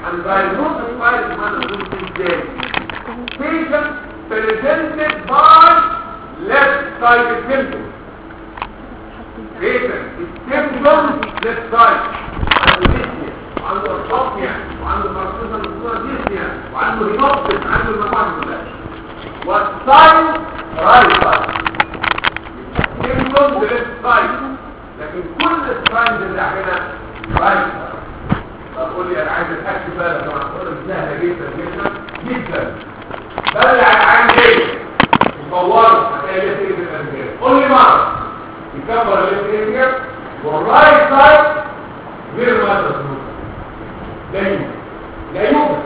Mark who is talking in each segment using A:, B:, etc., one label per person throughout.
A: and diagnosis by the man of today. Patient presented by left-sided symptoms. Patient is symptoms left side. عنده dyspnea وعنده orthopnea وعنده paroxysmal dyspnea وعنده hemoptysis عنده المجموعة دي كلها. والساين right side. symptoms left side. لكن كل الساينز اللي هنا right side. اقول لي انا عايز اتاكد بقى لما اقول لك سهله جدا جدا جدا بلع العين ليه مصوره هتلاقي ليه تيجي في الانجاز قول لي مره يكبر ليه تيجي والرايت سايد غير ما تسمع لا يوجد لا يوجد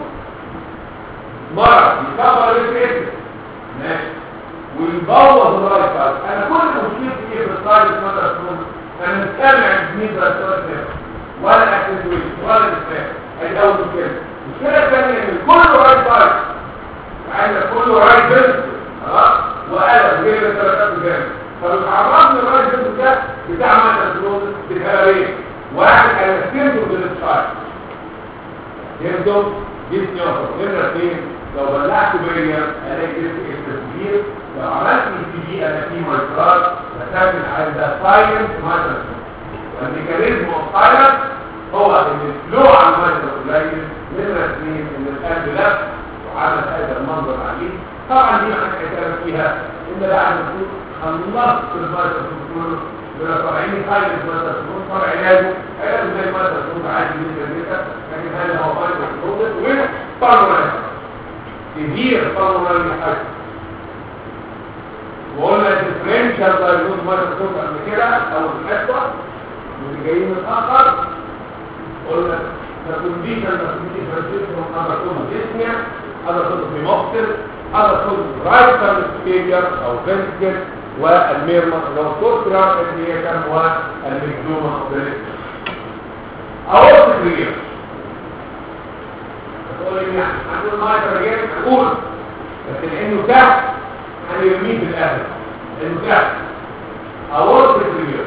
A: مره يكبر ليه تيجي ماشي ويبوظ الرايت سايد انا كل مشكلتي ايه في السايد ما تسمع انا مستمع مين ده السايد ولا اكتنويت ولا الاسلام ادي اول مشكله المشكله الثانيه ان كله رايت سايد عايز كله رايت بيزنس خلاص وقلب غير الثلاثات الجامد فلو عرفنا الرايت بيزنس ده بتاع ماده فلوس بتبقى واحد انا سكنته بالسايد يبدو جسمي يوصل نمرة اثنين لو بلعت بيا الاقي جسمي كبير لو عملت في دي انا في مايكرات بسمي على ده سايلنت مايكرات والميكانيزم الصاير هو ان الفلو على المجرى قليل نمرة اثنين ان القلب لف وعمل هذا المنظر عليه طبعا دي ما هنتكلم فيها ان بعد ما خلصت المجرى كله ولا طالعين خارج المجرى تكون طالع علاجه علاجه زي المجرى تكون عادي جدا جدا لكن هذا هو مجرى تكون وطلع كبير طلع حاجه وقلنا الديفرنشال دايجنوز مجرى تكون قبل كده او الحصه اللي جايين متأخر قلنا الكونديشن الكونديشن فرانسيسكو هذا كله ديسنيا هذا كله هيموبتر هذا كله رايتر ستيجر او فنسكر والميرما اللي هو الكورترال ادريكم والمجدومة اول تكرير تقول لي يعني هنقول ما يترجم اقول لكن انه تحت هنرميه في الاهل انه تحت اول تكرير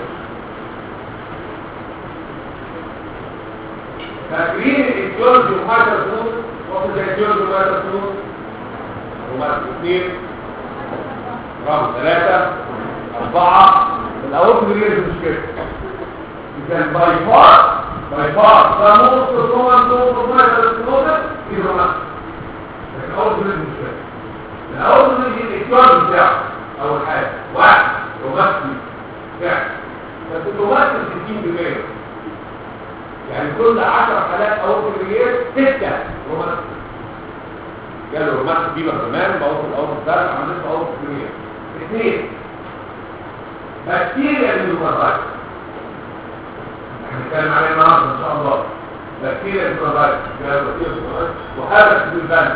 A: فاكرين الجورج ومايتر فود وقت زي الجورج ومايتر فود هما اثنين رقم ثلاثة أربعة الأول كبير مش كده كان باي فار باي فار فموت تصوم تصوم مايتر فود في رمضان لكن الأول كبير مش كده الأول كبير الجورج بتاعه أول حاجة واحد روماتي فعلا بس الروماتي 60% يعني كل 10 حالات او في الريال 6 رومات قالوا رومات بيبقى كمان بقوا في الاول الدرجه عملت اول في الريال اثنين بكتيريا الميكروبات هنتكلم عليها النهارده ان شاء الله بكتيريا الميكروبات وهذا في البنك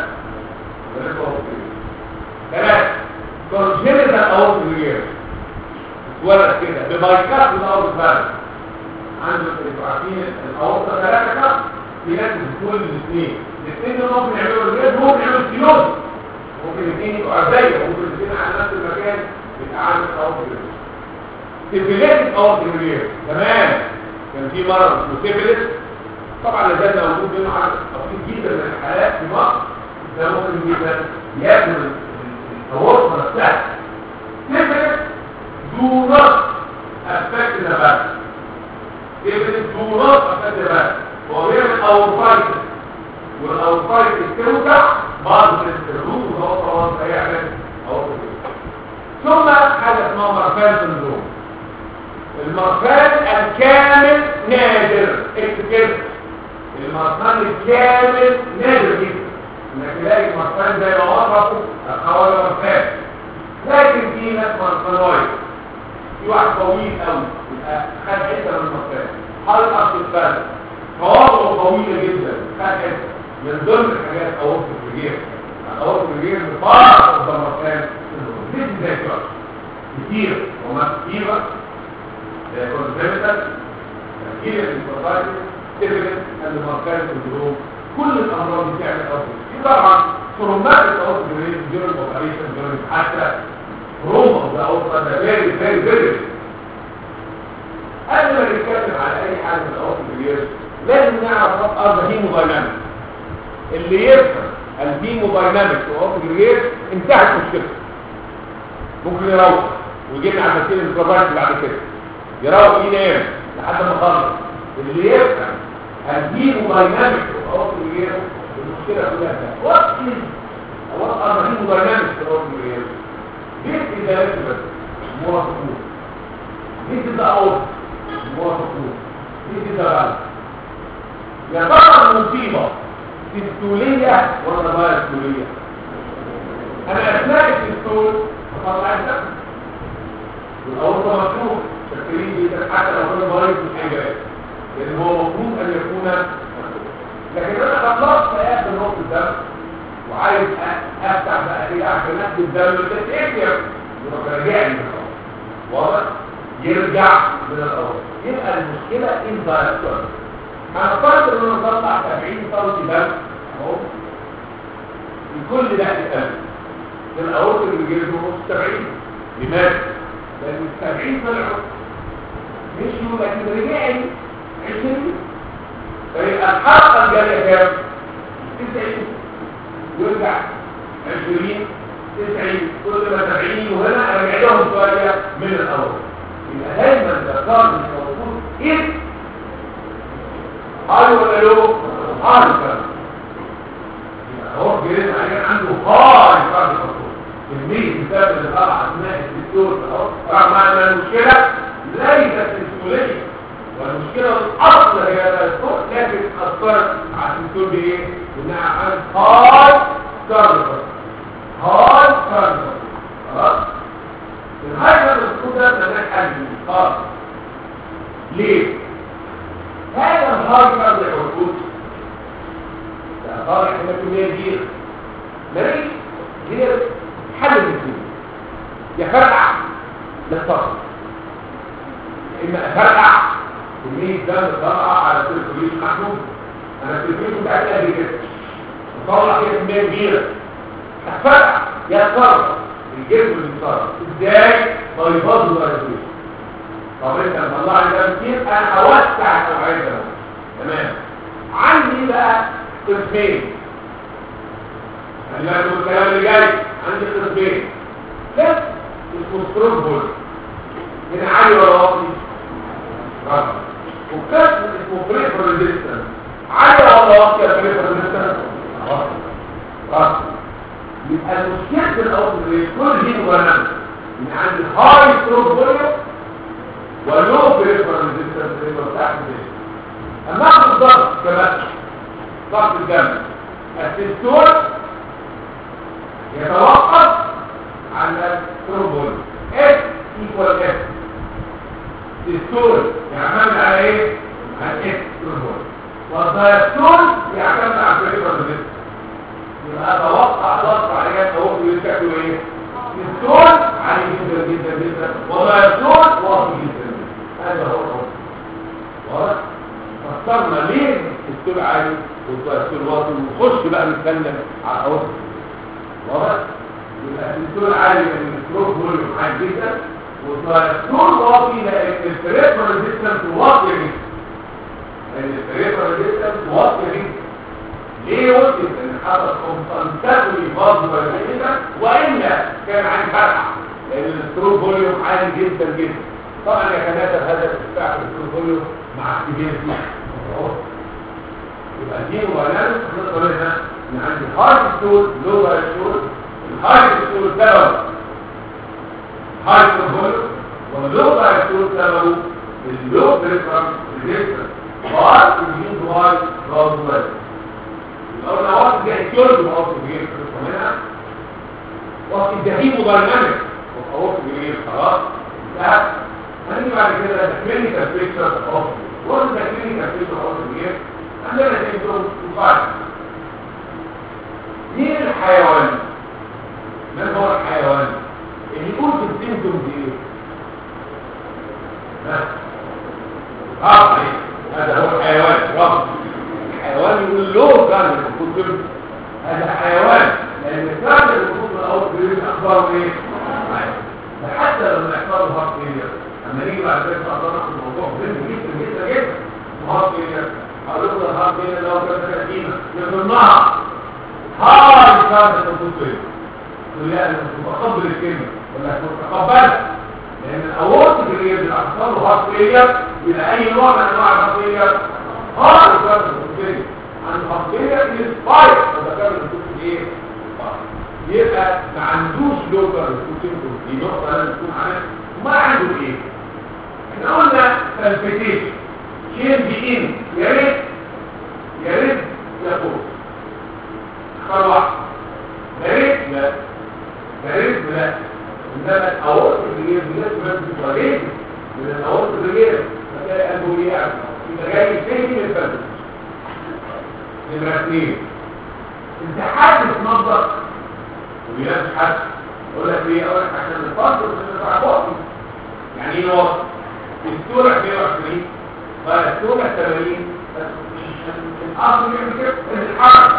A: ثلاثة كونجنتال اول في الريال اتولد كده ببايكات من اول البنك عنده عارفين الاورطه ثلاثه كده بيركز كل الاثنين الاثنين دول ممكن يعملوا الرياض ممكن يعملوا سيوز ممكن الاثنين يبقوا عزيه ممكن الاثنين على نفس المكان بيتعامل الاورطه سيفيليتك اورطه الرياض تمام كان في مرض اسمه سيفيليس طبعا لازال موجود منه عدد بسيط جدا من الحالات في مصر ده ممكن جدا ياكل الاورطه نفسها سيفيليس دو نوت افكت ذا بس يبقى الدورات أفاد هو بيعمل أورفايت والأورفايت التوسع بعض من الروح وهو طبعا هيعمل أورفايت ثم حاجة اسمها مرفان سندروم المرفان الكامل نادر اكتب المرفان الكامل نادر جدا انك تلاقي المرفان زي ما وصفه الخوارج مرفان لكن في ناس مرفانويد في واحد طويل قوي خد حته من المكان حلقه في الفرد قواطعه طويله جدا خد حته من ضمن الحاجات اورط الرجير اورط الرجير بفار قدام المكان دي زي كده كتير وما كتيره زي كونزيمتال كتير الانفرتايتس تبرد المكان الدروم كل الامراض دي بتعمل اورط في طبعا كرومات الاورط الرجير ديورنج اوبريشن ديورنج حتى روما ده اورط ده فيري فيري فيري قبل ما نتكلم على اي حاجه من الاوقات الكبيره لازم نعرف ارض هيموداينامكس اللي يفهم الهيموداينامكس والاوبجريت انتهت مشكلته ممكن يروح ويجي لنا على المسير الكبار بعد كده يروح ينام لحد ما يخلص اللي يفهم الهيموداينامكس والاوبجريت المشكله كلها ده وات از وات ار الهيموداينامكس والاوبجريت This is the element موافقون This is the out موافقون This is the balance يا ترى المصيبة سيستولية ولا غير سيستولية أنا أثناء السيستول أطلع الدم والأوضة مكتوب شكرين جدا حتى لو كان مريض في الحجاب لأن هو مفروض أن يكون لكن أنا خلصت في آخر نقطة الدم وعايز افتح بقى كده عشان اخد الدم تتقفل يبقى راجع لي واضح يرجع من الاول يبقى المشكله ان دايركتور انا قررت ان انا اطلع 70 سم دم اهو الكل ده اتقل من الاول اللي بيجي له 70 لماذا؟ لان ال 70 طلعوا مشيوا لكن رجع لي 20 فيبقى الحلقه الجايه كام؟ 90 ويرجع 20 90 كل ما 70 وهنا ارجع لهم شويه من الاول يبقى دايما الذكر مش موجود ايه هاي ولا لو هاي كان يبقى هو جرينا عليه عنده هاي بعد الخطوه كميه الدم اللي طالع اثناء الدكتور اهو رغم ان المشكله ليست السيستوليه والمشكله الاصل هي الدكتور لكن اثرت على الدكتور بايه؟ انها عن هاي كارنفر هاي كارنفر خلاص الهاي كارنفر ده ده حل خالص ليه هذا الهاي كارنفر ده طالع من كميه كبيره ماشي هي حل الاثنين يا فرقع لا تصل اما افرقع كميه دم طالعه على السيركوليشن محدود انا السيركوليشن بتاعتي قد كده طلع كده كميه كبيره هتفرقع يا تفرقع الجسم اللي بيتصرف ازاي ما يفضل الريزوليوشن طب انت مطلع لي ده كتير انا اوسع النوعيه ده تمام عندي بقى قسمين خلي بالكم الكلام اللي جاي عندي قسمين قسم اسمه ستروبول هنا عالي ولا واطي رقم وقسم اسمه بريفر ريزيستنس عالي ولا واطي يا بريفر ريزيستنس رقم يبقى المشكله الاول كل دي مبرمجه ان عندي هاي ستروب فوليوم ولو بريفر ريزيستنس اللي بتاعت الجسم اما اخد الضغط كمان ضغط الدم السيستول يتوقف على التروبول اس ايكوال اس السيستول يعتمد على ايه؟ على اس تروبول والدايستول يعتمد على البريفر ريزيستنس يبقى اتوقع ضغط عليها التوقف اللي شكله ايه؟ السيستول عالي جدا جدا جدا والدايستول واطي جدا هذا هو الرقم واضح؟ فسرنا ليه السيستول عالي والدايستول واطي ونخش بقى نتكلم على الاوسط واضح؟ يبقى السيستول عالي لان الستروك فوليوم عالي جدا والدايستول واطي لان البريفر ريزيستنس واطي جدا لان البريفر ريزيستنس واطي جدا ليه قلت ان حصل كونسنتاتوري باز كده والا كان عندي فتحه لان الستروك فوليوم عالي جدا جدا طبعا يتناسب هذا الارتفاع في الستروك فوليوم مع اكتيفيتي يبقى دي مبالغه نقدر هنا ان عندي هارد ستول لو ستول الهارد ستول سبب هارد ستول واللو ستول سببه اللو بريفرنس ريزيستنس بار يجيب هاي راوند لو انا واحد زي الجلد وقت كبير منها وقت الدهيم دايناميك وقت كبير خلاص ده هنيجي بعد كده ده كلينيكال بيكتشر اوف وقت ده كلينيكال بيكتشر اوف كبير عندنا سيمتوم وفايت مين الحيوان من هو الحيوان اللي يقول في السيمتوم دي ايه ها هذا هو الحيوان رفض الحيوان يقول له كان المفروض هذا حيوان لان كان المفروض الاول بيقول اخباره ايه حتى لما يحصل له هارت فيلير اما نيجي بعد كده نقدر ناخد الموضوع مهم جدا جدا جدا هارت فيلير هنفضل هارت فيلير لو كان 30 يضمنها خلاص انت بتقول تقول لا انا مش متقبل الكلمه ولا مش متقبلها لان الاورط اللي بيحصل له هارت فيلير الى اي نوع من انواع الهارت فيلير هارت فيلير عند هارت فيلير انسباير وده كان بتقول ايه يبقى ما عندوش لوكال ريكروتينج دي نقطه لازم تكون عارف وما عنده ايه احنا قلنا تلفتيشن شين بي ان يا ريت يا ريت يا فوق اختار واحد يا ريت لا يا ريت لا انما الاورط الرجال الناس بس بتوريك من الاورط الرجال فتلاقي قلبه ايه يعني يبقى جاي تاني من الفرد نمرة اثنين انت حد تنظف وبينام حد يقول لك ايه اقول لك عشان الفرد بتاع بطني يعني ايه نوصل السورة 120 فالسورة 80 الاصل يعمل كده الحركة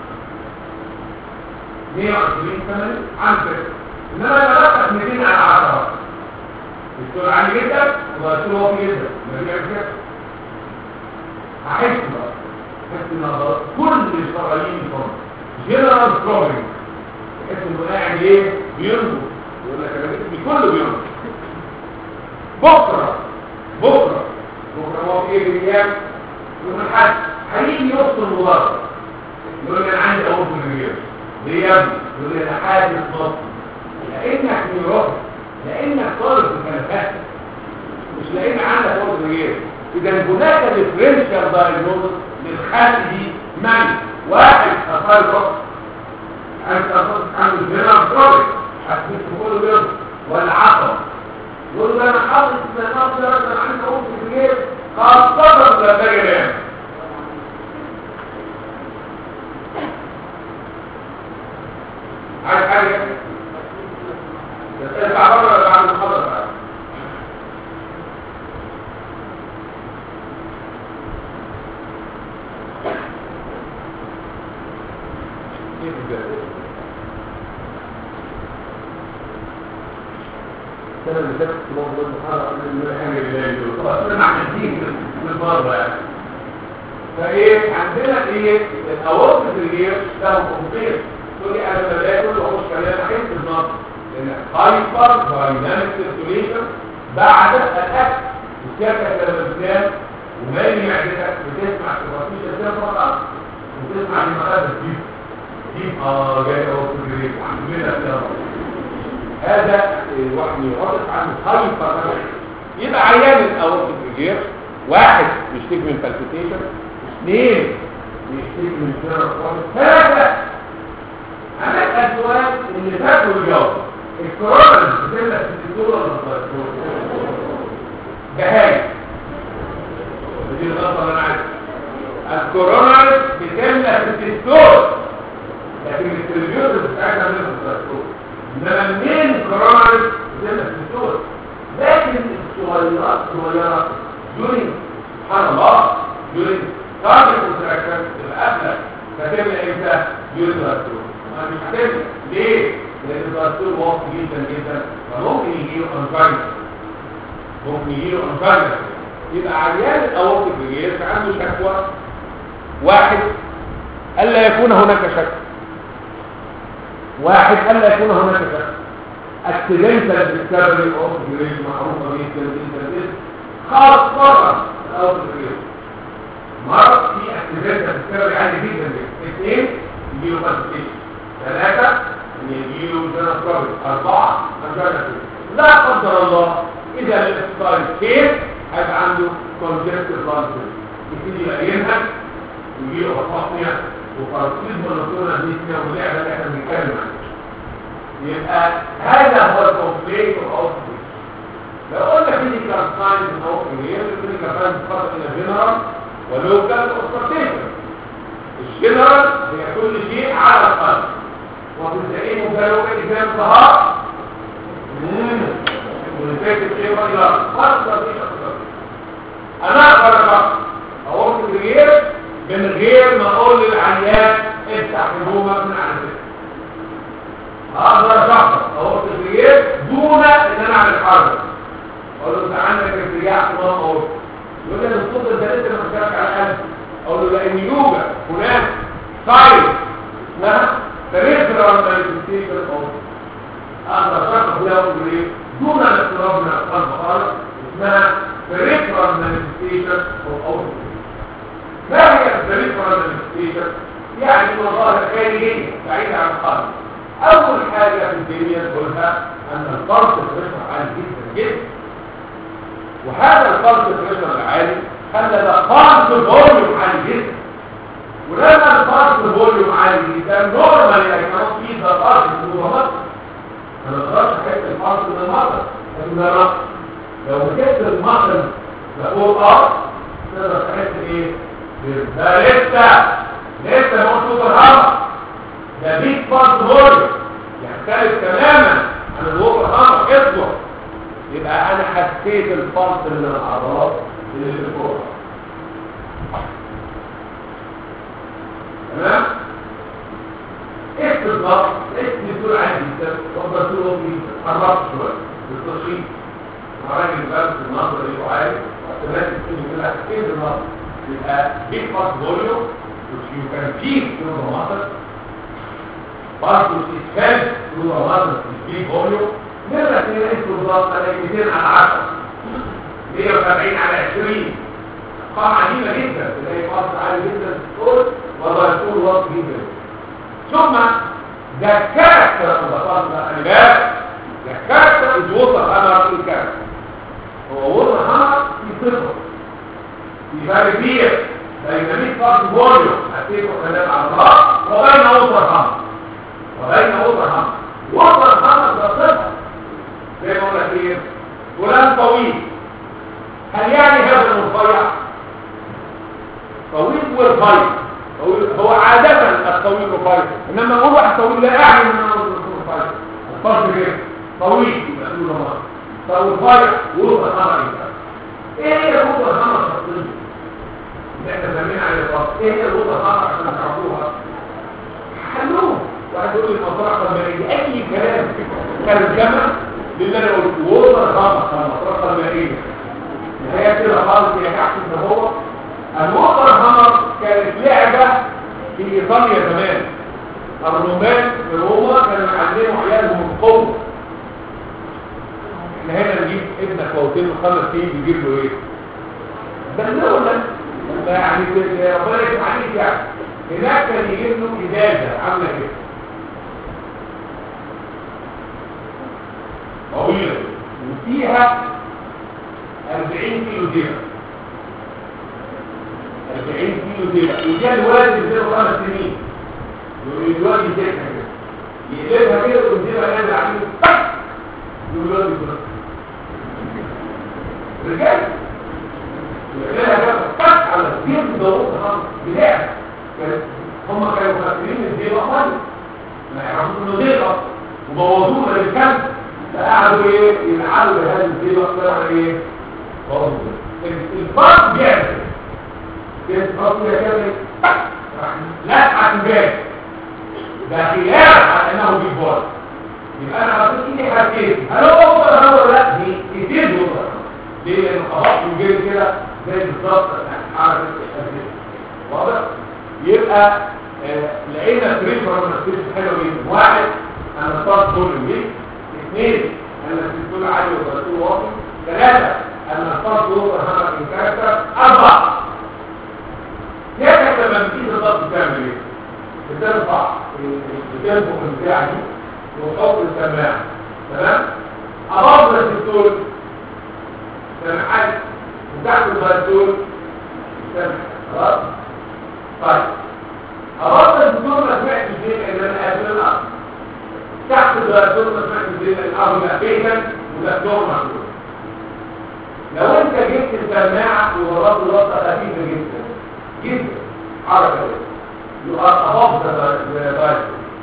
A: 120 80 عن كده انما انا بقى 200 على 10 السورة عالي جدا والسورة واطي جدا ما بيعمل كده هحس بقى هحس ان أنا كل الشرايين يفهم جنرال بروبلم تحس انه قاعد ايه بينبض يقول لك انا جسمي كله بينبض بكرة بكرة بكرة هو في ايه باليام يوم الحد هيجي يوصل مضاد يقول لي انا عندي اول في الرجال ليه يا ابني يقول لي انا حاسس بطن لانك نيورون لانك طالب في الكلفات مش لان عندك اول في الرجال اذا هناك ديفرنشال دايجنوز للحاله دي معنى واحد اقل رأس انت اصلا عنده جنرال بروبلم هتكون كله بيض ولا عقل يقول له انا حاطط استثناءات ده انا عندي اقول في الجيب خاصة ولا باجي نام عايز حاجة ارجع بره ولا بعد المحاضرة بقى السنة اللي فاتت في موضوع المحاضرة قبل ما الحاجة اللي دول خلاص احنا محتاجين من بره يعني فايه عندنا ايه الاورط الرير له كومبير تقول لي انا بلاقي كل اخش كلام احس بالنص لان هايبر دايناميك سيركيوليشن بعد الاكل الكاكا لما بتنام ومالي معدتك بتسمع سيركيوليشن ازاي فقط وتسمع المقابل دي دي اه جاي اورط الرير وعندنا فيها هذا واحد يغلط عنه هايبر يبقى عيان الاورط الرير واحد بيشتكي من بالبيتيشن اثنين بيشتكي من جنرال ثلاثة هنسأل سؤال اللي فات والجواب الكورونا بتبدأ في الدكتور ولا الدكتور؟ بهاي دي الغلطة اللي انا عايزها الكورونا بتبدأ في الدكتور لكن التريبيوتر بتاعتها من الدكتور انما منين الكورونا بتبدأ في الدكتور لكن الصغيرات صغيرة during سبحان الله during target interaction تبقى قبلك فتبقى امتى during الدكتور ما مش هتبقى ليه؟ لان الدكتور واقف جدا جدا فممكن يجيله انفايرس ممكن يجيله انفايرس يبقى عيان الاورط الرجير عنده شكوى واحد الا يكون هناك شك واحد الا يكون هناك شك اكسيدنتال ديسكفري اوف جريد معروفه جدا جدا جدا خاصه الاورط الرجير مرض في اكسيدنتال ديسكفري عالي جدا جدا اثنين يجيله بالبيتيشن ثلاثه ان يجيله جنرال بروبلم اربعه مجرد لا قدر الله اذا الاكسباير كيس هيبقى عنده كونجكتيف بالانس يبتدي يبقى ينهج ويجيله هطاقية وفرصيد مونوتونة ديسنيا واللعبة اللي احنا بنتكلم عنها يبقى هذا هو الكومبليت اوف لو قلنا كلينيكال ساينس او هي الكلينيكال ساينس فقط الى جنرال ولوكال اوستراتيشن الجنرال هي كل شيء على القلب وتسعين مكالوكا إجاب ظهار ونفاكت شيء رجل خاصة دي شخصة أنا أقدر بقى أقول غير من غير ما أقول للعيان افتح هدومك من عندك أقدر شخص أقول غير دون إن أنا أعمل حرب أقول له أنت عندك ارتجاع في ماما أقول يقول لي أنا الصوت ده لسه ما مشارك على القلب أقول له لأن يوجد هناك سايد اسمها peripheral peripheral manifestation of اقدر اشرح له ايه دون الاقتراب من اقطاب الخالق اسمها peripheral manifestation of output ما هي peripheral manifestation يعني مظاهر خارجيه بعيده عن الخالق اول حاجه في الدنيا نقولها ان الفرق بريشر عالي جدا جدا وهذا الفرق بريشر العالي خلى ده فرق فوليوم عالي جدا ولما الفرق فوليوم عالي جدا نورمال يعني كمان في ده فرق فوليوم انا ما اقدرش احس الفرق من المطر لكن ده نقص لو جبت المطر لفوق اه تقدر تحس ايه ده لسه لسه مش سوبر هامر ده بيك فرق فوليوم يختلف تماما عن الوقت الهامر اصبر يبقى انا حسيت الفرق من العضلات اللي في الكوره تمام ايه بالظبط اسم الدور عادي جدا وافضل طول وقت جدا قربت شويه بالتشخيص مع راجل بس النظر اللي هو عارف واحتمالات السن كلها حسيت النظر يبقى بيك فاست فوليوم which you can feel through the muscle part which is felt through the muscle is big volume نرجع تلاقي بالظبط على 200 على 10 170 على 20 ارقام عجيبه جدا تلاقي فاصل عالي جدا في الصوت ولا يكون واطي جدا ثم ده كاركتر البطاطا خلي بالك ده كاركتر از ووتر هامر في الكاركتر هو ووتر هامر في صفر في فرق كبير بين 100 فاصل فوليوم هتيجي كلام على الراس وبين ووتر هامر وبين ووتر هامر ووتر هامر ده صفر زي ما قلنا كتير فلان طويل هل يعني هذا المرفيع طويل ورفيع طويل هو عادة الطويل رفيع انما نقول واحد طويل لا اعني ان انا رفيع الفرق كده طويل يبقى تقول له طب رفيع وروح الخمر ايه هي الروح الخمر الشخصية اللي احنا سمينا عليه الفرق ايه هي الروح الخمر عشان تعرفوها حلوه واحد يقول لي المصرح المائية اي كلام ترجمة للي انا قلت ووتر خمر المصرح المائية هي كده خالص هي كحك ان هو الوتر هامر كانت لعبة في ايطاليا زمان الرومان في روما كانوا يعلموا عيالهم القوة احنا هنا نجيب ابنك وقتين وخمس سنين بيجيب له ايه بلونا يعني ربنا يسمع عليك يعني هناك كان يجيب له ازازه عامله كده طويله وفيها 40 كيلو درهم 40 كيلو درهم وجاء الوالد اللي له خمس سنين يقول الوالد يمسكها كده يقلبها كده ويديها نازل عليه طق يقول الوالد يقول رجال يقلبها كده طق على الدين ضروب بلعب هم كانوا فاكرين الدين اخوان ما يعرفوش انه دين وبوظوه للكلب فقعدوا ايه يلعبوا بهذا الدين واختاروا ايه الفرق بيعمل كيف الفرق بيعمل لا عن ده خلاف على انه بيبول يبقى انا حطيت ايدي حسيت هل هو اوفر هامر ولا لا دي كتير اوفر ليه لان خلاص وجري كده زي بالظبط حركه الحسيت واضح يبقى آه لقينا بريشر من حلو جدا واحد انا اخترت كل ويك اثنين انا السيستول عالي والبرسول واطي ثلاثه أن الفرق هو هذا الكاركتر أربعة كيف لما بتيجي الضغط بتعمل إيه؟ بترفع بتنفخ البتاع دي وتحط السماعة تمام؟ أبطل الدكتور سمعات وتحت الدكتور سمع خلاص؟ طيب أبطل الدكتور ما سمعتش ليه لأن أنا قابل الأرض تحت الدكتور ما سمعتش ليه لأن الأرض مقفيتا وده نورمال لو انت جبت السماعة وضربت ضغطة خفيفة جدا جدا حركة يبقى أبطل الدكتور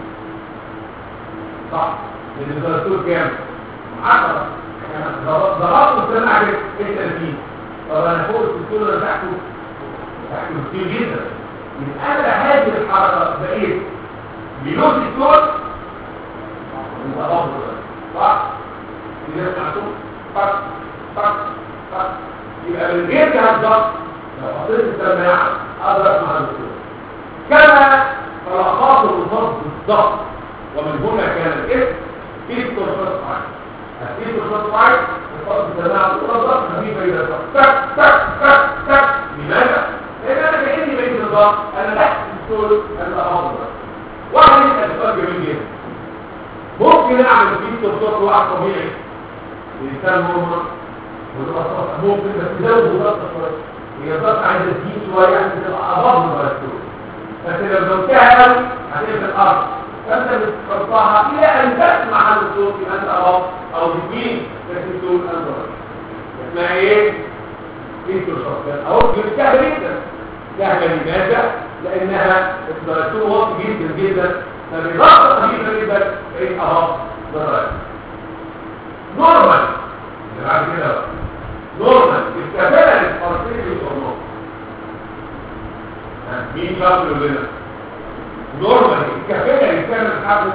A: صح؟ لأن الدكتور كام؟ عشرة ضربت السماعة كده 30 طب أنا فوق الدكتور اللي تحته تحته كتير جدا يبقى انا هذه الحركه بقيت بلوز الصوت يبقى ضغط صح اذا سمعتوا طق طق طق يبقى من غير جهاز ضغط لو حطيت السماعه اقدر اسمع الصوت كما طلقات الرصاص بالضغط ومن هنا كان الاسم كيتوفوسفايد الكيتوفوسفايد الفرق تمام الرضا خفيفه اذا تك تك تك تك لماذا؟ لان انا كاني بين النظام انا تحت الدكتور انا افضل واحد يسال سؤال جميل جدا ممكن اعمل كيتوفوسفايد واحد طبيعي الانسان نورمال والبساطه ممكن بس تزود الضغط شويه هي الضغط عايزه تزيد شويه عشان تبقى ابض الدكتور بس لو زودتها قوي هتقفل الارض فانت بتحطها الى ان تسمع هذا الصوت يبقى انت اه او تكوين لكن تقول انظر اسمها ايه؟ انتو شخصيات اهو سهله جدا سهله لماذا؟ لانها الدكتور واطي جدا جدا فبضغط خفيفه جدا بقيت اهو ضرائب نورمال اللي بعد كده بقى نورمال الكفاءه للفرسيه والنور مين شاطر لنا نورمال الكفاءه اللي بتعمل حاجه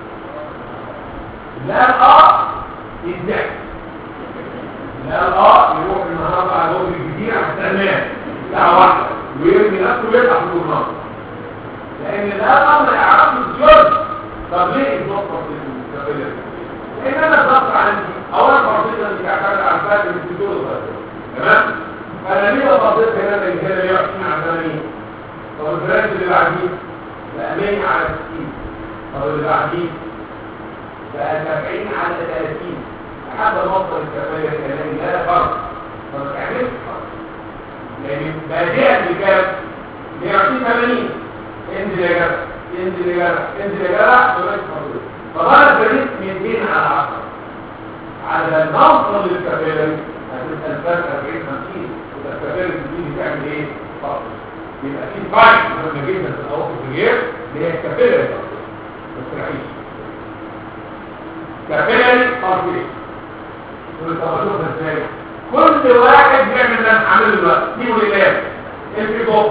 A: لا اه يزداد لا اه يروح النهارده على وجه الجزيره هستناه ساعه واحده ويرمي نفسه ويطلع في النار لان لا ما يعرفش الجرد طب ليه النقطه في الكفاءه لان انا الضغط عندي اولا فرصتي اني اعتمد على الفات اللي في الدول تمام فانا ليه بفضلت هنا من هنا 120 على 80 طب البرانش اللي بعديه بقى 100 على 60 طب اللي بعديه بقى 70 على 30 لحد ما اوصل الكفايه الكلامي لا فرق فما تعملش فرق لان بادئه بكام 120 80 انزل يا جدع انزل يا جدع انزل يا جدع مبقاش فرق طب انا بريت 200 على 10 على الموصل للكفايه هتبقى الفرق 40 50 وده الكفايه اللي بتعمل ايه؟ فرق يبقى في فرق مهم جدا في الاوقات الغير اللي هي الكفايه ما تستريحيش كفايه فرقين والتوازن ازاي كل واحد بيعمل اللي انا عامله دلوقتي دي ولله انت جوفر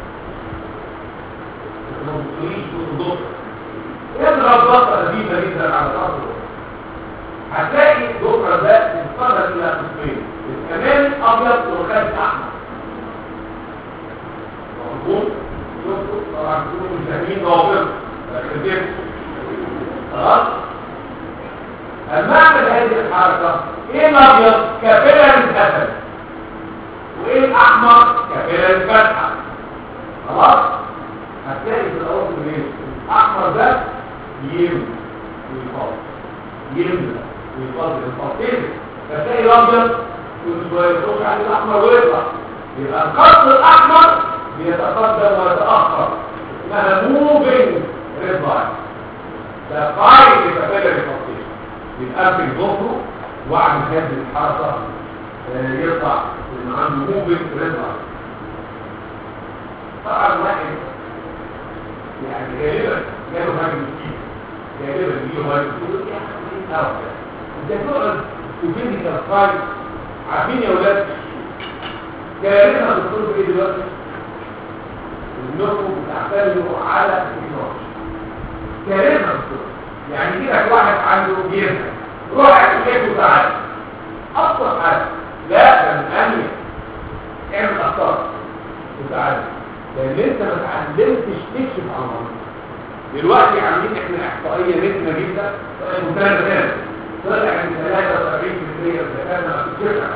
A: اضرب ضغطه خفيفه جدا على الارض هتلاقي الجوفر ده انقسم الى قسمين الكمال ابيض والخارج احمر مظبوط شفتوا طبعا كلكم مش فاهمين ضوابط خلاص المعنى هذه الحركه ايه الابيض كفيلة الاسد وايه الاحمر كفيلة الفتحة خلاص هتلاقي في الاول منين الاحمر ده يم ويفاضل يم ويفاضل الفاضل فتلاقي الابيض ويخش عليه الاحمر ويطلع يبقى الخط الاحمر بيتقدم ويتاخر اسمها موفينج ريد لاين ده قايد لكفيلة الفاضل يبقى في ظهره واعمل هذه الحركة يطلع لأنه عنده موفينج ريزر طبعا واحد يعني غالبا جاله هاجم مسكين غالبا بيجي هاجم مسكين يا حبيبي أو انت تقعد تبني كالفايت عارفين يا ولاد كارثة الدكتور في ايه دلوقتي؟ انكم بتعتمدوا على التكنولوجيا كارثة الدكتور يعني يجيلك واحد عنده جيرنا روح اعمل ايه وتعالى ابسط حاجه لا ده من انهي اعمل اخطاء وتعالى لان انت ما اتعلمتش تكشف عن المرض دلوقتي عاملين احنا احصائيه نتنا جدا مثال مثال طلع عند 73% الزكاه ما بتكشفش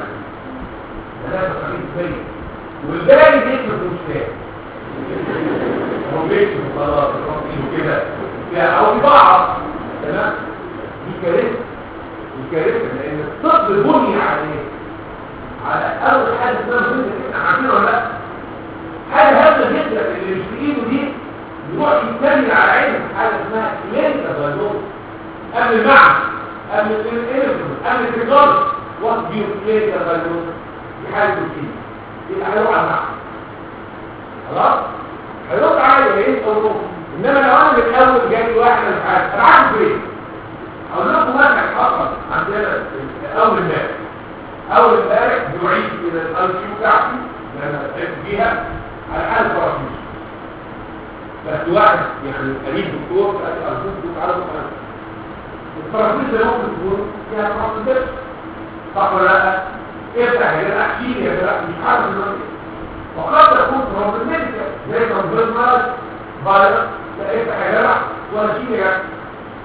A: 73% والباقي بيكشف مش فاهم هو بيكشف خلاص كده او ببعض تمام دي كارثه الكارثه لان الطب بني على ايه على اول حاجه اسمها بنت احنا عارفين ولا لا حاجه هامه جدا اللي مش في ايده دي يروح يتكلم على عينه حاجه اسمها كلينيكا فالدوز قبل المعنى قبل الانفلونس قبل التجارب وقت بيو كلينيكا فالدوز دي حاجه روتين يبقى هيروح على المعنى خلاص هيروح على ايه او انما لو انا من الاول جاي واحد مش عارف انا عارف ايه اقول لكم واحد حصل عندنا اول امبارح اول امبارح يعيد الى الاي كيو بتاعتي اللي انا تعبت فيها على حاله فراشيش بس واحد يعني قريب دكتور قال لي ارجوك تعالى بكره الفراشيش ده ممكن تكون فيها فراشيش صح ولا لا؟ افتح يا جدع احكي لي يا جدع مش عارف دلوقتي وقد تكون فراشيش زي كونفيرمال فايروس لا افتح يا جدع ولا شيء يا جدع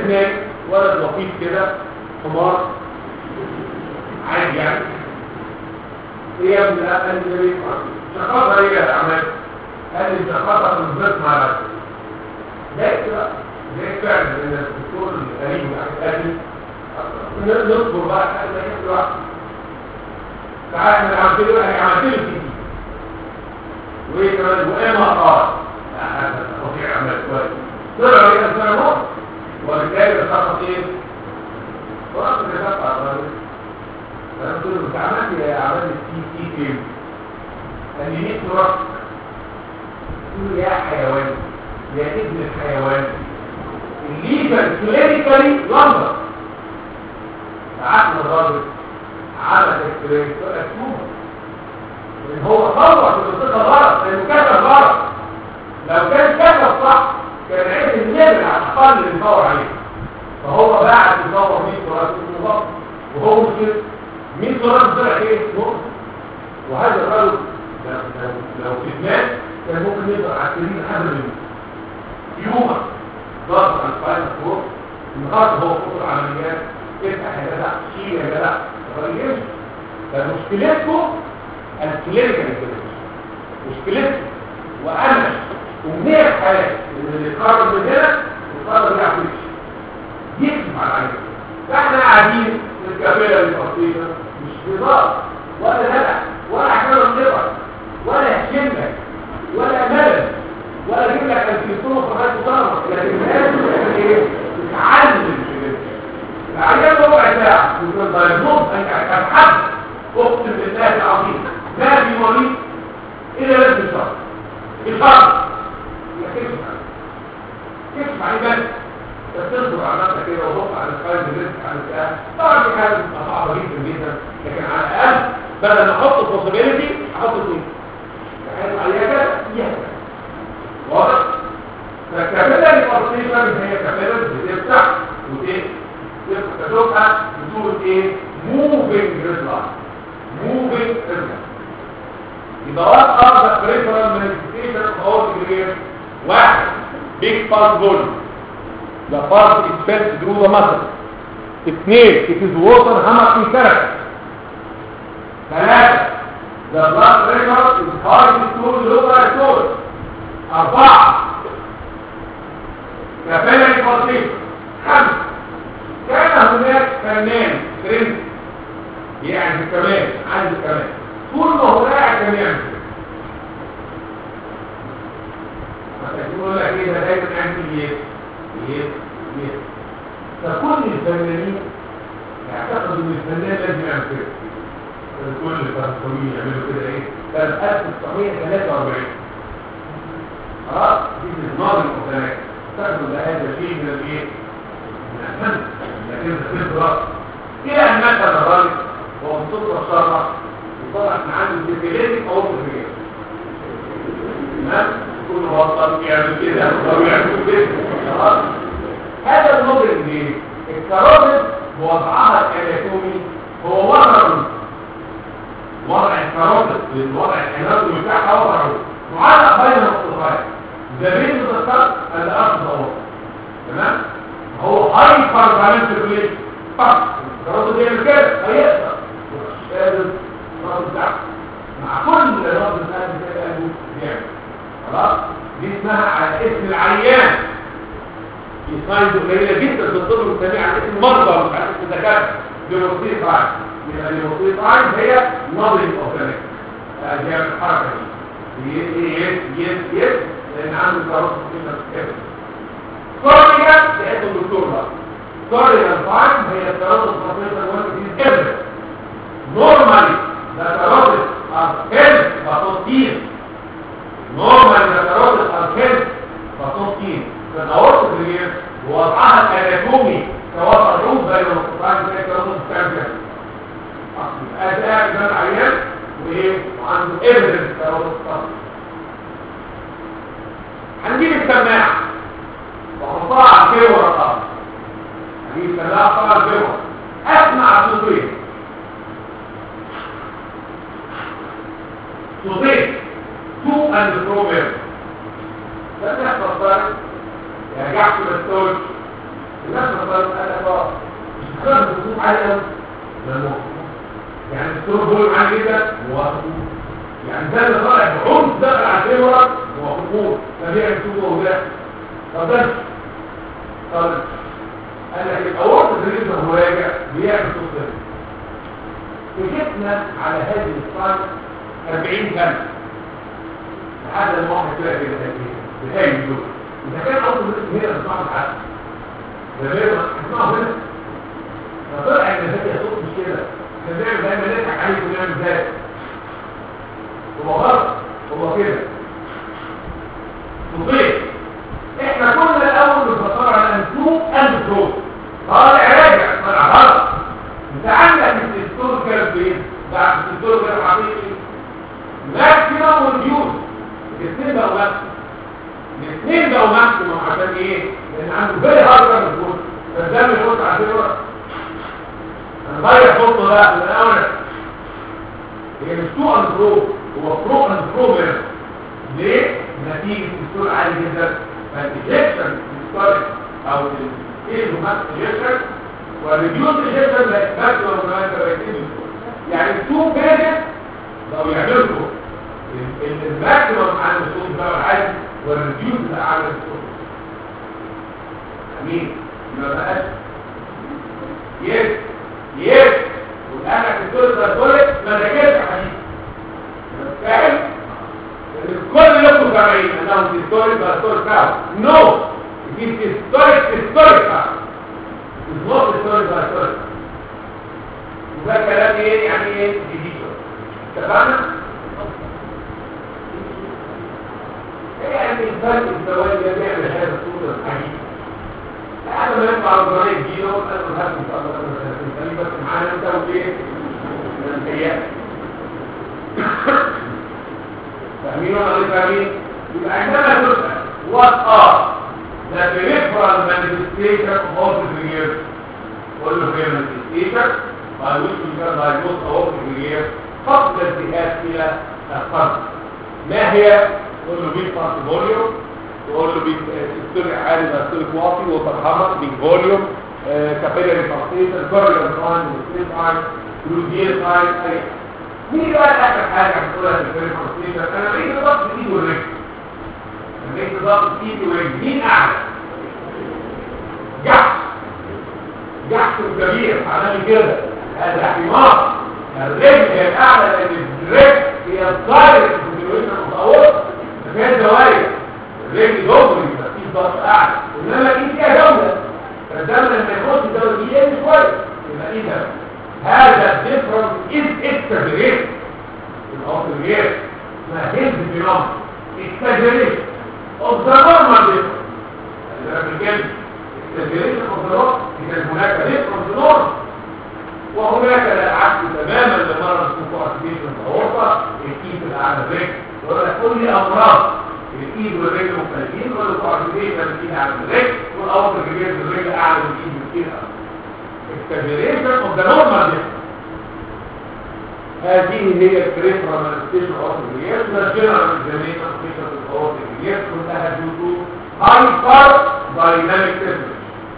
A: اثنين ولد لطيف كده حمار عادي يعني ايه يا ابني لا قال لي ايه شخصها ايه يا عماد قال لي شخصها في البيت مع نفسه ده كده ده فعلا ان الدكتور القريب قال لي نصبر بقى لحد ما يحصل واحد تعالى احنا عملت له انا عملت له كتير وايه كمان واما قال لا هذا تستطيع عمل كويس طلعوا ايه اسمها نور وبالتالي بتخطط ايه؟ خلاص كده بقى الراجل فانا قلت له انت عملت ايه عملت السي سي فين؟ قال لي 100 نور قلت له يا حيوان يا ابن الحيوان الليفر كلينيكالي لمبر بعتنا الراجل عمل اكسبرينس طلع تومر لان هو طور في القصه غلط لانه كتب غلط لو كان كتب صح كان عرف النمر على الاقل اللي يدور عليه فهو بعد يدور 100 تراث بالظبط وهو مش كده 100 تراث طلع ايه؟ نقطه وهذا الرجل لو لو لو في دماغ كان ممكن يقدر على السرير لحد ما يموت يوما ضغط على الفايل فوق النهارده هو فوق العمليات افتح يا جدع شيل يا جدع الراجل يمشي فمشكلتكم الكلينيكال مشكلتكم وانا ومنية الحياة اللي يتقرب من هنا يتقرب يعمل يمشي يكتب على العين فاحنا قاعدين في الكافيه الفصيلة مش هزار ولا هدع ولا حاجة نقطع ولا يحشمك ولا ملل ولا اجيب لك التليفون وخلاص وطلبك لكن لازم تعمل ايه؟ تتعلم العيان ربع ساعة يقول دايجنوز انت هتحدد اقسم بالله العظيم ما في مريض الا لازم شهر الشهر كيف كيف عليه بس بس تصبر على نفسك كده وضغط على القلب الرزق على الساعة طبعا دي حاجة بتبقى صعبة جدا جدا لكن على الاقل بدل ما احط البوسيبيليتي احط اثنين بحيث عليها كده يهدى واضح؟ فالكابيلة الفرسيشن هي كابيلة بتفتح وتقفل تشوفها بتقول ايه موفينج ريزلت موفينج ريزلت يبقى وات ار ذا بريفرال مانيفستيشن اوف اور جرير واحد بيج باس فوليوم the part is felt through the muscle اثنين it is water hammer in character ثلاثة the blood pressure is high to lower source أربعة capillary pulsation خمسة كان هناك فنان ترند يعني كمان عايز كمان طول ما هو قاعد كان يعمل يقول لك ايه ده دايما عندي يس يس يس فكل الفنانين يعتقدوا ان الفنان لازم يعمل كده كل الفنانين يعملوا كده ايه سنه 1943 خلاص دي النظام المختلف تاخدوا هذا شيء من الايه من الفن لكن الخبرة إلى أن مات الراجل وهو مصدر الشرع وطلع من عنده ديفيليتك أو تفريق تمام كل بطل يعمل كده أو يعمل كده خلاص هذا المدرك ليه؟ الكرامة بوضعها الاناتومي هو وضع وضع الكرامة الوضع الاناتومي بتاعها وضعه معلق بين الخطوات ذا بين الخطوات الأرض تمام؟ هو هايبر فالنس ريليشن فقط الرد دي كده هيقدر مش قادر رد بتاعه مع كل رد بتاعه زي قلبه بيعمل خلاص دي اسمها على اسم العيان في ساينز قليله جدا بتطلب التابع على اسم المرضى مش على اسم الدكاتره بوصيه فاعل يبقى بوصيه فاعل هي نظري اوتوماتيك بيعمل الحركه دي يس يس يس لان عنده كاروس كده كورنيا تحب الدكتور بقى كورنيا الفاين هي التردد الخطيطة الوقت دي الإبرة نورمالي ده تردد أركان بطوطين نورمالي ده تردد أركان بطوطين فالأورط الرجير ووضعها الأناتومي كوضع الروس بين القطعين زي التردد التعبير أصل قاعد بين عيان وإيه وعنده إبرة تردد الخطيطة هنجيب السماعة وحطها على الكيو ورقم هجيب سماعة وحطها على الكيو اسمع صوتين صوتين تو اند فروم ده بيحصل فرق يا جحش بالتوج الناس ما قالوا قال لك اه الدكتور الخطوط عالي قوي ما موافقوش يعني الدكتور بيقول عالي جدا موافقوش يعني ده اللي طالع بعنف دخل على الكاميرا موافقوش ما بيعمل سوق وده طب ده طب قال لك الاورط اللي هو راجع بيعمل صوت ده سكتنا على هذه الصايم 40 سنه لحد ما واحد طلع كده بهاي دول اذا كان اصلا هنا اسمعوا الحق ده غير ما اسمعوا هنا فطلع ان هي صوت مش كده كان بيعمل دايما نضحك عليه ونعمل ازاي هو غلط هو كده صوتين احنا كنا الاول بنفكر على انتو اند برو طالع راجع طالع غلط انت عندك الدكتور كان فين بعد الدكتور كان حقيقي ماكسيمم والديوز الاثنين بقوا ماكسيمم الاثنين بقوا ماكسيمم عشان ايه لان عنده فيري هارد كنترول فالدم يخش على الفيبر هنغير خطه بقى من الاول هي مش تو اند برو هو برو اند برو ليه نتيجه الدكتور عالي جدا فالإجيكشن الستارك أو الإيجومات إجيكشن والريديوس إجيكشن بقت ماكسيمم كمان تبقيتين يعني التو بيجت بقوا يعملوا الماكسيمم عن الصوت بقى العادي والريديوس بقى عن الصوت أمين ما بقاش يس يس والآن الدكتور ده دولت ما ذاكرش حديث فاهم؟ كل لكم سامعين انه historic but historic power no it is historic historic power it's not historic but historic وده كلام ايه يعني ايه جديد اتفقنا يعني الفرق الزواج ده بيعمل هذا الصوت الحقيقي بعد ما يطلع الضرائب جديده انا ما هبقى ان شاء الله انا سنتين بس معانا انت وايه من الحياه فاهمين ولا غير فاهمين يبقى عندما تسأل what are the peripheral manifestation of aortic relief قول له هي manifestation by which we can diagnose aortic relief فقط الذهاب إلى القلب ما هي؟ قول له بيت فارس فوليوم تقول له بيت سيستوليك عالي سيستوليك واطي وترحمة بيت فوليوم كابيلاري فارسيشن كوريال ساين وستريت اي كروزيال ساين اي مين بقى اخر حاجه هنقولها في الفيلم الكونستيشن انا لقيت ضغط ايدي والرجل انا لقيت ضغط ايدي والرجل مين اعلى جحش جحش كبير عمل كده هذا حمار الرجل هي الاعلى لان الرجل هي الدايركت كونتينيوشن متطور فيها زوايا الرجل دوبري مفيش ضغط اعلى انما الايد فيها جوده فالدم لما يخش الدوله دي يقل شويه يبقى ايه ده هذا difference is exaggeration الأوتوغير ما هيز بنوم exaggeration of the normal difference الأمريكان exaggeration of the normal إذا هناك difference normal وهناك العكس تماما لمرض اسمه ارتفيشن الأورطة الإيد الأعلى الرجل ولا كل أمراض الإيد والرجل مختلفين ولا ارتفيشن الإيد أعلى من الرجل والأورطة الرجل الرجل أعلى من الإيد بكتير أكتر exaggeration of the normal difference هذه هي البريفرال مانيفستيشن اوف الرياض والجنرال اكزامينشن اوف الرياض كلها due to hyper dynamic temperature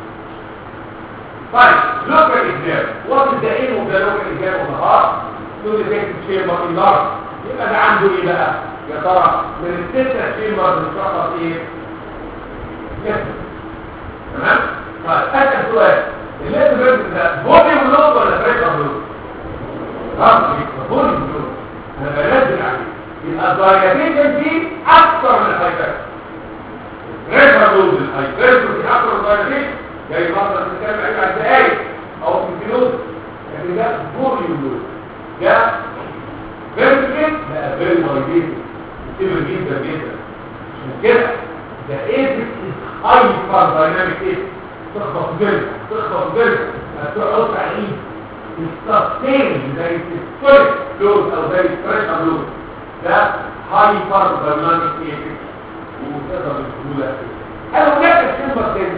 A: طيب local exam what is the aim of the local exam of the heart to detect chamber in large يبقى ده عنده ايه بقى يا ترى من الستة chamber بنشخص ايه يسر تمام طيب اسال سؤال اللي بيرد ده فوليوم لود ولا بريشر لود رقم فوليوم لود انا بنزل عليه يبقى الدايلاتيشن فيه اكثر من الهايبر بريشر لود الهايبر في اكثر من الدايلاتيشن جاي مثلا نتكلم عليه بعد دقايق او في كيلو لكن ده فوليوم لود ده فيرتيكال بقى فيري مايجيتد كتير جدا جدا عشان كده ده ايه هايبر دايناميك ايه تخبط جرد تخبط جرد هتقعد عين السستين زي السكوليك لود او زي البريشر لود ده هايبر دايناميك ايه وتقدر بسهوله هل هناك شمبر تاني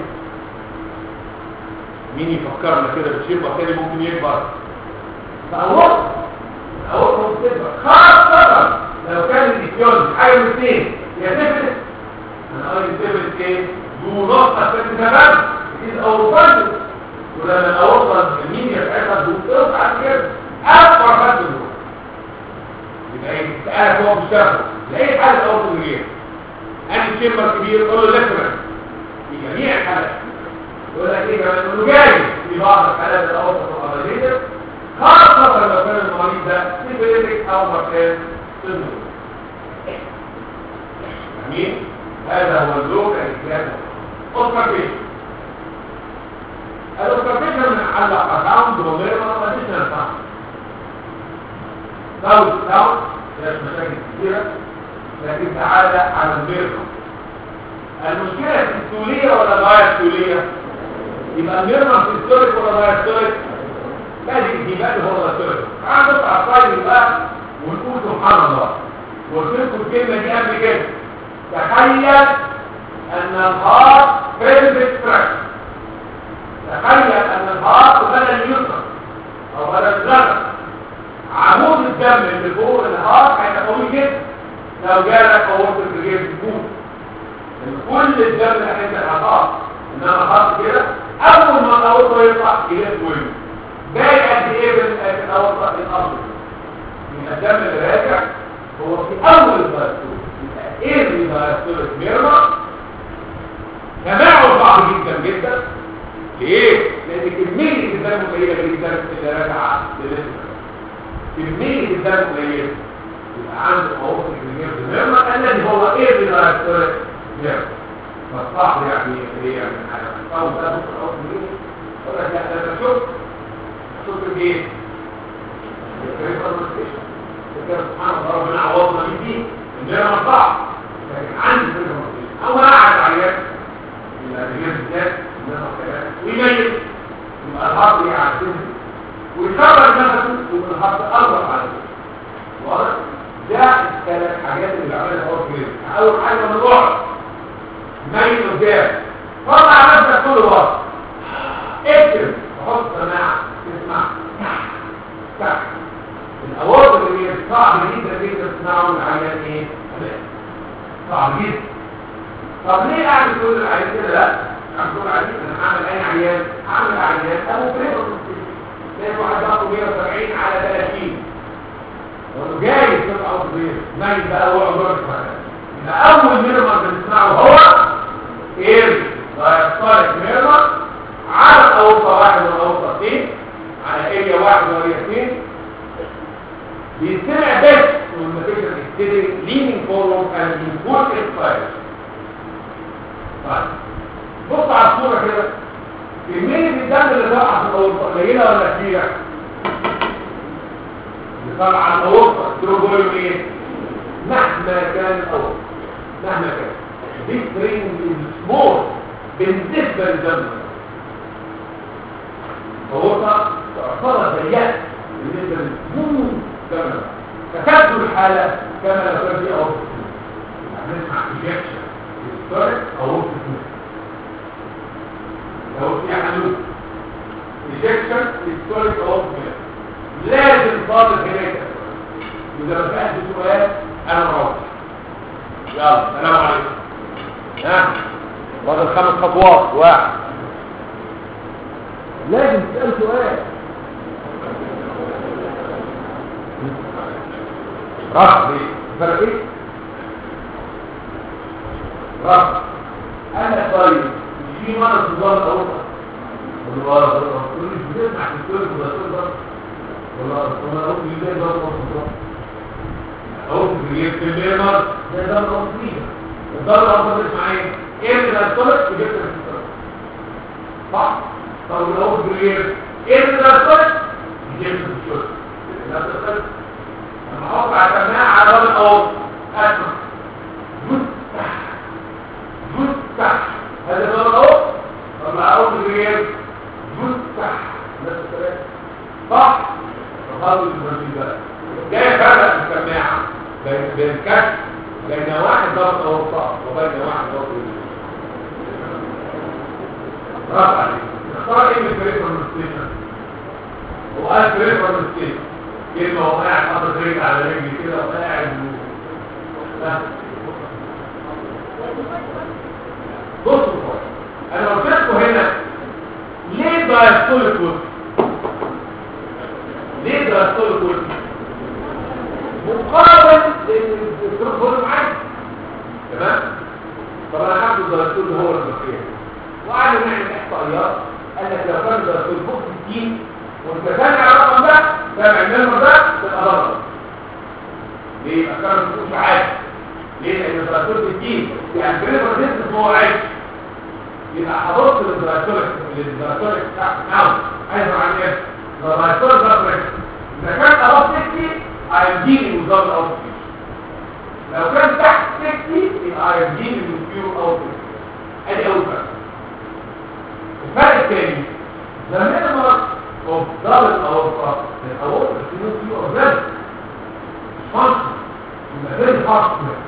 A: مين يفكرنا كده بشمبر تاني ممكن يكبر فأول أول ممكن تكبر خاصة لو كان الإسيون حاجة من اثنين يا تفلت أنا قال تفلت ايه دو نقطة تفلت تمام is اوروباندو ولما الاورطه الميديا بتاعتها بتوسع كده اكبر خد الروح يبقى ايه سألك هو مشتغل لقيت حالة الاورطه الغير اني تشمبر كبير قول له لكنا في جميع الحالات يقول لك ايه كمان انه جاي في بعض الحالات الاورطه الابديه خاصه لو كان المريض ده سيفيليتك او مكان سندروم جميل هذا هو اللوك الاسلامي اوبريشن الاوبريشن علق اكاونت وميرما واديشنال ساوند ساوند ساوند فيهاش مشاكل كثيره لكن تعالى على الميرما المشكله السيستوليه ولا الغايه السيستوليه يبقى الميرما سيستوليك ولا غايه سيستوليك لازم الجبال هو السيستوليك تعال نطلع على الصايد بقى ونقول سبحان الله وقلت لكم الكلمه دي قبل كده تخيل ان الهارت فيلد اكسبريس تخيل ان الهارت بدل اليسرى او بدل الزرع عمود الدم اللي فوق الهارت هيبقى قوي جدا لو جالك قوه الرجال تكون كل الدم اللي هينزل على الهارت انما الهارت كده اول ما الاورطه يطلع يلف وينه باقي قد ايه في الاورطه الارض من الدم اللي راجع هو في اول الفاستور ايه اللي فاستور ميرما تماعل صعب جدا جدا ليه؟ لان كمية الدم قليلة جدا اللي راجعة للاسم كمية الدم قليلة يبقى عنده قوة الجنيه في الميرما الذي هو ايه اللي فاستور ميرما فالصعب يعني ايه يعني حاجة او ده بكرة او منين ولا لا انا شفت شفت ايه؟ كده سبحان الله ربنا عوضنا من دي الميرما صعب لكن عندي فكره مصريه او قاعد عليها الادويه بالذات ويميز يبقى الهارت يعتمد ويكبر نفسه ويبقى الهارت اقرب على واضح ده الثلاث حاجات اللي بيعملها هو كده اول حاجه من الوعد ميل قدام طلع نفسك كل وقت اكتب وحط سماعه تسمع تحت الاوراق اللي هي صعب جدا جدا تسمعه من عيان ايه صعب جدا طب ليه اعمل كل العيان كده لا اعمل كل العيان انا هعمل اي عيان هعمل عيان ابو بريمر لان واحد ضغطه 170 على 30 وانه جاي تبقى او كبير ميت بقى هو عباره يبقى اول ميرمر بنسمعه هو ايه دايستوليك ميرمر على الاوطه واحد والاوطه اثنين على اريا واحد واريا اثنين بيستمع بس when the patient is sitting, leaning forward and in full inspiration. طيب بص على الصورة كده كمية الدم اللي طالعة في الأورطة قليلة ولا كبيرة؟ اللي طالعة على الأورطة تروبوليوم إيه؟ مهما كان الأورطة مهما كان this ring is small بالنسبة للدم الأورطة تعتبر ضيقة بالنسبة للسموث كما فتبدو الحالة كما لو كان في أورط هنسمع إجاكشن هيستوريك أورط لو في حلول إجاكشن هيستوريك أورط لازم صادق هناك إذا ما فيهاش سؤال أنا راضي يلا سلام عليكم ها فاضل خمس خطوات واحد لازم تسأل سؤال رفض ايه فرق ايه رفض انا طيب في مرض في ظهر الاوضه والله كل مش بتسمع في الكل ولا تقدر والله انا قلت لي ده ده قلت لي في الميمر ده ده الاصليه الضرر الاصلي اسمع ايه ايه اللي هتطلق وجبت الكتاب صح طب لو قلت لي ايه اللي هتطلق جبت الكتاب نفس الكلام لما احط على سماعه على باب الاوضه اسمع جثح جثح هذا باب الاوضه طب اعوذ بالله جثح نفس الكلام صح فقالوا للرجل بقى جاي فرق السماعه بين بين كشف بين واحد ضغط اوسط وبين واحد ضغط رفع عليك اختار ايه من البريفرال ستيشن هو قال بريفرال ستيشن كلمة هو قاعد حاطط رجل على رجلي كده وقاعد بصوا انا قلت لكم هنا دايستوليك ويب ليه دايستوليك ويب مقابل الدكتور معاك تمام طب انا هاخد الدايستول هو المكان وقعدنا نعمل احصائيات قال لك لو كان الدايستول فوق 60 وانت سامع الرقم ده سامع النمر ده تبقى ضرر ليه يبقى كان مش عادي ليه لان الدايستول 60 يعني كده ريزيستنس هو عادي يبقى هبص للدايستول للدايستول بتاع ناو عايز عن ايه الدايستول ده اذا كان اباف 60 هيديني وزاره الاوتفيت لو كان تحت 60 يبقى هيديني من بيور اوتفيت ادي اول فرق الفرق الثاني لما نمر اوف دبل اورطه الاورطه بتكون فيه اورجان فانكشن يبقى فيري فانكشن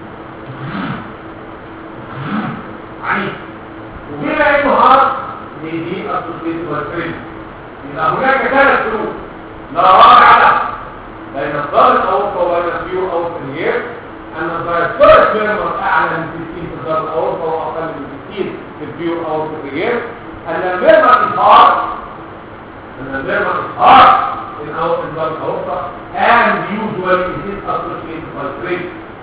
A: عنيف وبما انه هارد دي اسوسيتد والفريند يبقى هناك ثلاث شروط لا رابع له بين الضغط الاورطه وبين البيور اوتفيت ان الدايستوريك ميرمر اعلى من 60 في الضغط الاورطه واقل من 60 في البيور اوتفيت ان الميرمر اظهار ان الميرمر اظهار in our in the aorta and usually it is associated by brain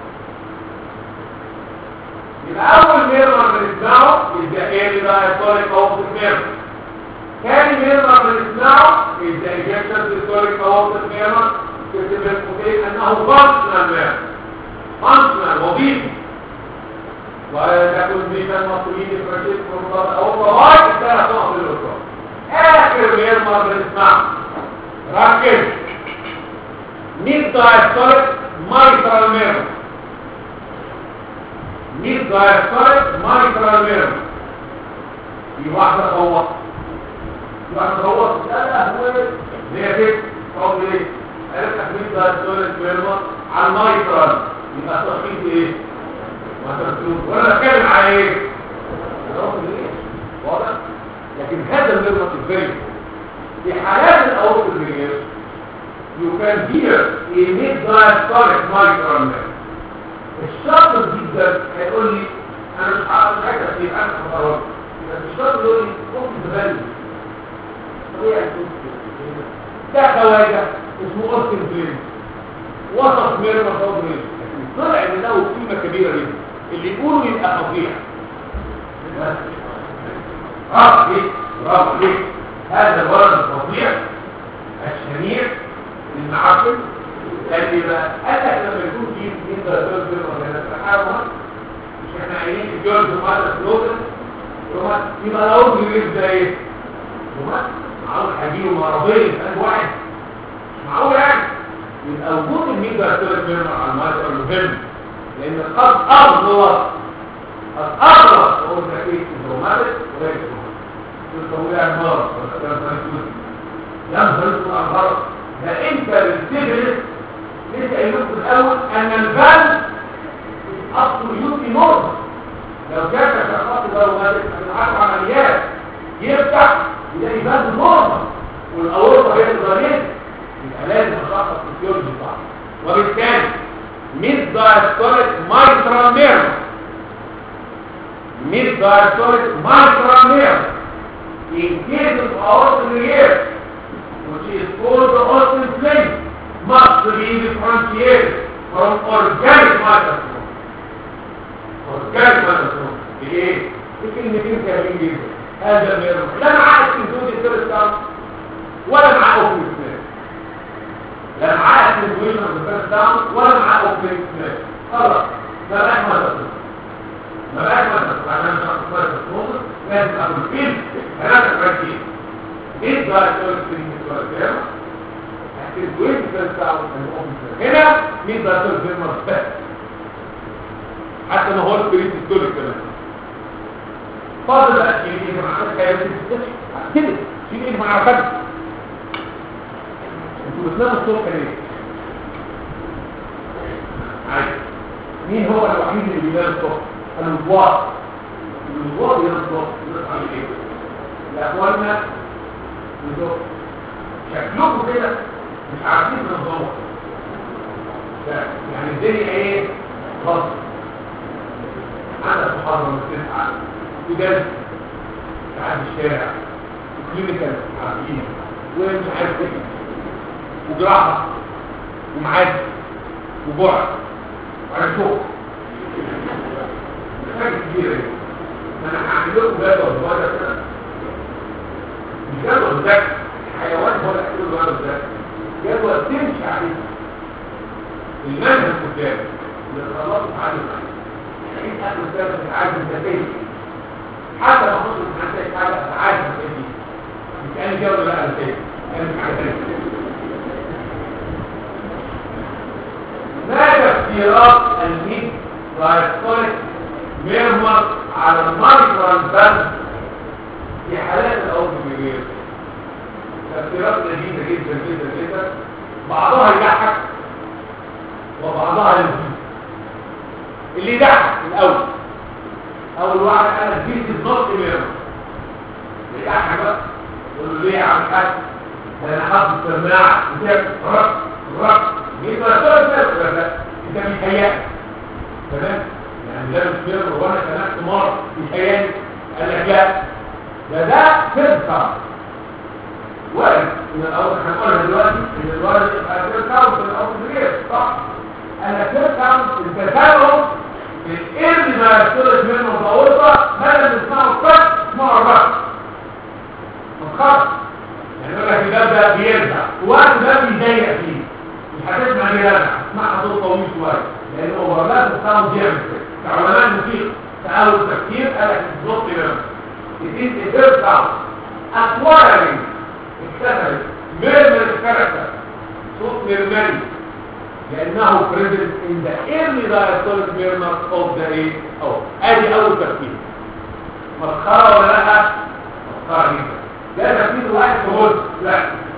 A: يبقى اول ميرمر بنسمعه is the early diastolic aortic murmur ثاني ميرمر بنسمعه is the ejection systolic aortic murmur يكتب المدير انه functional murmur functional وظيفي وتكون بين المصريين الفرشيد والمضاد او فوائد الثلاث نقط الاخرى اخر ميرمر بنسمعه ركز ميد دايستوليك مايترال ميرمر ميد دايستوليك مايترال ميرمر في واحدة صوت في واحدة صوت لا لا هو ليه كده طب ليه قالت لك ميد دايستوليك ميرمر على المايترال يبقى تشخيص ايه ما ترسلوش ولا بتكلم على ايه واضح لكن هذا الميرمر الفيري في حالات الاورط الفيريس you can hear a mid-diastolic mitral nerve الشاطر جدا هيقول لي انا مش عارف مش عايز اكتب انا خطرات بس الشاطر يقول لي ممكن تبان طبيعي ده خواجه اسمه اوستن بلين وسط ميرما صدري طلع ان له قيمه كبيره جدا اللي يقولوا يبقى فظيع اه ليه برافو ليه هذا الولد الفظيع الشهير المعقل اللي بقى قال لك لما يكون في انت دول دول ولا تحاول مش احنا عايزين في جورج وماذا سلوجن يبقى لو بيجيب ده ايه معقول هجيبه مرضين قال واحد مش معقول يعني يبقى وجود الميجا ستوريك ميرمر على المايكرو مهم لان قد اغلط قد اغلط اقول لك ايه الروماتيك وليس تقول يا عمار ولا كلام فرنسي لا فرنسي عن غلط ده انت بتدرس لسه قايل لكم الاول ان الفن اصله يوتي نورمال لو كان شخص ده روماتيك هتتعرف عمليات يفتح يلاقي فن نورمال والاورطه هي الغريبه يبقى لازم اشخص الفيولوجي صح وبالتالي ميد دايستوليك مايترال ميرمر mid diastolic mitral nerve in case of aortic arrest, which is called the Austin flame, must be differentiated from organic mitral stroke. Organic mitral stroke. ايه؟ في كلمتين كاملين جدا هذا النيرف لا معاه سنتوز الثالث ولا معاه اوبن سميث لا معاه سنتويشن الثالث ولا معاه اوبن سميث خلاص ده راح mitral stroke ما بقاش مثلا عشان شخص كويس الصوت لازم اقول فين ثلاثة كويسين ايه بقى الكويس في الكويس لكن وين بتاعه هنا مين بقى الكويس في المرتبة حتى ما هو البريد الدولي كمان فاضل بقى شيل ايه مع خدك يا كده شيل ايه مع خدك انتوا بتناموا الصبح ليه؟ عايز مين هو الوحيد اللي بينام الصبح؟ الوضوء الوضوء ينظر ينظر ايه يا اخوانا ينظر شكلكم كده مش عارفين تنظروا يعني الدنيا ايه غلط عندك محاضرة من تسعة في جلسة في عند الشارع كلينيكال عارفين ومش عارف ايه وجراحه ومعاد وبعد وعلى شغل حاجه كبيره دي انا هعمل لكم جدول صغير كده مش جدول ذكي حيوان هو اللي هيعمل له جدول ذكي جدول تمشي عليه المنهج قدامك اللي خلصت تعلم عليه يعني انت قدامك تتعلم انت حتى لو كنت محتاج حاجه عايز تدي مش انا كده ولا لا انا كده انا مش حاجه ثانيه ما تفسيرات الميد رايستوليك ميرمر على المايكرون بس في حالات الاوتوميبيل تفسيرات لذيذه جدا جدا جدا بعضها يضحك وبعضها لذيذ اللي يضحك الاول اول واحد انا جيت النص ميرمر يضحك بقى يقول له ليه يا عم حاج ده انا حاطط سماعه بتاعت رق رق جيت ولا تقول لا انت بيتهيأ تمام يعني ده مش ميرمر وانا سمعت مره بيتهيألي قال لك لا ده ده فيرست وارد من الاول هنقولها دلوقتي ان الوارد يبقى فيرست كاونت في الاول غير صح انا فيرست كاونت التفاهم القرد ما يصلش منه متوسطة بدل نسمعه فك اسمعه الرقم متخصص يعني يقول لك الباب ده بيرجع وقت ده بيضيق فيه مش هتسمع ليه رجع اسمعها صوت طويل شويه لان اوفرلاب الساوند بيعمل كده كعلماء الموسيقى تأول التفكير قال لك الصوت كده It is a first sound acquiring اكتسبت ميرمر كاركتر صوت ميرمري لأنه present in the early diastolic murmur of the air أو ادي أول تفكير مسخرة ولا لا؟ مسخرة جدا ده تفكير واحد في غرز لا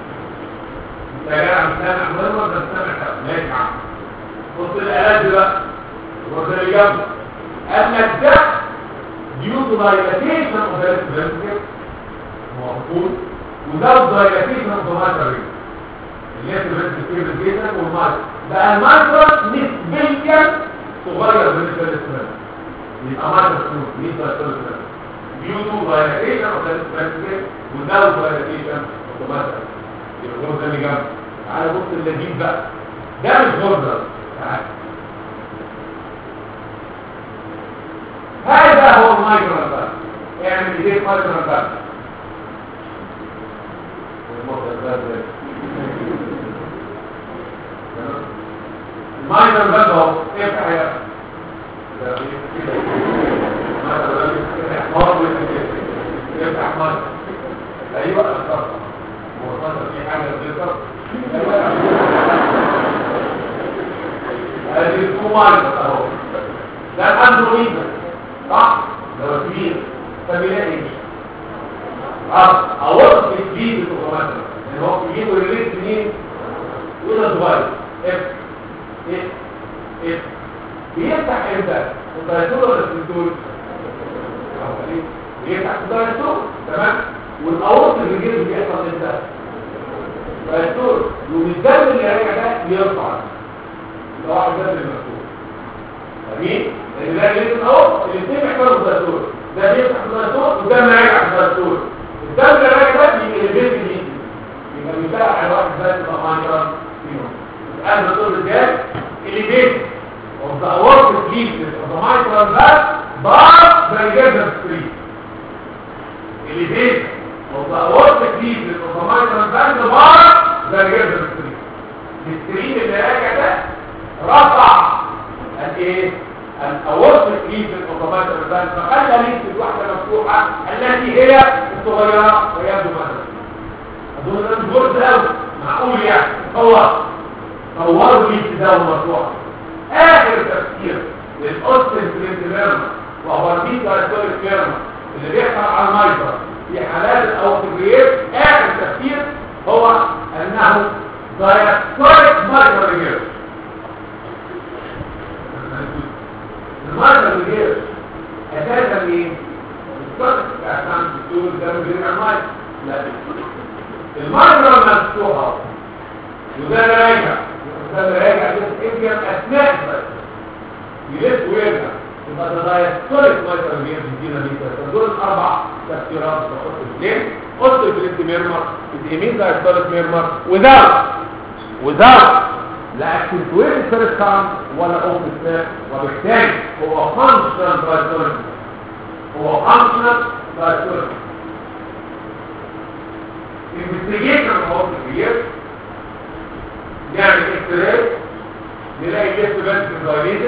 A: يا جماعة مش سامع ميرمر ده سامع كلام ماشي عم بص الآلات دي بقى الغرزة اللي جنبه قال لك ده due to dilatation of the left ventricle موجود without dilatation of the mitral ring الليفت ventricle جدا والمايترال بقى المايترال نسبيا صغير بالنسبه للسمنه يبقى مايترال سموث بالنسبه للسمنه due to dilatation of the left ventricle without dilatation of the mitral يبقى الغرزه اللي جنبه تعالى بص اللذيذ بقى ده مش غرزه تعالى هذا هو المايكرون بقى اعمل ايديك مايكرون بقى المايكرون بقى اهو افتح يا افتح مايكرون ايوه افتح هو في حاجه بتذكر هذه الكو مايكرون اهو ده الاندرويد صح لو كبير فبيلاقي ايه اه اورط الجديد الاوتوماتيك يعني هو بيجيب الريليز منين وده صغير اف اف اف بيفتح امتى الدايتول ولا السنتول بيفتح الدايتول تمام والاورط اللي بيجيب بيحصل امتى الدايتول والدم اللي راجع ده بيرفع ده واحد ده اللي مفتوح جميل لان ده لازم اهو الاثنين محتاجوا الدكتور ده بيفتح الدكتور وده راجع الدكتور الدم اللي راجع ده بيلبس لي يبقى بيبقى على واحد بس يبقى مايكرون فيهم الان الدكتور الجاي اللي بيت of the aortic leaflet of the mitral valve but the reserve street اللي بيت of the aortic leaflet of the mitral valve but the reserve street الستريم اللي راجع ده رفع الايه الاورطة ليف الاوتومات الربان فخلى ليف الواحدة مفتوحة التي هي الصغيرة ويبدو مثلا اظن ده مش غرز قوي معقول يعني طور طوروا ليف ده ومفتوحة اخر تفكير للاوستن برينتيرما وهو البيتا ريستوريك فيرما اللي بيحصل على المايكرو في حالات الاوتوبريت اخر تفكير هو انه دايستوريك مايكرو ريجيرش المرضى الغير اساسا ايه الصدق عشان تقول ده من المرض لا المرضى المفتوحه وده راجع وده راجع يمكن اثناء بس يلف ويرجع يبقى ده دايستوليك مايكرو غير بيدينا بيتا دول اربع تفسيرات بحط البلين قلت البلين ميرمر اليمين ده يختلط ميرمر without without لا اكتنتويت الفيرست كام ولا اوف سبير وبالتالي هو فانكشنال بايتولوجي هو فانكشنال بايتولوجي investigation of the year نعمل اكتراي نلاقي جسم بس دايليتد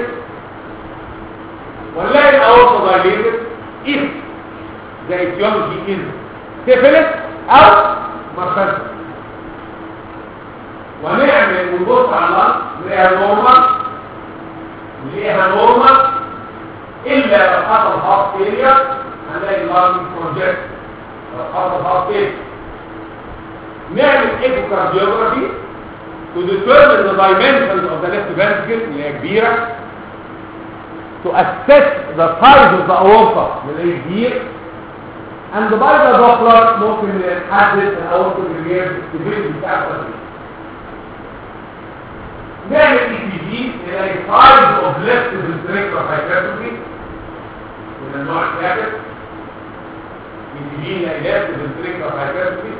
A: ونلاقي الاورطه دايليتد if the etiology is syphilis او مرخصة ونعمل ونبص على الارض نلاقيها نورمال نلاقيها نورمال الا لو حصل هارت فيلير هنلاقي الارض بروجكت لو حصل هارت فيلير نعمل ايكوكارديوجرافي to determine the dimensions of the left ventricle اللي هي كبيرة to assess the size of the aorta اللي هي كبير and by the Doppler ممكن نحدد الاورتا اللي هي الستابيليتي بتاعتها نعمل اي سي جي نلاقي size of left ventricular hypertrophy من النوع الثالث اي سي جي نلاقي left ventricular hypertrophy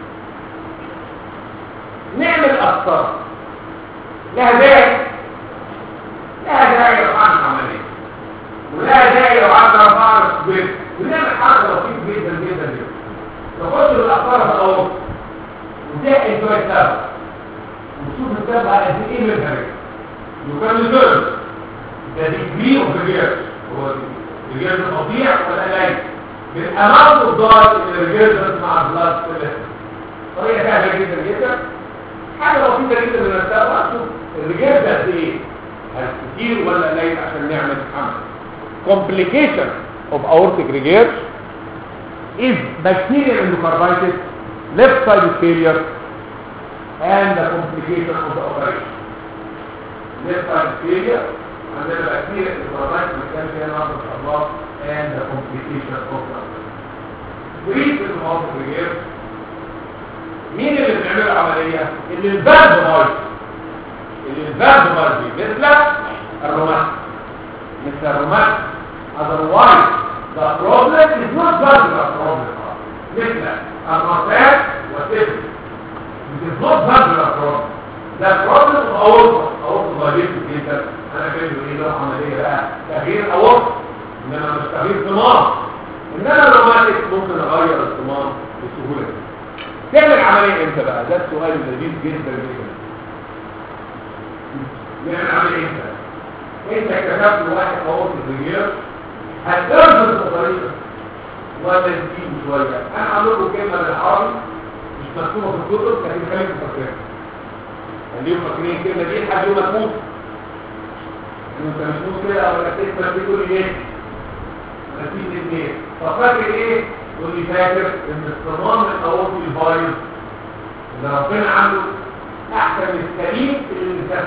A: نعمل أفكار لها داعي لها داعي لو عمل عملية ولها داعي لو عمل رفعنا بيت ونعمل حركة لطيفة جدا جدا جدا نخش بالأفكار في الأول وتحقن شوية سبب وتشوف السبب على قد إيه من الهرج يكون لزول ده ديجري اوف ريجيرش هو ريجيرش فظيع ولا قليل بالأمام الضال اللي ريجيرش مع البلاد طريقة سهلة جدا جدا حاجة بسيطة جدا من السبب شوف الرجال ده قد ايه هل كتير ولا قليل عشان نعمل عمل complication of aortic regurg is bacterial endocarditis left side failure and the complication of the operation left side failure and then the bacterial endocarditis مكان فيها نقص ان شاء الله and the complication of the operation brief of aortic regurg مين اللي بيعمل العملية؟ اللي الباب بايظ اللي الباب بايظ مثل الرومات مثل الرومات otherwise the problem is not valvular problem مثل المرتاح والسفل it is not valvular problem the problem of aorta aorta ضايلت جدا انا كده ايه ده عملية بقى تغيير اورطة انما مش تغيير صمام انما الروماتيك ممكن اغير الصمام بسهولة تعمل عملية امتى بقى ده السؤال اللذيذ جدا جدا نعمل عملية امتى انت اكتشفت واحد اورط الرجال هترجل الطريقة ولا تجيب شوية انا هقول لكم كلمة بالعربي مش مكتوبة في الكتب لكن خليكم فاكرينها خليكم فاكرين الكلمة دي لحد يوم ما تموت انت مش تموت كده ولا تكتب دي كل ليه نتيجة الاثنين ففاكر ايه واللي فاكر ان الصمام الاورطي البايظ اللي ربنا عنده احسن من السليم في الانسان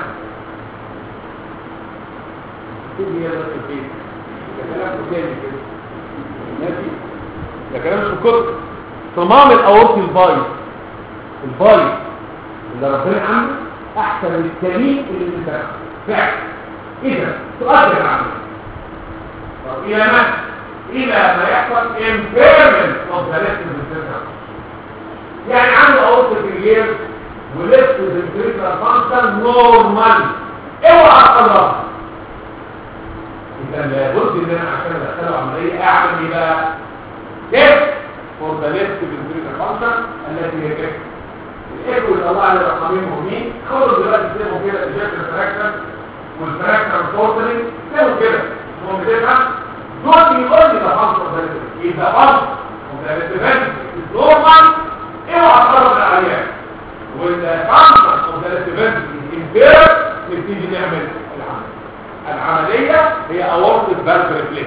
A: تيجي هي بس البيت ده كلام تاني كده ماشي ده كلام مش في الكتب صمام الاورطي البايظ البايظ اللي ربنا عنده احسن من السليم في الانسان فعلا اذا تؤثر العمل طب الى متى الى ما يحصل impairment of the left ventricular يعني عنده اورطة الجير ولفت ventricular function normal اوعى تقرب اذا لابد ان انا عشان ادخله عملية اعمل ايه بقى test for the left ventricular function التي هي كده الايكو اللي طلع لي رقمين مهمين خدوا دلوقتي تسيبوا كده الجيكتر فراكشن والفراكشن تورتلينج سيبوا كده هم بتفهم دول بيقول لي ده خمسة ثلاثة يبقى خمسة وثلاثة نورمال اوعى تقرب العيان وإذا خمسة وثلاثة امبير نبتدي نعمل العمل العملية هي أورطة فالف ريفليكس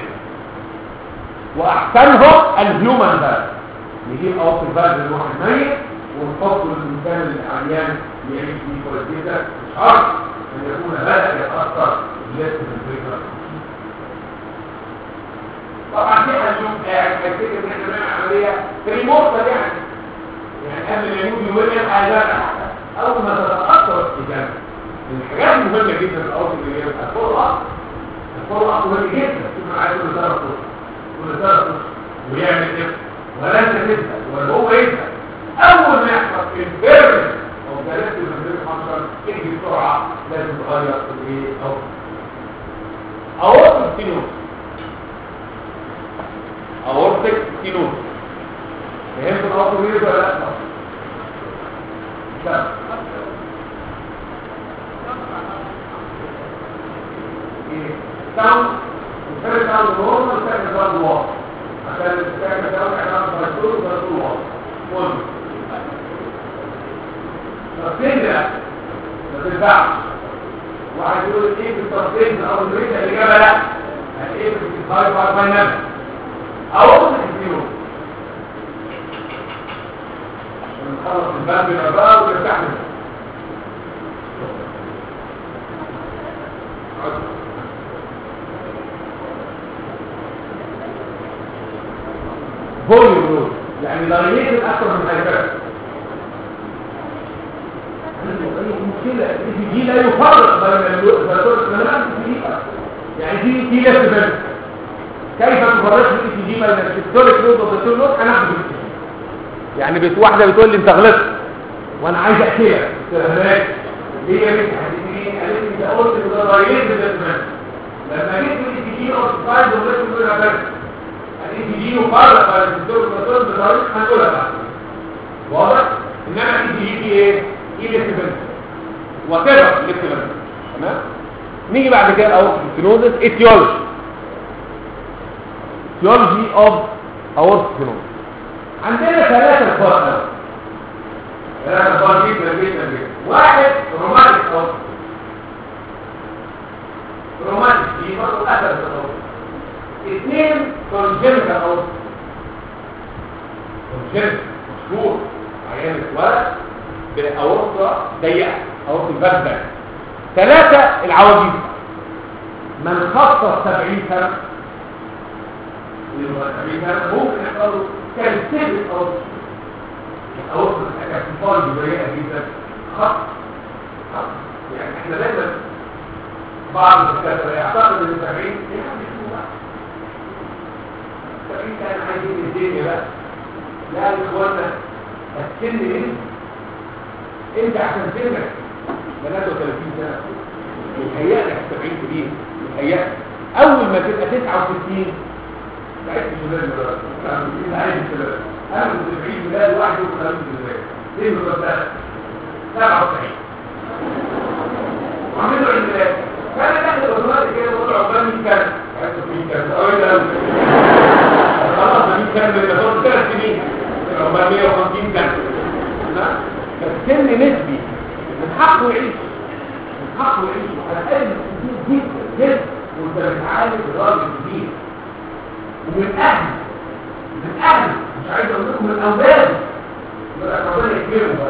A: وأحسنهم الهيومن فالف نجيب أورطة فالف الواحد ميت ونحط الإنسان العيان يعيش فيه كويس جدا مش شرط أن يكون بدأ يتأثر بلسه الفكرة طبعا دي هنشوف قاعد هيفتكر ان احنا بنعمل عمليه ريموتال يعني يعني قبل ما يموت يقول لي حاجه اول ما تتاثر الجنب من الحاجات المهمه جدا في الاوقات اللي هي الفور اب الفور اب مهم جدا تكون عايز كل ثلاث اشهر كل ثلاث اشهر ويعمل ايه ولا انت تسال ولا هو يسال اول ما يحصل الفيرمنت او جلست المدرب حصل تيجي بسرعه لازم تغير الايه او اورتك ستينوز اورتك ستينوز فهمت الاوتو ولا لا لا ساوند وثالث ساوند نورمال وثالث ساوند واضح عشان تعمل ساوند احنا بنقول بنقول واضح مهم طرفين ده ما تنفعش واحد يقول ايه في الطرفين او الريشه الاجابه لا يعني ايه في الهاي بار دايناميك او اقصد الفيو نخلص الباب بقى ونرتاح منه فوليوم لود يعني ضريبه اكثر من هيكله المشكله دي لا يفرق بين الفاتوره الكلام دي يعني دي دي لا تبان كيف تفرق الاي تي جي بين السيستوليك لود والدكتور لود هناخد يعني بت واحده بتقول لي انت غلطت وانا عايز اقتلك هناك هي بنت هتديني قالت لي انت قلت ده ضريبه الاسمان لما جيت الاي تي جي اوف سايد وغلطت تقول لها بس الاي تي جي يفرق بين السيستوليك والدكتور بطريقه هنقولها بعد واضح انما الاي تي جي دي ايه ايلكتريفنت وكذا ايلكتريفنت تمام نيجي بعد كده اهو ستينوزس ايتيولوجي ايتيولوجي اوف اورت ستينوزس عندنا ثلاثه فرق ثلاثه فرق جدا جدا جدا واحد روماتيك اورت روماتيك دي برضه اثر الاورت اثنين كونجنتال اورت كونجنتال مشهور عيان اتولد بأورطة ضيقة أورطة البردة ثلاثة العواجيز من خصص 70 سنة اللي هو 70 سنة ممكن يحصل له كالسيبت أورطة الأورطة كالسيبال ضيقة جدا خط خط يعني احنا دايما بعض الدكاترة يعتقد ان 70 يعني شو بقى 70 سنة عايزين الدنيا بقى لا يا اخوانا السن ايه انت عشان سنك 33 سنة يتهيألك 70 كبير يتهيألك اول ما تبقى 69 تعيش شباب دلوقتي عايز شباب انا كنت في عيد ميلاد واحد يوم 50 دلوقتي ليه بالظبط 97 وعملوا له عيد ميلاد فانا داخل اوتوماتيك كده بقول له عقبال 100 سنه عايز 100 سنه اول ده خلاص 100 سنه ده فاضل ثلاث سنين عقبال 150 سنه فالسن نسبي من حقه يعيش من حقه يعيش وعلى الاقل كتير جدا جدا وانت بتعالج الراجل كبير ومن اهل من اهل مش عايز اقول لكم من اولاد يبقى ربنا يكرمه بقى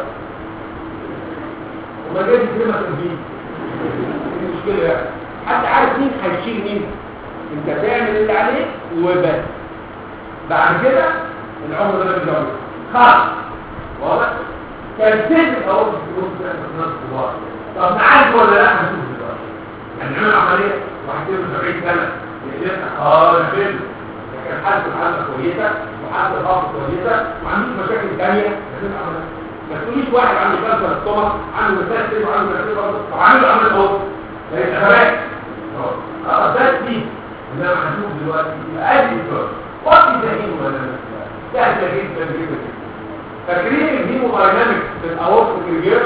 A: وما جاش يكرمك الدين دي المشكله يعني حتى عارف مين هيشيل مين انت تعمل اللي عليك وبس بعد كده العمر ده بيجاوب خلاص واضح كان سن اهو بيقول ده ناس كبار طب نعالج ولا لا هنشوف دلوقتي يعني نعمل عمليه واحد عنده 70 سنه يقدر اه نعمل كان حالته حاله كويسه وحالته ضغط كويسه وما عندوش مشاكل ثانيه نعمل عمليه ما تقوليش واحد عنده كانسر ستومك عنده مساس وعنده مساس وعامل عمل اهو ده يبقى خلاص اه ده دي انما هنشوف دلوقتي يبقى ادي الدور وقت زهيد ولا سهله جدا جدا فاكرين الهيموداينامكس في الاورط الريجير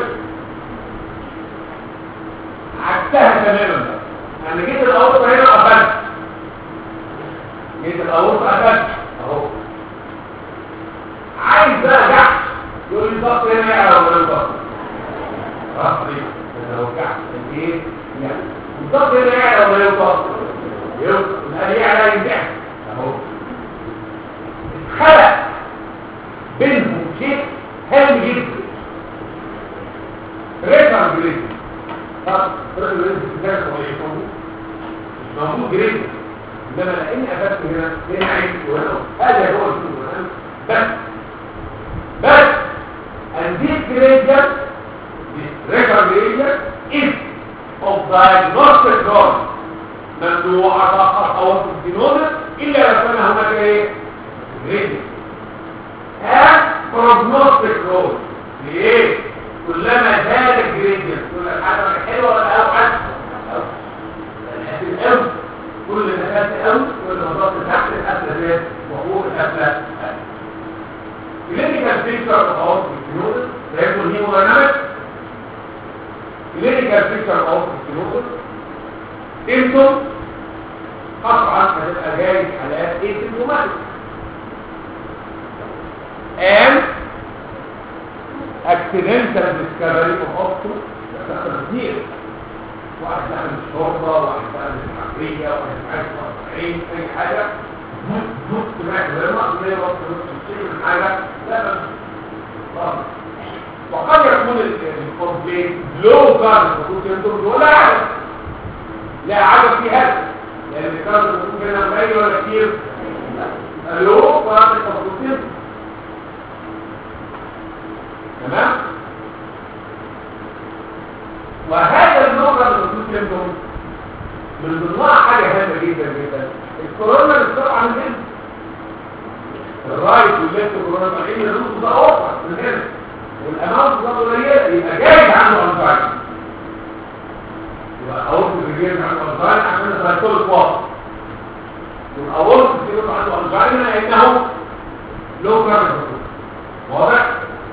A: عكسها تماما يعني جيت الاورط هنا قفلت جيت الاورط قفلت اهو عايز بقى جحش يقول لي الضغط هنا يعلى ولا الضغط اه طيب انا لو جحش ايه يعني الضغط هنا يعلى ولا الضغط يبقى يعلى ينجح اهو اتخلق بينهم شيء هام جدا ريفر جريد طب ريفر جريد ده صحيح مش موجود جريد انما لاني قفلت هنا هنا عين وهنا هذا هو الشغل بس بس and this gradient this record gradient is of diagnostic norm ممنوع فقط او الدينومس الا لو كان هناك ايه gradient بروجنوستيك رول ليه كلما زاد الجريدينت كل الحاجه حلوه ولا اوحش الحاجه قوي كل ما زاد قوي كل ما ضغط تحت القفله زاد وفوق القفله كلينيكال بيكتشر اوف الكنوز ده يكون هيموداينامكس كلينيكال بيكتشر اوف الكنوز انتم قطعا هتبقى جاي حالات ايه سيمتوماتيك and accidental discovery of opto بتحصل كتير واحد دخل الشرطة واحد دخل الحقيقية واحد عايز عين اي حاجة نص سمعت غير نقص زي وقت نص الشيء من حاجة لا بس خالص وقد يكون الكومبلين لو كان المفروض ينظر ولا عدد لا عدد في هذا لان كان المفروض هنا قليل ولا كتير لو كان المفروض ينظر تمام وهذا اللغة المفروض ينظر من ضمنها حاجة هامة جدا جدا الكورونا بتطلع عن هنا الرايت والليفت كورونا بقين الروس ده اوفر من هنا والامام ده قليله يبقى جايز عنه انفايل يبقى اورط الرجال عنده انفايل عشان السايكول واضح والاورط الرجال عنده انفايل لانه لو كان واضح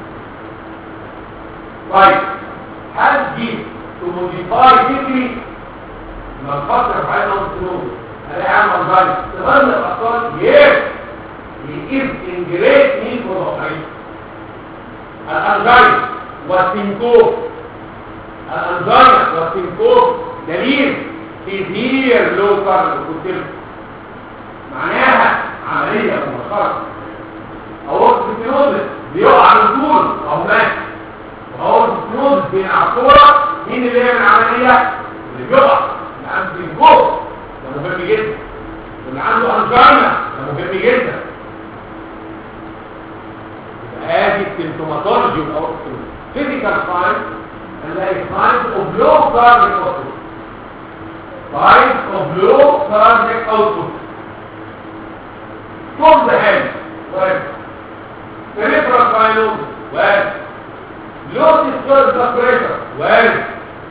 A: طيب هل دي تموديفاي فكري ما نفكر في عين السنون الاقي عام انفايل تغير الاطفال يس he is in great need for operation الانزايم والسينكوب الانزايم والسينكوب دليل كبير لو كارب كنتم معناها عملية مؤخرة اورط السينوزس بيقع من طول او مات واورط السينوزس بين عصورة مين اللي يعمل العملية اللي بيقع اللي عنده سينكوب ده مهم جدا واللي عنده انزايم ده مهم جدا هذه السيمتوماتولوجي او فيزيكال ساينس نلاقي ساينس اوف لو كاربيك اوتبوت ساينس اوف لو كاربيك اوتبوت فوق ذا هاند وارد سيريبرال ساينوز وارد لو ديسكورد ذا بريشر وارد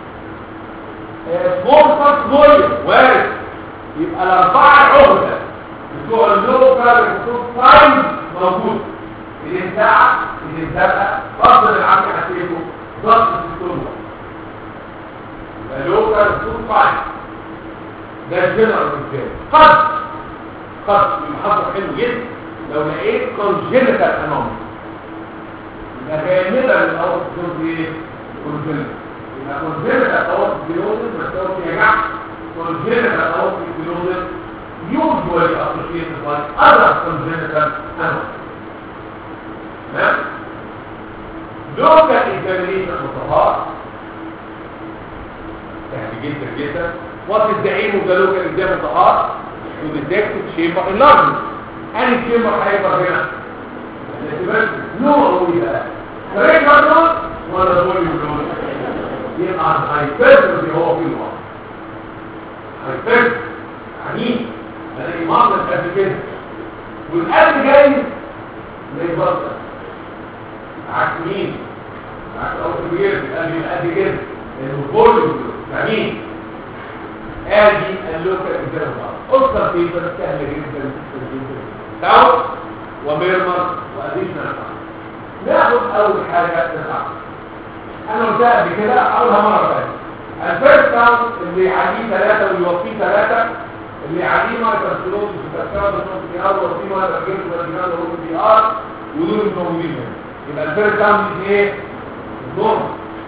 A: سمول فاست فوليوم وارد يبقى الاربعه عهده بتوع اللو كاربيك اوتبوت ساينس موجود الانتاع الانتاع فضل العمل حسيبه ضغط السلوة فلوكا السلوة فاين ده الجنرال بالذات قد قد المحضر حلو جدا لو لقيت كونجنتال انومي يبقى غالبا الاول تكون في ايه؟ كونجنتال يبقى كونجنتال الاول في بيوزن بس لو في جماعة كونجنتال الاول في بيوزن usually associated with other congenital anomalies تمام لوكال اكزامينيشن مصطفى سهل جدا جدا وات الزعيم وده لوكال اكزام مصطفى وديتكت شيمبر اللارج اني شيمبر هيبقى هنا نوع ايه بقى فريق لون ولا فوليوم لون يبقى الهايبرتروفي هو في الوقت هايبرتروفي عنيف الاقي مرض قد كده والقلب جاي زي بطل عكس مين عكس اول كبير قال لي قد كده انه فوليوم فاهمين ادي اللوكال اكزامبل قصه في بس سهله جدا جدا جدا داوت وميرمر واديشنال ناخد اول حاجه تسعه انا قلتها قبل كده اقولها مره ثانيه الفيرست داون اللي يعديه ثلاثه ويوفيه ثلاثه اللي يعديه ما يترسلوش في تفكير بصوت في ار وفيه ما يترجمش بالجنان وهو في ار ودول موجودين هنا يبقى الفيرست داون دي ايه نورمال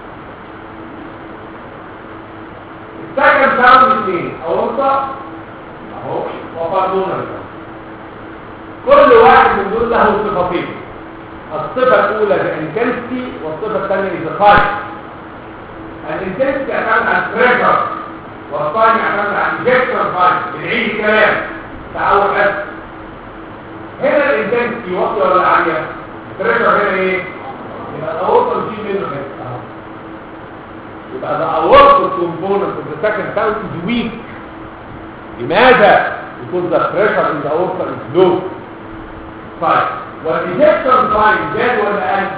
A: السكند داون اثنين اورطه اهو وبالمونر كل واحد من دول له صفتين الصفه الاولى الانتنسيتي والصفه الثانيه الفايت الانتنسيتي اعتمد على البريشر والثاني اعتمد على الانجكشن فايت بنعيد الكلام تعود بس هنا الانتنسيتي واطيه ولا عاليه البريشر هنا ايه يبقى الاورطه نشيل منه كده يبقى the aortic component of the second sound is weak لماذا؟ because the pressure in the aorta is low طيب والايجكشن تايم زاد ولا قل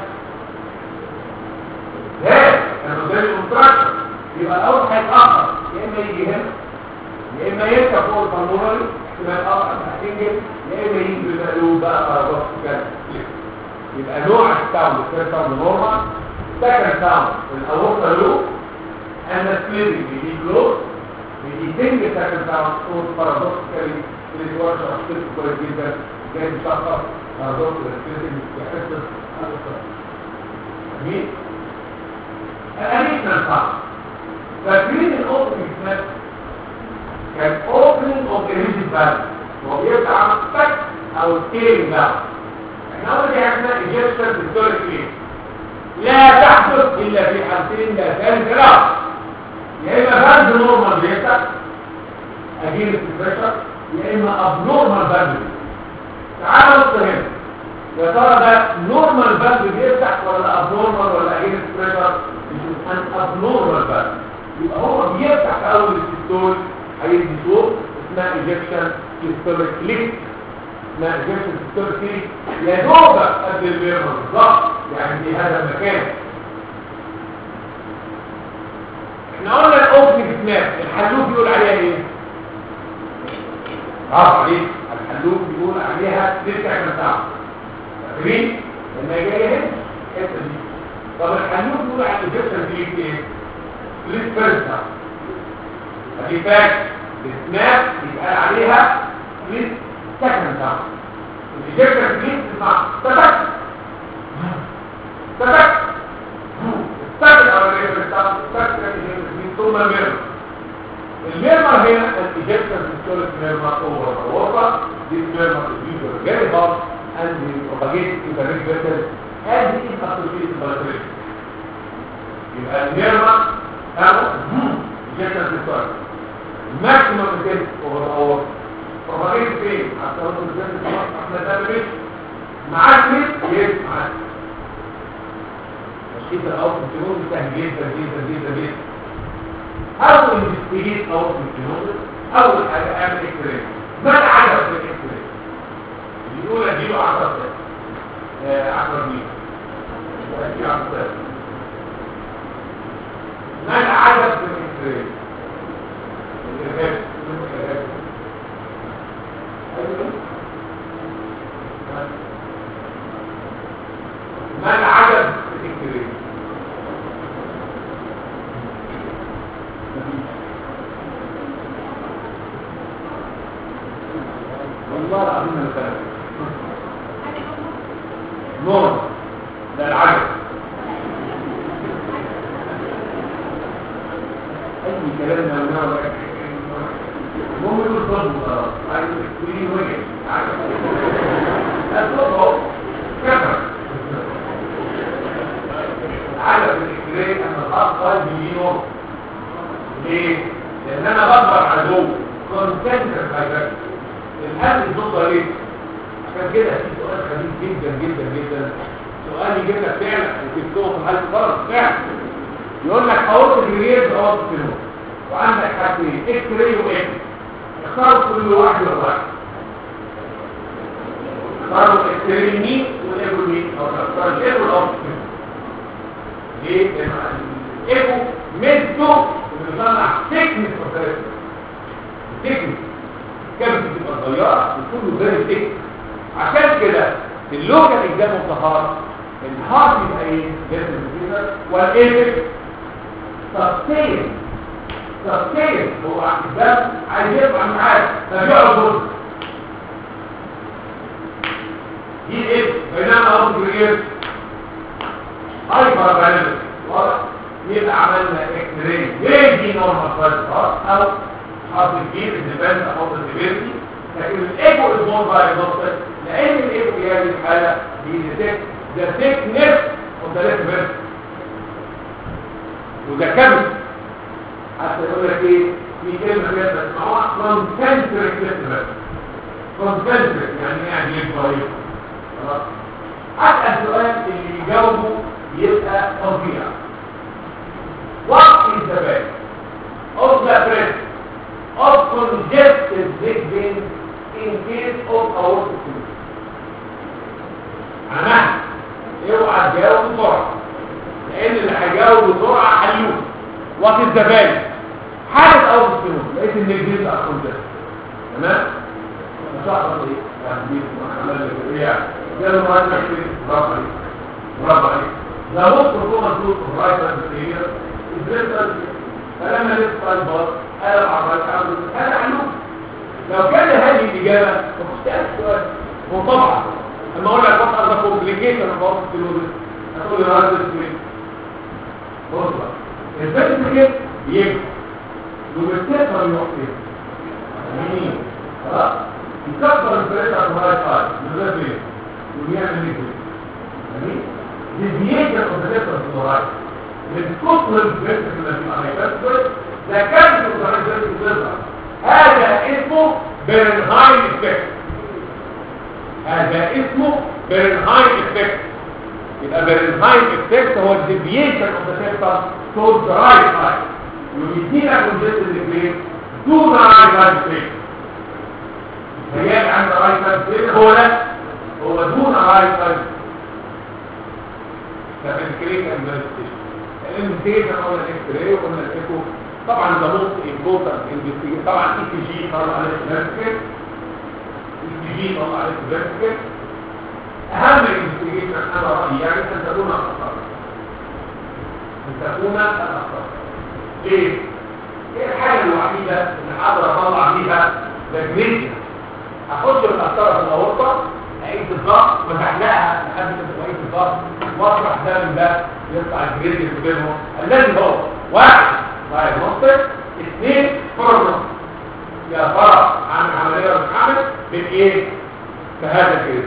A: زاد كان قدام الكونتراكشن يبقى الاول هيتاخر يا اما يجي هنا يا اما يركب فوق الفالمونري احتمال اخر هتنجل يا اما يجي بالقلوب بقى خلاص كده يبقى نوع الساوند الثيرد ساوند نورمال سكند ساوند الاورطه لو انا سبليتنج بيجي كلوز بيجي سنجل سكند ساوند صوت بارادوكسيكالي اللي ورشه اشتغل كويس جدا جاي مشخص بارادوكسيكال سبليتنج يحس جميل الاديشنال ساوند فاكرين الاوبننج سناب كان اوبننج اوف ريجيد فالف هو بيفتح تك او سكيلنج داون احنا اول دي عندنا ايجيبشن هيستوريكلي لا تحدث الا في حالتين لا ثالث لا يا اما فالف نورمال بيفتح اجينست بريشر يا اما ابنورمال فالف تعالوا نبص هنا يا ترى ده نورمال فالف بيفتح ولا ابنورمال ولا اجينست بريشر مش ان ابنورمال فالف يبقى هو بيفتح في اول السيستول هيدي صوت اسمها ايجكشن سيستوليك كليك اسمها ايجكشن سيستوليك كليك يا دوبك قد البيرما بالظبط يعني في هذا المكان احنا قلنا الاوبننج سناب الحلوف بيقول عليها ايه؟ عارف عليك الحلوف بيقول عليها تسع مساعد فاكرين؟ لما جايه هنا الحته دي طب الحلوف بيقول على الايجكشن كليك ايه؟ كليك فيرست ادي فاكت السناب يتقال عليها كليك سكند داون الايجكشن كليك تسمع تبك تبك تبك او الريفرس تبك من ثم الميرمر الميرمر هنا الايجكشن سيستوليك ميرمر اوفر اوفر دي ميرمر is very hot and the propagated to the red vessel and it is associated by the يبقى الميرمر هذا ايجكشن سيستوليك ماكسيمم انتنس اوفر اوفر propagated فين حتى لو الجسم احنا ده مش معاك مين يس معاك تشخيص الاوت الجنون سهل جدا جدا جدا جدا اول انفستيجيت اوت الجنون اول حاجه اعمل اكس راي ما العدد في الاكس راي يقول اديله 10 سنين 10 مين اديله 10 سنين ما العدد في الاكس راي الارهاب الارهاب ما العدد في الاكس راي والله العظيم انا فاهم نور ده العدد اي كلام لو نوع المهم يقول صدق خلاص عايز تقولي وجه عايز اطلبه كفر العدد في الاكتراك ان الخط قلبي ليه نور ليه؟ لان انا بكبر عدو كونسنتر فايبر الهدف الضد ليه عشان كده في سؤال خبيث جدا جدا جدا سؤال يجيب لك فعلا وتكتبه في حاله فرض فعلا يقول لك اورط الرياض اورط النور وعندك حاجتين اكس راي واكس اختاروا كل واحد لوحده اختاروا اكس راي مين والايجو مين او اختار الايجو الاورط ليه؟ لان الايجو ميزته بيطلع تكنيك اوبريشن تكنيك كانت بتبقى صغيره وكله فيري تيك عشان كده في اللوكال اكزام والطهاره الهارت يبقى ايه لازم والايفك سستين سستين هو اكزام عايز يطلع معاك فبيقعد بص دي ايه بينما اهو كريير هايبر بالانس واضح يبقى عملنا اكس راي ليه دي نورمال فايز او حرف الجيم الديبند احط الديبندي لكن الايكو از مور فايبل لان الايكو في هذه الحاله بيديتكت ذا ثيكنس اوف ذا ليفت فيرس وده كم حتى يقول لك ايه في كلمه كده بتسمعوها كونسنتريك ليفت فيرس كونسنتريك يعني ايه يعني ايه طريق خلاص حتى السؤال اللي يجاوبه يبقى فظيع What is the best of the breast of congested big vein in case of aortic stenosis. هتجاوب بسرعه لان اللي هيجاوب بسرعه حلوه وقت الزبالة حالة اول سنون لقيت ان الجيل اخر ده تمام مش هحفظ ايه تحديد محمد ايه ده له مهندس كتير برافو عليك برافو عليك ده مصر هو مدروس في رايت اند البريتال فلما لسه الباص قلب على الرايت عمل هذا علوم لو كان هذه الاجابه ما كنتش اسال سؤال هو طبعا لما اقول لك وات ار ذا كومبليكيشن اوف اوف سيلوزس هتقول لي هذا السؤال بص بقى البنت كده يبقى وبالتالي يروح فين يمين خلاص يكبر البريد على الرايت سايد من غير فين ويعمل ايه جميل ديفييشن اوف ذا ليفر تو رايت من كتر البريد اللي في الرايت ده كان في الرايت هذا اسمه بيرنهايم افكت هذا اسمه بيرنهايم افكت يبقى بيرنهايم افكت هو الديفييشن اوف ذا سيستم towards the right side ويدينا كونجست الاثنين دون رايت سايد ستيت هيجي عند رايت سايد ستيت هو ده هو دون رايت سايد ده في الكريك انفستيشن الانفستيشن قلنا الاكس راي وقلنا الايكو طبعا ده موست امبورتنت انفستيجيشن طبعا اي تي جي طلع عليه سيرتيفيكت اي تي جي طلع عليه سيرتيفيكت اهم انفستيجيشن انا رايي يعني ان تكون الاخطار ان تكون الاخطار ليه؟ هي الحاجه الوحيده اللي هقدر اطلع بيها الجريديا اخش بالقسطره في الاورطه اقيس الضغط وتحلقها لحد ما تبقى اقيس الضغط واطرح ده من ده يطلع الجريديا بينهم الذي هو واحد دايجنوستيك اثنين بروجنوستيك يا ترى عامل عمليه ولا مش عامل بالايه؟ بهذا الجريديا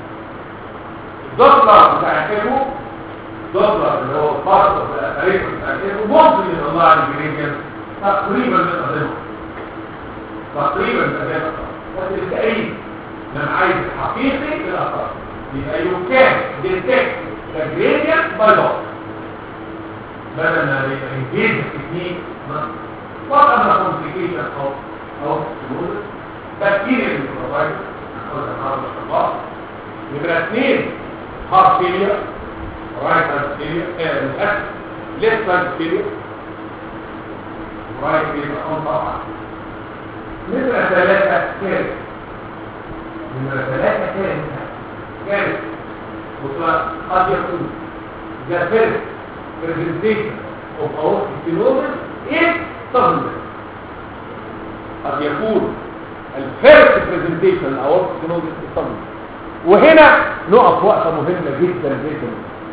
A: الدكتور بتاع كيمو الدكتور اللي هو الفرق التاريخ بتاع كيمو ممكن يطلع الجريديا تقريبا بتقدمه تقريبا بتقدمه بس التقريب لما عايز حقيقي للاثار يبقى يمكن ديتكت ذا gradient by dot بدل ما يبقى انجيز التكنيك what are the complications of of smoothness bacterial microbiome نقول النهارده ما شاء الله يبقى اثنين heart failure right heart failure آه للاسف left heart failure right failure on طبعا نمرة ثلاثة كارثة نمرة ثلاثة كارثة كارثة وقد يكون the first presentation of aortic stenosis is sudden قد يكون الفيرست برزنتيشن الاورتيك stenosis is sudden وهنا نقف وقفه مهمه جدا جدا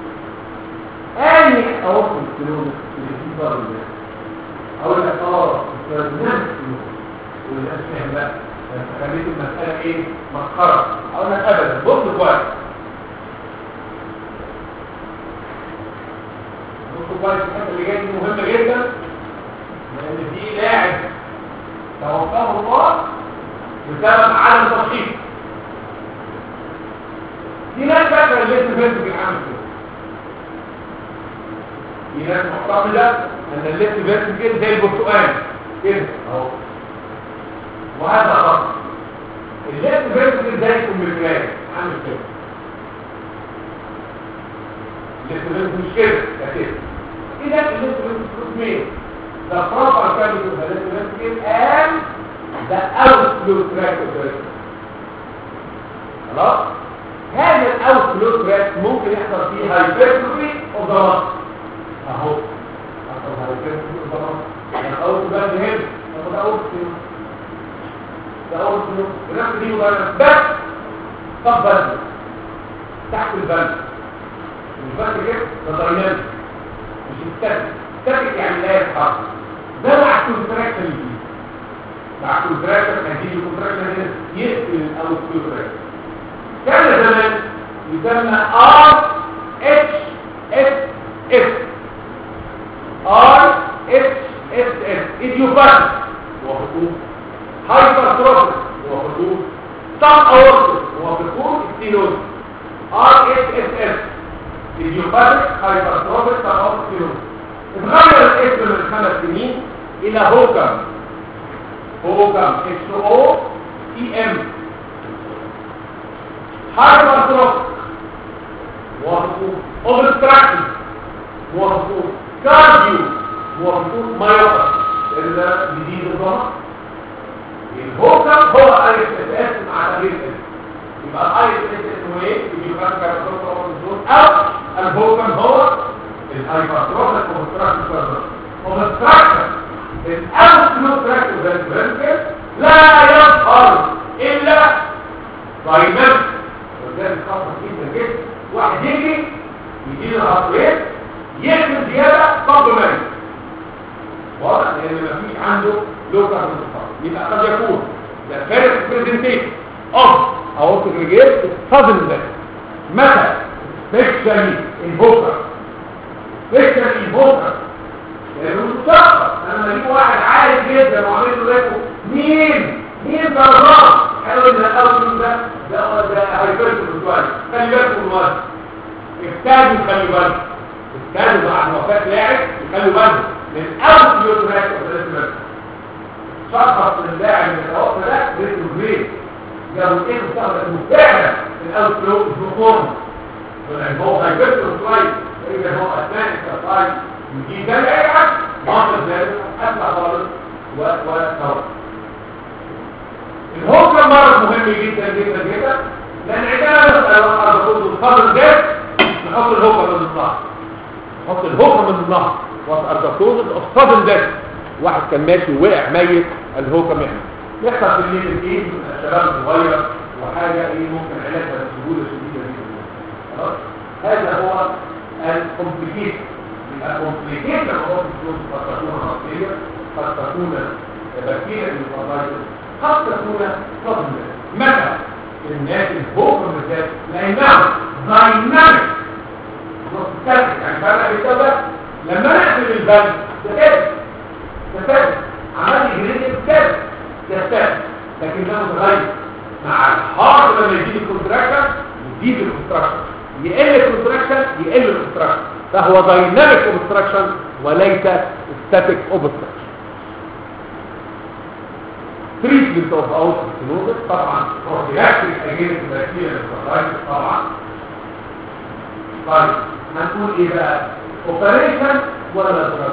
A: اني اورتيك stenosis اللي فيه sudden اقول لك اه برزنت والناس فاهم بقى انت خليت المساله ايه مسخره اقول لك ابدا بص كويس بص كويس الحته اللي جايه دي مهمه جدا لان دي لاعب توفاه الله بسبب عدم تشخيص دي ناس فاكره اللي لسه فيرتك العامل كده في ناس معتقده ان الليفت فيرتك كده زي البرتقال كده اهو وهذا خطأ الليفت فيرتيكال زي الكمبيوترات عامل كده الليفت فيرتيكال مش كده ده كده اذا الليفت فيرتيكال مين the proper cavity of the left ventricle and the outflow tract of the left خلاص هذا الاوتفلو تراك ممكن يحصل فيه هايبرتروفي اوف ذا ماسل اهو حصل هايبرتروفي اوف ذا ماسل الاوت بقى هنا طب ده اوت ده اول سلوك ونفس دي مبارنة بس طب بلد تحت البلد مش بس كده ده ضريان مش مستاتيك ستاتيك يعني لا يتحرك ده مع الكونتراكشن اللي فيه مع الكونتراكشن هيجي الكونتراكشن يقفل الاول كونتراكشن كان زمان يسمى ار اتش اس اس ار اتش اس اس ايديوباثي وخطوط هايبرتروفيك هو حدود سب اورتيك هو حدود ستينوز ار اس اس اس ايديوباثيك هايبرتروفيك سب اورتيك ستينوز اتغير الاسم من خمس سنين الى هوكم هوكم اتش او اي ام هايبرتروفيك وهو موافقون اوبستراكشن موافقون كارديو موافقون مايوبا لان ده جديد الظهر الهوكر هو اي اس اس مع تغيير اس يبقى الاي اس اس اسمه ايه يبقى او الهوكر هو الهايبرتروفيك اوبستراكشن اوبستراكشن الابسولوت تراكتور فنتريكل لا يظهر الا دايناميك وذلك خاصه جدا جدا واحد يجي يدير الهارد يعمل زياده كومبلمنت واضح لان مفيش عنده لوكال انتصار يبقى قد يكون ده فيرست برزنتيشن اوف اورتيك ريجيت سادن ده متى سبيشالي انفوكر سبيشالي انفوكر لانه مستقبل انا لما اجيب واحد عالي جدا وعامل له ريكو مين مين ضربان قالوا ان الاول ده ده ده هيفرق شويه خلي بالكم من الوزن اجتهدوا خلي بالكم اجتهدوا بعد وفاه لاعب يخلوا بالهم من اول يوم راكب ثلاث شخص اللاعب من الوقت ده ريتو جريد جابوا ايه مستقبل انه فعلا الاول فلو فورم يعني هو هيفرق شويه اذا هو اثناء التفاعل يجي ده اي حد مصر ذلك اطلع خالص وتوقف الهوكر مرض مهم جدا جدا جدا لان عندنا نسأل الأرض كله الفضل ده نحط الهوكر من النهر نحط الهوكر من النهر والأرض الفضل ده واحد كان ماشي ووقع ميت الهوكر محمد يحصل في الليل الايه الشباب صغير وحاجة ايه ممكن علاجها بسهولة شديدة جدا خلاص هذا هو الكومبليكيشن الكومبليكيشن هو قد تكون عصبية قد تكون بكتيريا من قد تكون فضل متى الناس الفوق بالذات لانها دايناميك مختلف يعني فرق بالتوبة لما نقفل البلد ده كده ده كده عمل لي جريد كده ده كده لكن ده متغير مع الهارد لما يجيب الكونتراكشن يزيد الكونتراكشن يقل الكونتراكشن يقل الكونتراكشن فهو دايناميك اوبستراكشن وليس ستاتيك اوبستراكشن treatment of aortic stenosis طبعا prophylactic against bacterial encephalitis طبعا طيب هنقول ايه بقى operation ولا drug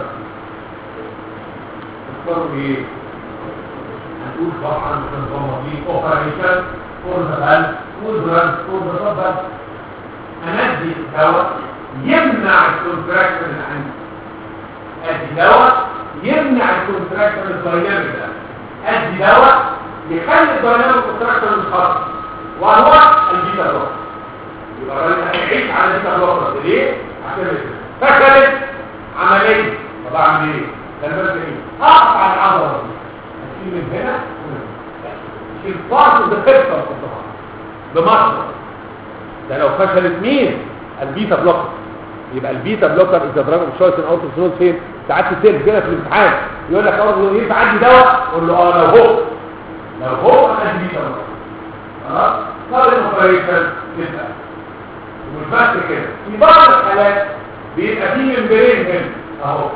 A: تختاروا ايه هنقول طبعا متنظمين operation for the valve for drug for the valve هندي دواء يمنع الكونتراكشن اللي عندي ادي دواء يمنع الكونتراكشن الدايناميك ده ادي دواء يخلي الدايناميك كونتراكشن مش خالص وهو البيتا بلوكر يبقى الراجل هيعيش على البيتا بلوكر ليه؟ عشان فشلت عمليه طب اعمل ايه؟ لما ارجع ايه؟ اقطع العضله دي اشيل من هنا ومن هنا اشيل بارت ذا فيكتور في الظهر بمصدر ده لو فشلت مين؟ البيتا بلوكر يبقى البيتا بلوكر اذا ضربت شويه الاوتو سنود فين ساعات تسال كده في الامتحان يقول لك اه ينفع عندي دواء قول له اه لو هو لو هو انا بيتا بلوكر خلاص صار الاوبريشن تبقى ومش بس كده في بعض الحالات بيبقى فيه ممبرين هنا اهو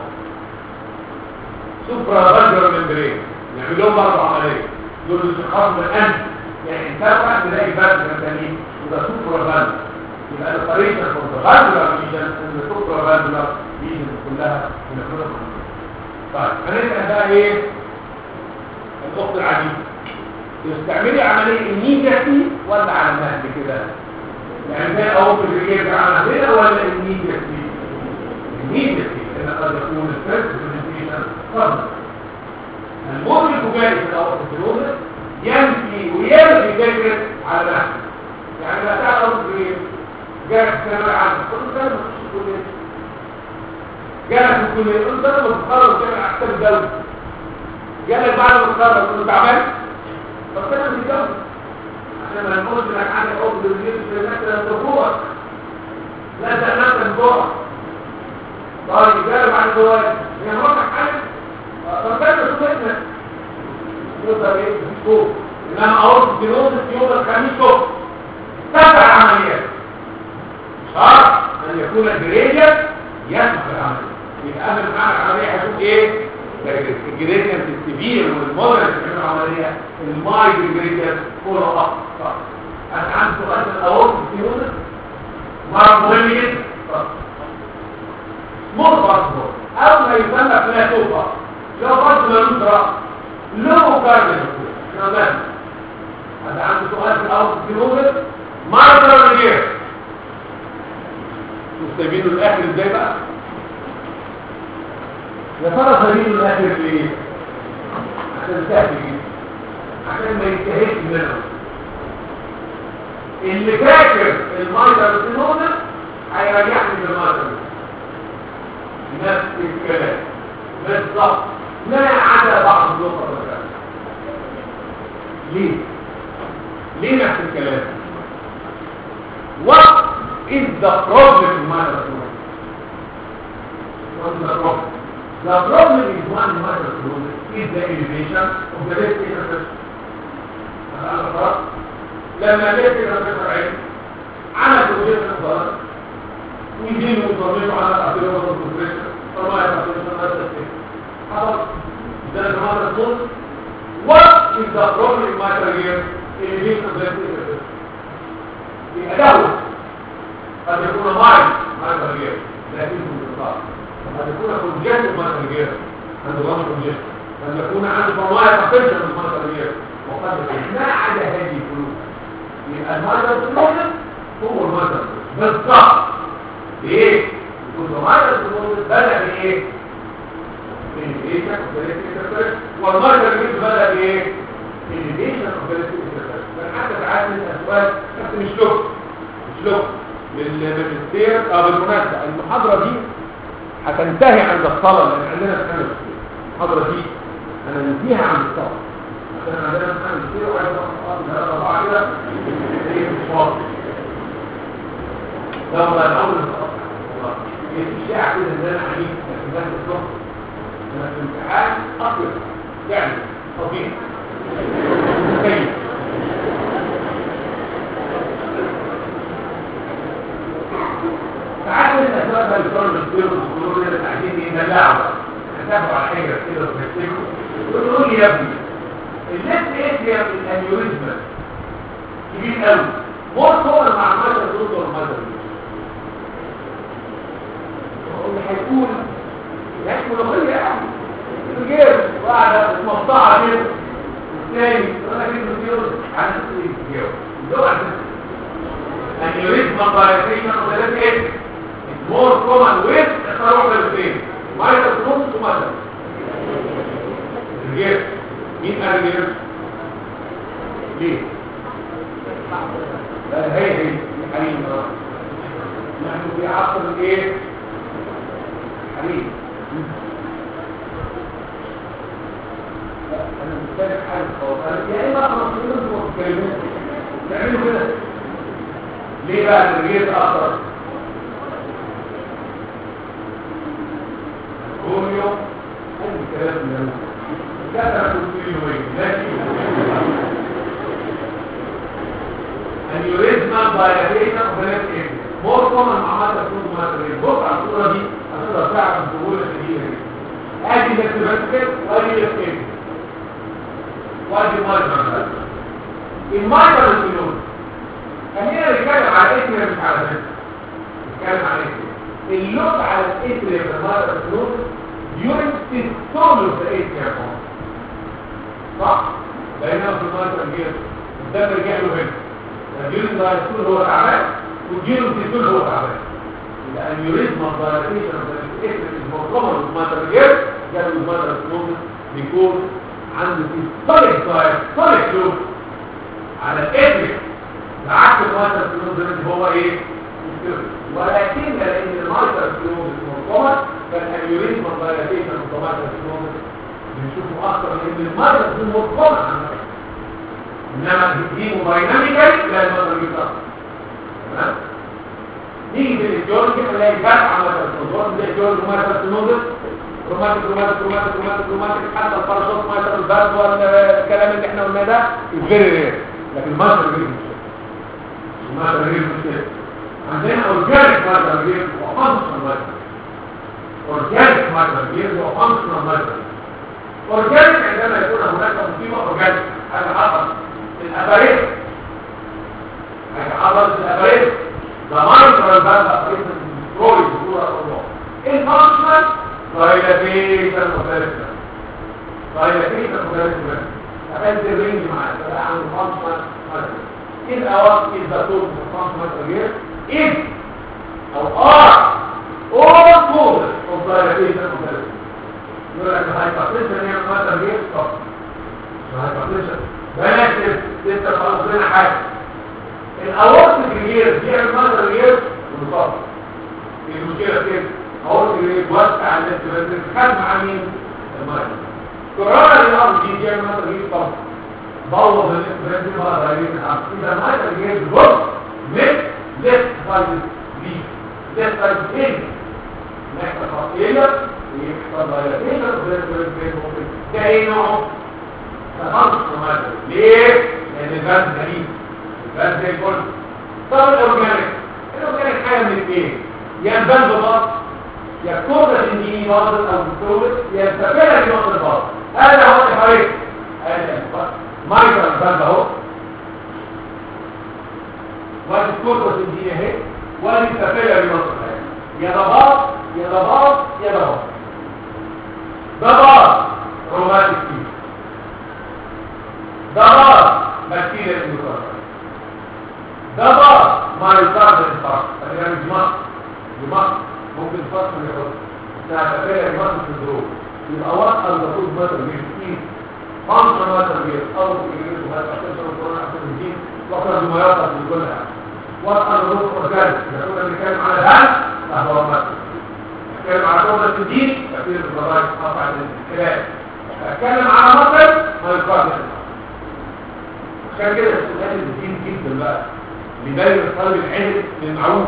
A: سوبرا فالجر ممبرين نعمل لهم برضه عمليه دول استخلاص من الانف يعني انت واحد تلاقي فرد مثلا وده سوبرا فالجر يبقى الطريقة المتغيرة جدا ان تقرأ غازلة بيجن كلها ونفرضها طيب هنسأل بقى ايه الأخت العديدة تستعملي عملية immediately ولا على مهل كده يعني زي أول في الرجال على هنا ولا immediately immediately لأن قد يكون الفرق presentation قبل المهم الفجائي في الأول في الجنوبة ينفي ويلغي فكرة على مهل يعني لا تعرف في جالك ثانوي عام كل سنه بتخش الكليه جالك في الكليه كل سنه بتتخرج تعمل احسن دولة جالك بعد ما تتخرج كنت تعبان طب كده تتجوز عشان ما نقولش انك عندك عقد بالجيش في مثلا تفوق لا ده نفسك جوه طيب جالك بعد الجواز هي مراتك حاجه طب كده شوف اسمك يقدر ايه فوق انما اقول في يوم الخميس فوق تسع عمليات شرط ان يكون الجريدينت يسمح بالعمليه يبقى قبل ما اعمل عمليه هشوف ايه الجريدينت السبير والمودريت في العمليه المايد جريدينت فولو اب انا عندي سؤال الاورط ستيروزس مرض مهم جدا مر باسبور او ما يسمى بلاتو باس لو برضه ملوش راس لو كارديو تمام هذا عنده سؤال في الاول في نوبل مرض ولا غير مستجيبين الاخر ازاي بقى يا ترى سبيل الاخر ليه عشان سهل جدا عشان ما ينتهيش منه اللي فاكر المايتر سينونا هيرجعني بالمايتر نفس الكلام بالظبط ما عدا بعض النقط ليه ليه نفس الكلام what is the problem in matter what is the problem the problem is one matter is the elevation of the left interface لما لقيت الرفيق العين على توجيه الانظار ويجيني ويطمنوا على الأطيرة والكمبريشن فما يتعطيشن هذا الشيء حضر ده هذا الصوت What is the problem in my career in elevation of the interface? الأداوة قد يكون مايل ماي كارير لكنه انقطاع قد يكون كونجكت ماي كارير عنده غمر كونجكت قد يكون عنده فمايل ابتنشن ماي كارير وقد يكون ما عدا هذه الفلوس يبقى المايل الفلوس هو المايل بالضبط ليه؟ يكون المايل الفلوس بدأ بإيه؟ الانيبيشن اوف ذا انترفيرنس والمايل الفلوس بدأ بإيه؟ الانيبيشن اوف ذا انترفيرنس حتى تعالى الأسواق بس مش لغة مش لغة بالماجستير اه بالمناسبة المحاضرة دي هتنتهي عند الصلاة لأن عندنا امتحان ماجستير المحاضرة دي أنا ننتهيها عند الصلاة عشان عندنا امتحان ماجستير وعايز أخطأ ثلاثة أربعة كده هي مش واضح لو ما الأول هي في شائع كده إن أنا عنيف في ذات الصبح أنا في امتحان أطلق يعني طبيعي كيف ساعات انت تبقى الفرن الكبير والصدور اللي قاعدين يدلعوا هتاخدوا على حاجه كده وتمسكوا تقول لي يا ابني الناس ايه يا ابني الانيوريزم كبير قوي مور صور مع الماده الصوت والماده اللي هيكون يعيش ملوخيه يعني الجير وقاعده مقطعه كده والثاني يقول لك انه بيقول عن نفس الجير اللي هو عن نفس aneurysm embolization of the left atrium. It's more common with extraorbital vein. Mitral close to mitral. الرجال مين قال الرجال؟ ليه؟ لا هي هي حريم نحن في عصر الايه؟ حريم لا انا مش فاهم حاجه خالص انا يا اما خلاص انتوا بتتكلموا تعملوا كده ليه بقى الرجال تأثر كوريو أي كلام من كثرة الكيلوين لكن اليوريزما بايرينا وبلاد مور كومن مع مادة تكون ماترين بص على الصورة دي هتقدر تعرف السهولة الشديدة دي ادي الاكتيفاتيك وادي الاكتيفاتيك وادي المايكرو المايكرو الكيلوين خلينا نتكلم على الاسم مش على الاسم نتكلم على الاسم اللوك على الاسم اللي في المرة الفلوس يورين تستولو في الاسم صح؟ لأنه في المرة الجير الدم رجع له هنا اليورين ده يستول هو تعبان والجيرو تستول هو تعبان يبقى اليوريزم الضارتيشن في الاسم المرقمة في المرة الجير جاب المرة الفلوس بيكون عنده سيستوليك ضاير سيستوليك لوك على الاسم بعكس المايتر فلوز هو ايه ولكن لان المايتر فلوز مرتبط فالانيوريزم الضياتيشن المايتر فلوز بنشوفه اكتر لان المايتر فلوز مرتبط انما هيمودايناميكالي لا المايتر فلوز تمام نيجي في الجيولوجي نلاقي فرق على المايتر فلوز نلاقي جيولوجي مايتر فلوز روماتيك روماتيك روماتيك روماتيك روماتيك حتى الباراشوت مايتر البرد والكلام اللي احنا قلناه ده فيري رير لكن المايتر فلوز ما تغيير مشكلة عندنا اورجانيك ما تغيير وفانكشن ما اورجانيك ما تغيير وفانكشن ما اورجانيك عندما يكون هناك مصيبة اورجانيك هذا حصل في الاباريت هذا حصل في الاباريت ده مايكرو بقى رئيس الدستروي بصورة الله ايه الفانكشن؟ دايلاتيشن وكاليستا دايلاتيشن وكاليستا أخذت الرينج معاه فبقى عنده فانكشن مثلا ايه الاوقات ايه ذا توب فانكشن غير ايه او ار all causes of dilatation of the يقول لك الهايبرتنشن هي مثلا غير طب الهايبرتنشن بلاش لسه خلاص لنا حاجه الاورتيك ريير بيعمل مثلا ريير ومصاب المشكله كده اورتيك ريير وسع الناس خد مع مين المرض كورونا الارض دي بيعمل مثلا ريير طب بوظ الناس دي بقى ريير اذا ما ريير بص مش ليفت سايد دي ليفت سايد ايه نحن خطيئة ويحصل دايلاتيشن وغير ده ايه نوعه؟ تخلص مماثل ليه؟ لان الباز غريب الباز زي الفل طب الاورجانيك الاورجانيك حاجه من الاثنين يا الباز باظ يا الكوره تنجيني باظت او بتولد يا السفينه دي باظت باظ هذا هو الحريق هذا مايكرو الباز اهو وادي الكوره تنجيني اهي وادي السفينه دي باظت يا ده باظ يا ده باظ يا ده باظ ده باظ روماتيك فيه ده باظ بكتيريا الميكروبات ده باظ مايوكارد انفاركت يعني دماغ دماغ ممكن تفكر يحط بتاع تفاعل دماغ في الدروب يبقى واضحه المفروض مثلا مش كتير فانكشن مثلا بيتقوى في الجسم وهذا عشان الكورونا عشان الجين وكان بما يوصل في كل حاجه واضحه الروح اورجانيك اذا كنا بنتكلم على الهل فهو مثلا نتكلم على كورونا الدين تفسير الضرائب قطع الكلام اتكلم على مصر مايوكارد عشان كده السؤال الدين جدا بقى لبين طالب العلم من المعروف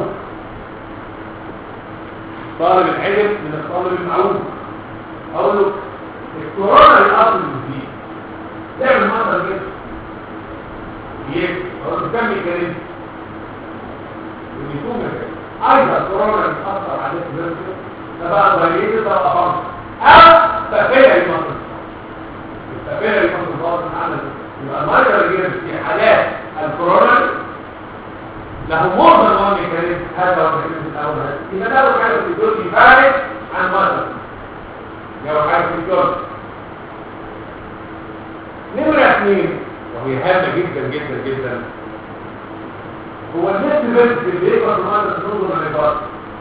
A: طالب العلم من الطالب المعروف اقول له الكورونا الاصل الجديد تعمل مصر كده يجب اقول له كم ميكانيزم ويكون مكان ايضا الكورونا بتاثر عليك بنفسك ده بقى ضريبه ده بقى او تفاعل المصر التفاعل المصر باظ عمل يبقى المرة الرجال في حالات الكورونا له معظم وان ميكانيزم هذا هو الميكانيزم الاول هذا يبقى ده لو حاجه في الدول فارق عن مرة لو حاجه في الدول نمرة اثنين وهي هامة جدا جدا جدا هو النت بس اللي يقرا في مرة تنظر من البطن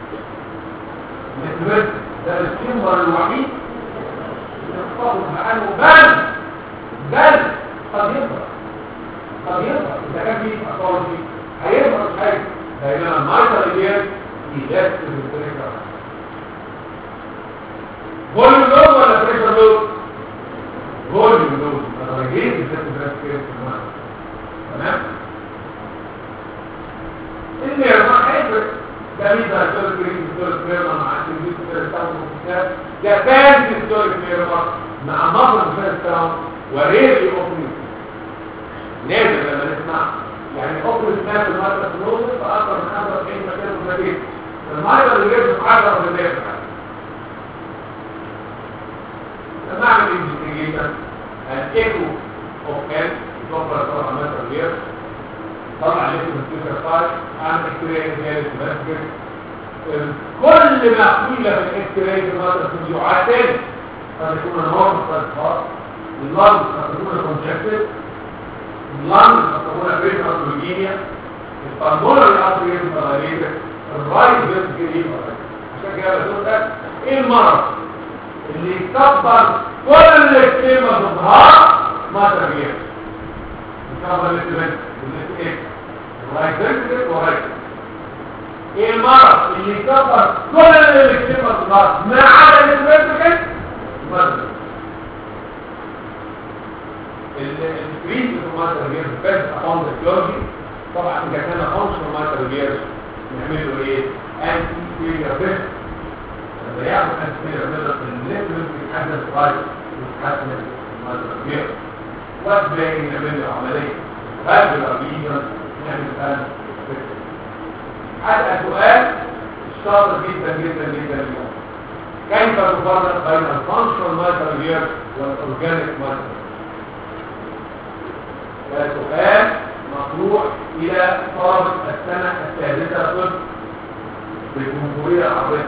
A: النت بس ده السيمبر الوحيد اللي يخطبه عنه بل بل قد يظهر قد يظهر اذا كان فيه اطوال فيه هيظهر حاجه بينما المايتر اليد يدس بالبريشر فوليوم لود ولا بريشر لود فوليوم لود انا بجيب الست بريس كده في الماء تمام الميرما هيفرق ده ميزه هيستوريك رينج هيستوريك ميرما مع التنجيز هيستوريك ده كان هيستوريك ميرما مع مصر هيستوريك وريري اوبن نادر لما نسمع يعني اوبن سماع المرة سنوزر فأكثر من 95 مكان مكان المرة اللي جايب في 10 من الناس لما اعمل انفستيجيشن الايكو اوف ان يتوفر طبعا مثلا غير طبعا لسه من سبيكر فايل اعمل اكتراي زيادة مسجد كل ما قيل في الاكتراي في المرة يعادل قد يكون نورم قد خاص اللنج قد تكون كونجكتد اللنج قد تكون بريشر اوتوجينيا البلمونر الارتريال فالاريتد الرايت فينتريكل عشان كده بقول لك ايه المرض اللي يكبر كل الكلمه تظهر ما تغيير يكبر الاثنين الاثنين الرايت فينتريكل ورايت ايه المرض اللي يكبر كل الكلمه تظهر ما عدا الاثنين مرض الفريز في غير بس اقوم بالكلوجي طبعا اذا كان فانكشن ماتر غير نعمل له ايه انتي فيلير بس لما ياخد انتي فيلير بس النت بيتحدث رايت ويتحسن ماتر غير وات باقي نعمل له عمليه هذا الاربيجن نعمل فان هذا سؤال شاطر جدا جدا جدا اليوم كيف تفرق بين الفانكشن ماتر غير والاورجانيك ماتر ده سؤال تروح الى طلبة السنة السادسة طب بالجمهورية العربية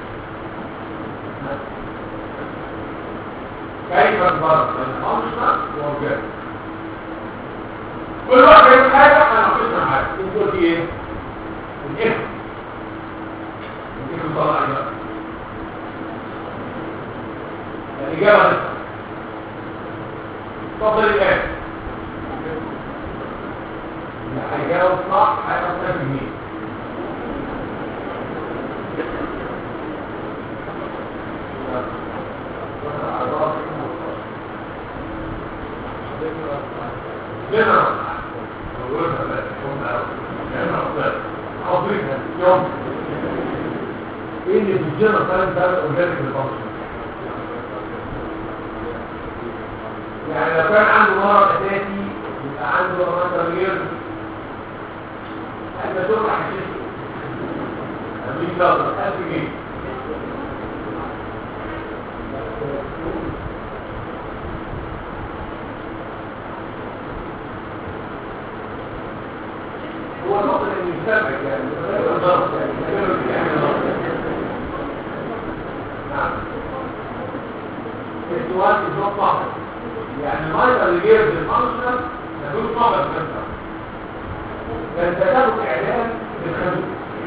A: كيف تبرر من أنشطة وأوجاد كل واحد يقول حاجة أنا أقصنا حاجة أنت قلت إيه؟ الإخوة الإخوة طلع إيه بقى؟ الإجابة لسه تفضل الآن اللي هيجاوب صح هياخد 1000 جنيه ايه اللي في الجنة طيب ده اورجانيك الفانكشن يعني لو كان عنده مرض اساسي يبقى عنده مثلا غير احنا دول حشيش امين دولار 1000 جنيه هو نقطة ان يسبب يعني غير الضغط يعني غير الضغط نعم السؤال is not proper يعني المايتر اللي جايب بالفانكشن مفيش طاقه تنفع فانت تاخد اعلان بالخازوق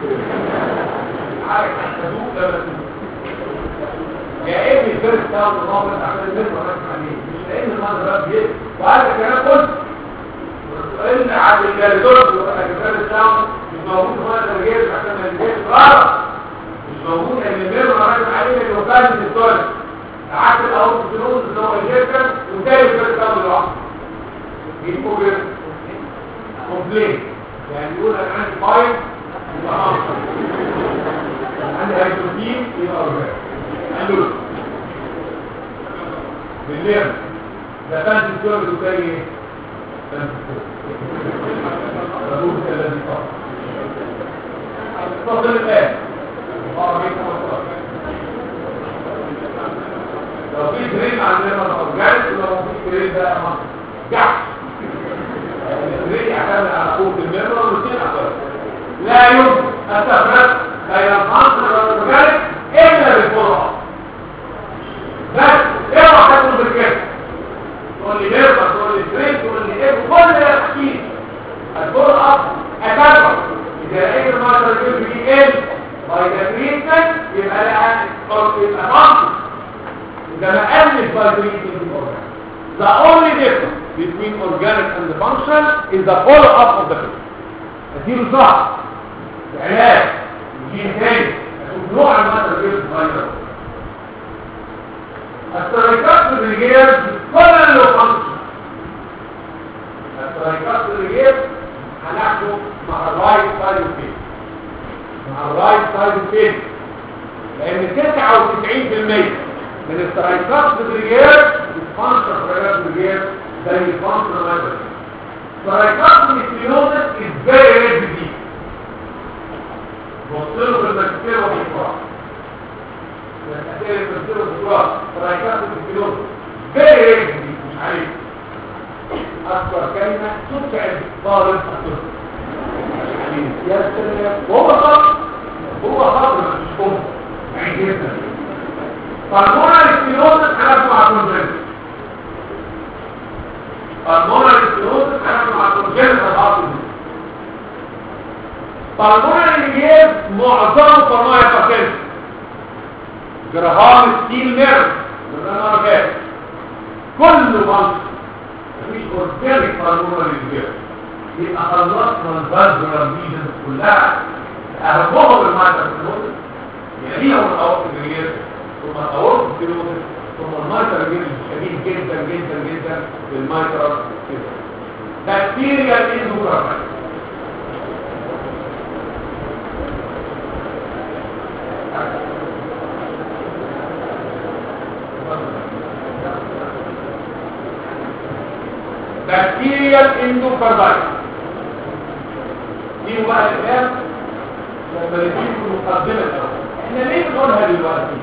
A: عارف الخازوق ده بس يا ابني الفيرست تاخد النظر عشان المتر راكب عليه مش لان المايتر ده بيجي وهذا كلام قلت ان على الجالدور الفيرست تاخد مش موجود المايتر اللي جايب عشان ما يجيش غلط مش موجود ان المتر راكب عليه اللي هو كان في الدولار عكس الاول فلوس اللي هو الشركه وتاني في الكامل لوحده يبقوا كومبلين يعني يقول انا عندي فايل يبقى خمسه عندي هيدروجين يبقى اربعه عنده بالليل ده كان الدكتور الدكتوري ايه؟ كان الدكتور الذي فقط تفضل الان الله عليكم والسلام لو في درين عندنا اورجانيك ولو في درين ده جحش الدرين يعتمد على قوه الميمبر والاثنين اخر لا يمكن ان تفرق بين العنصر والاورجانيك الا بالفرع بس اوعى تاكل بالكده تقول لي ميمبر تقول لي درين تقول لي ايه كل ده تحكيم الفرع اتابع اذا لقيت المرضى اللي في ال باي ذا تريتمنت يبقى لها يبقى منطق إذا ما قلت by treating the organ. The only difference between organic and the functional is the follow-up of the patient. اديله صح علاج يجي تاني اشوف نوع المادة اللي بتتغير الترايكات الرجال كل له فانكشن الترايكات الرجال هناخده مع الرايت سايد فين مع الرايت سايد فين لان 99% من الترايكات بالرجال الفانكشن ترايكات بالرجال زي الفانكشن مادة ترايكات الستينوزس is very rare disease بصله في الماجستير والدكتوراه الماجستير والماجستير والدكتوراه ترايكات الستينوزس very rare disease مش عارف أكثر كلمة تسعد طالب الطب يا سلام وهو خاطر هو خاطر مش هم يعني جدا فالمونال سكليروسس هناخده مع كونجنت فالمونال سكليروسس هناخده مع كونجنت الهارت فالمونال انجيز معظمه فرماية فاكنت جرهام ستيل ميرف من انا رجال كل منص مفيش اورجانيك فالمونال انجيز يبقى خلصنا الفازولار ميجنز كلها اهمهم المايتر سكليروسس يليهم الاورت انجيز ثم الاورت سكليروسس ثم المايتر انجيز شديد جدا جدا جدا بالمايتر بكتيريا اندوكراين بكتيريال اندوكاردايت دي بقى الكلام لما نجيب في المقدمه الاول احنا ليه بنقولها دلوقتي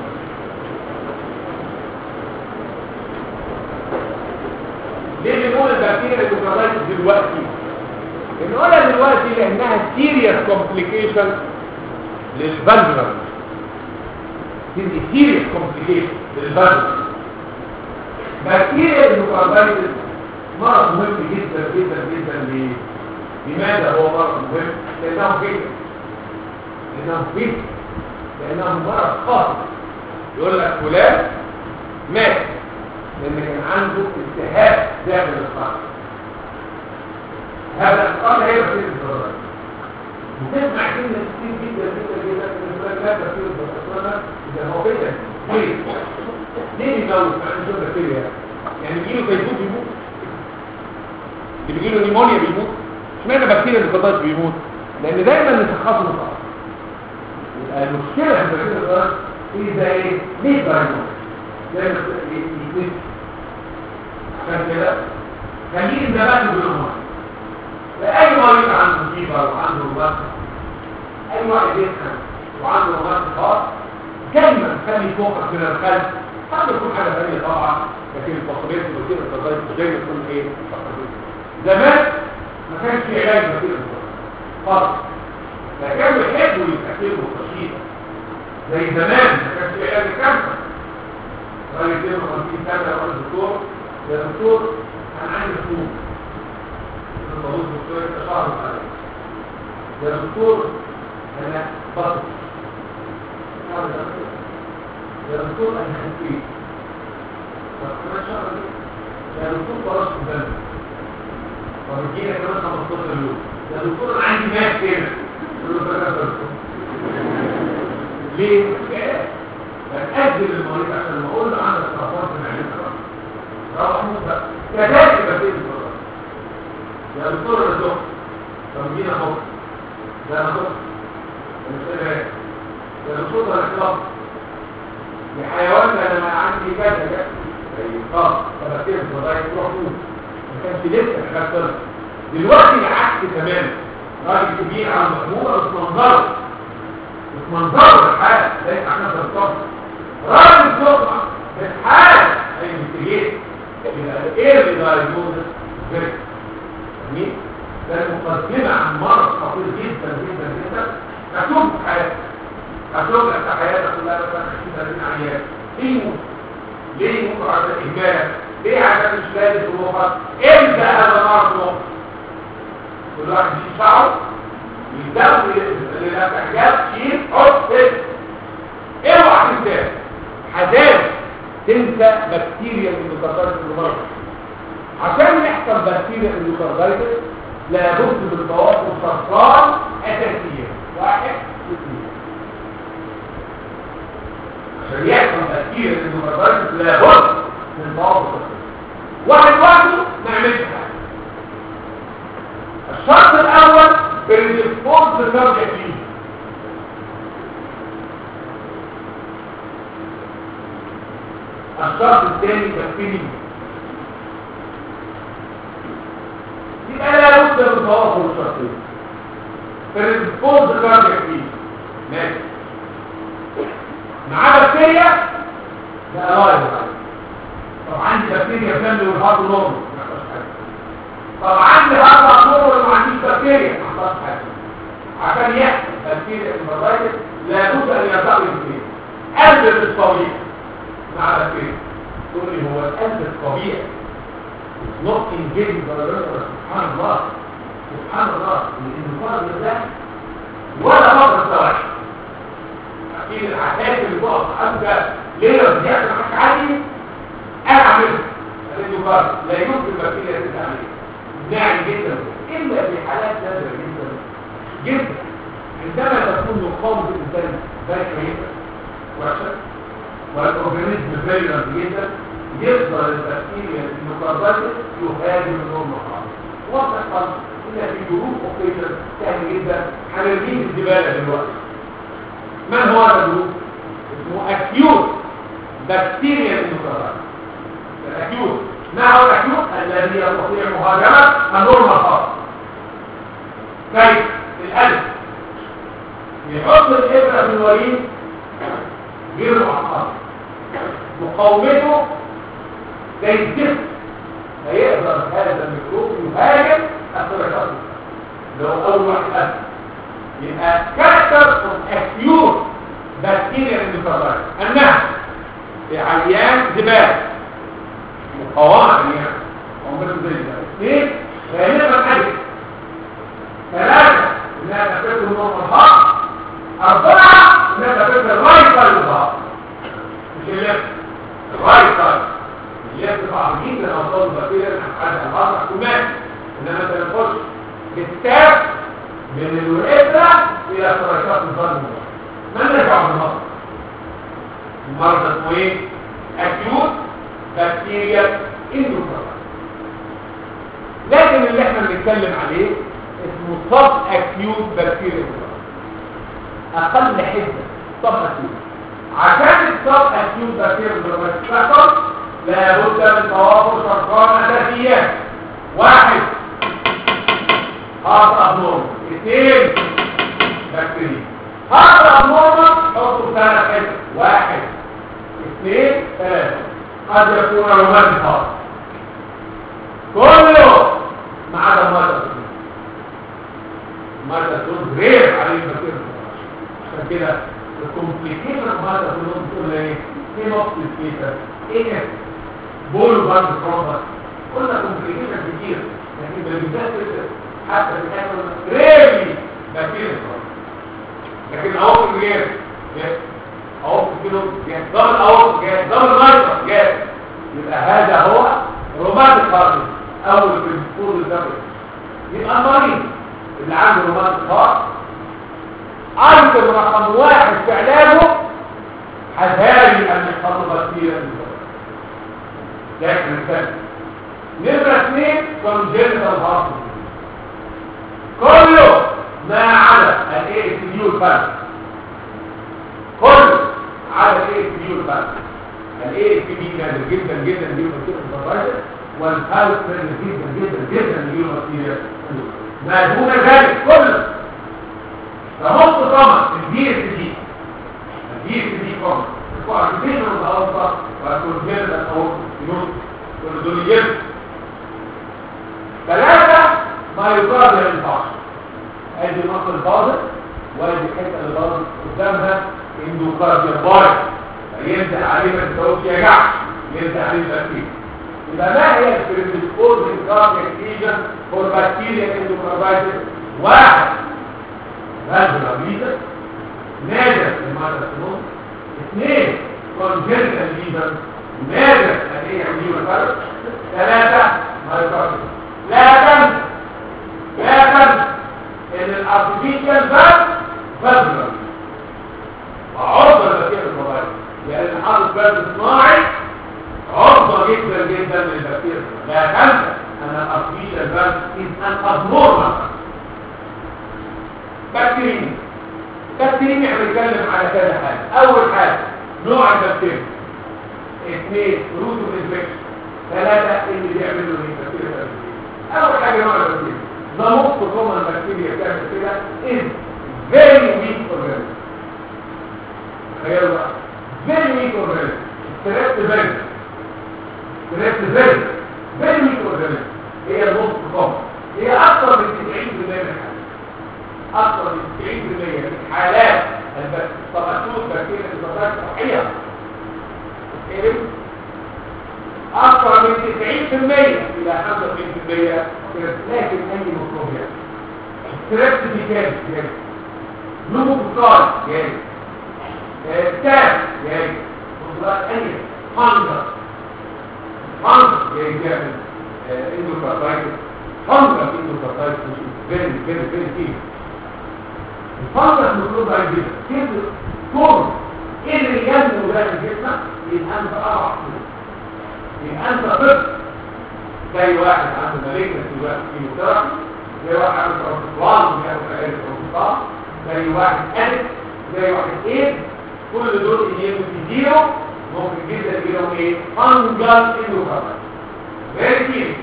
A: ليه بنقول البكتيريا الاندوكاردايت دلوقتي بنقولها دلوقتي لانها سيريس كومبليكيشن للفالفولار دي سيريس كومبليكيشن للفالفولار بكتيريا الميكروبايتس مرض مهم جدا جدا جدا ليه؟ لماذا هو مرض مهم؟ لانه فكر لانه فكر لانه مرض خاطئ يقول لك فلان مات لان كان عنده التهاب داخل القلب هذا القلب هي بكتيريا الضرر وتسمع كلمه كتير جدا جدا جدا من فلان لا بكتيريا الضرر اذا هو كده ليه؟ ليه بيموت مع انه شغل بكتيريا يعني بيجيله تيفود بيموت اللي بيجيله نيمونيا بيموت اشمعنى بكتيريا الضرر بيموت لان دايما نشخصه نقص يبقى المشكله في بكتيريا الضرر هي زي ايه؟ ليه دايموس دايما يتنسي عشان كده خليه النبات بالهرمون لأي مريض عنده فيبر وعنده رومات أي واحد يسخن وعنده رومات خاص دايما خلي فوقك من الخلف قد يكون حاجة ثانية طبعا لكن الفقرية الوسيلة التغير دايما تكون ايه؟ فقرية زمان ما كانش في علاج وسيلة خالص لا كانوا يحبوا يتأكلوا التشخيص زي زمان ما كانش في علاج الكانسر راجل 52 سنة وقال الدكتور يا دكتور انا عندي خطوط الموضوع الدكتور تشعر عليه يا دكتور انا بطل يا دكتور انا خفيف فكمان شهر يا دكتور فرشت دم فرجينا كمان 15 يوم يا دكتور انا عندي مات كده ليه؟ بتأجل المريض عشان ما اقول له عندك سرطان في معدتك روح موت بقى كذلك بسيط الفرص يا دكتور يا دكتور طب جينا اهو ده انا دكتور مش فاهم يا دكتور ده انا لحيوان انا ما عندي كذا كذا اه ده بسيط الفرص تروح موت ما كانش لسه حاجات طلع دلوقتي العكس تماما راجل كبير على المحمول بس منظره مش منظره الحال ليس عشان تنطبق راجل سرعه بتحال اي انتجيه يبقى الايرلي دايجنوزس فيري جميل ده المقدمه عن مرض خطير جدا جدا جدا مكتوب في حياتك مكتوب لك في حياتك كلها مثلا 30 عيان ليه يموت؟ ليه يموت عشان اهمالك؟ ليه عشان مش لازم في مخك؟ امتى هذا المرض في مخك؟ كل واحد يشيل شعره يبداوا للاحتياج شيل حط فيه اوعى تنساه حذار تنسى بكتيريا الميوكاردايتس المرض عشان يحصل بكتيريا الميوكاردايتس لابد من تواصل صفران اساسيه واحد اثنين عشان يحصل بكتيريا الميوكاردايتس لابد من تواصل صفران واحد لوحده ما يعملش حاجه الشرط الاول بالريسبونس نرجع فيه الشرط الثاني تكفيني يبقى لا بد من تواصل الشرطين فالريسبونس نرجع فيه ماشي مع بكتيريا لا لا طب عندي بكتيريا بتعمل والهارد نورمال طب عندي هارد نورمال وما عنديش بكتيريا ما حصلش حاجه عشان يحصل بكتيريا المراكز لابد ان يرتقي الاثنين قلب الطبيعي مع بكتيريا تقول لي هو القلب الطبيعي نوت انجيج سبحان الله سبحان الله الانفراد ده ولا مرة سواء اكيد الحاجات اللي بقى ابدا ليه بيحصل حاجه عادي انا اعملها الانفراد لا يمكن البكتيريا تتعمل ناعم جدا الا في حالات نادره جدا جدا عندما تكون مقاومه الانسان بايخه جدا وحشه والاورجانيزم فيرنت جدا يقدر البكتيريا الميكروبايتس يهاجم النوم خالص وتحصل الا في جروب اوبريشن سهل جدا هنرميه الزباله دلوقتي من هو هذا الجروب؟ اسمه اكيوت بكتيريا الميكروبايتس الاكيوت ما هو الاكيوت الذي يستطيع مهاجمه النوم الخاص كيف؟ القلب يحط الابره في الوريد غير معقد مقاومته زي الجسم هيقدر هذا الميكروب يهاجم الطبيعات اللي هو اول واحد اسف يبقى كاركتر اوف اكيوت بكتيريا اندوكاردايتس انها في عيان زباله مقاومه يعني عمرها زي ده اثنين غالبا ادرك ثلاثه انها تفكر نوع الهارت اربعه انها تفكر الرايت سايد الهارت مش الليفت الرايت سايد الليفت صعب جدا اوصل البكتيريا لحد الهارت احتمال انما انت بتخش بالتاب من الوريثرا الى فراشات الظلم ما نرجع بالمرض المرض اسمه ايه اكيوت بكتيريا اندوكاردايتس لكن اللي احنا بنتكلم عليه اسمه سب اكيوت بكتيريا اقل حده سب اكيوت عشان السب اكيوت بكتيريا تحصل لابد من توافر شرطان اساسيات واحد هارت ابنورمال اثنين بكتيريا هارت ابنورمال حطوا ثلاث حتت واحد اثنين ثلاثه قد يكون روماتيك هارت كله ما عدا المرضى المرضى دول غير عليه البكتيريا عشان كده الكومبليكيشن المرضى كلهم بتقول ايه؟ ايه نقص الكيسه؟ ايه بولو باند ترومبس قلنا كومبليكيشن كتير لكن بالذات حتى في الاخر ريلي بكتيريا لكن الاوقف غير اهو كيلو جاز دبل اهو جاز دبل نايتر جاز يبقى هذا هو روماتيك هارت اول في الفول الدبل يبقى المريض اللي عنده روماتيك هارت ايتم رقم واحد في علاجه حذاري ان يحصل بكتيريا لكن الثاني نمرة اثنين كونجنتال هارت كله ما عدا الاي اس دي والفرق كله على الاي اس دي والفرق الاي اس دي نادر جدا جدا دي بكتيريا والفرق نادر جدا جدا جدا دي بكتيريا ما دون ذلك كله فنص طبعا الدي اس دي الدي اس دي كومن الكوارتيشن الاوسط والكونجنتال الاوسط ينص والدوليين ثلاثة ما يقابل الفاصل ادي نص الفاصل وادي الحته اللي ضربت قدامها اندوكارديا بايت ينزل عليه ما تسويش يا جعش ينزل عليه البكتيريا يبقى ما هي البريديسبوزنج كاردياك ايجنت فور بكتيريا اندوكاردايتس واحد فالفولا بيتا نادر الماتاسينوم اثنين كونجنتال ليجن نادر الايه عندي والفرق ثلاثة مايوكارديا لا تنسى لا تنسى ان الارتفيشال فالف فالفولا وعرضة لبكتيريا الموبايل لان حاطط فالف صناعي عرضة جدا جدا للبكتيريا لا تنسى ان الارتفيشال فالف is an abnormal بكتيريا بكتيريا احنا بنتكلم على كذا حاجة اول حاجة نوع البكتيريا اثنين روت انفكشن ثلاثة اللي بيعملوا ايه بكتيريا اول حاجة نوع البكتيريا the most common bacteria بتعمل كده is very weak organism تخيلوا بقى very weak organism stress very stress very very weak organism هي الموست common هي اكثر من 90% من الحالات اكثر من 90% من حالات التبسط بكتيريا البكتيريا الصحيه ايه اكثر من 90% الى 95% لكن اي ميكروبيات ستريبت بيكان جاي لوبوكال جاي تاب جاي وصلات اي هانجر هانجر جاي جاي اندوكاردايتس هانجر اندوكاردايتس فيري فيري فيري كيف الفانجر مطلوب على الجسم كيف كون ايه اللي ينمو ده الجسم يبقى انت اضعف يبقى انت طفل زي واحد عنده مالجنة واحد كيموثيرابي زي واحد عنده ترانسبلانت بياخد علاج ترانسبلانت زي واحد ألف زي واحد ايه كل دول يجيبوا في زيرو ممكن جدا يجيبوا ايه فانجل اندوكارد فيري كيري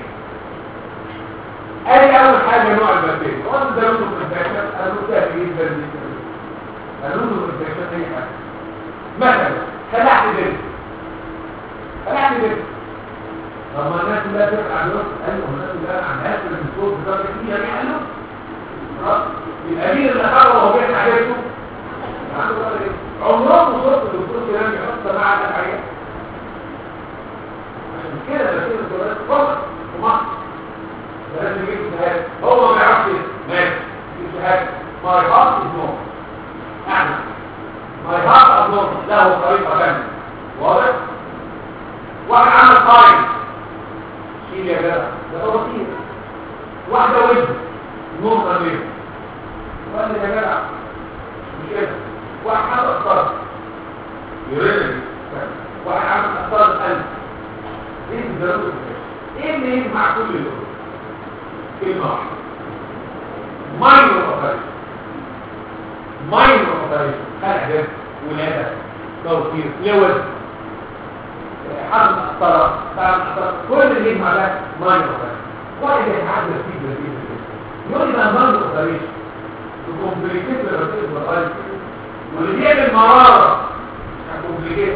A: ادي اول حاجه نوع البكتيريا وانت ده لونه انفكشن انا مستهدف جدا جدا لونه انفكشن اي حاجه مثلا خلعت بنت خلعت بنت طب ما الناس كلها تبقى على الوقت ايوه الناس كلها عندها من الصوت بتاع كتير يعني قالوا عنده ولا ايه عمرهم ما شفت الدكتور كلام يحط مع الحاجات عشان كده بسيب الدكتورات فقط في مصر لازم يجيب شهاده هو ما يعرفش ماشي يجيب شهاده ما يحطش نوم احنا ما يحط نوم له طريقه ثانيه واضح واحد عمل قايم شيل يا جدع ده هو كتير واحده وجه نقطه بيه وقال لي يا جدع مش كده واحد عمل اختار يرد واحد عمل اختار القلب ايه الضروره ايه اللي يجمع كل دول كلمه واحده ماينور اوبريشن ماينور اوبريشن خلع جسم ولاده توفير لوز حرب الطرف تعمل الطرف كل اللي يجمع ده ماينور اوبريشن واحد يتعدى فيه بسيطه يقول لي ده ماينور اوبريشن تكومبليكيت الرصيد والغاية واللي بيعمل مرارة كومبليكيت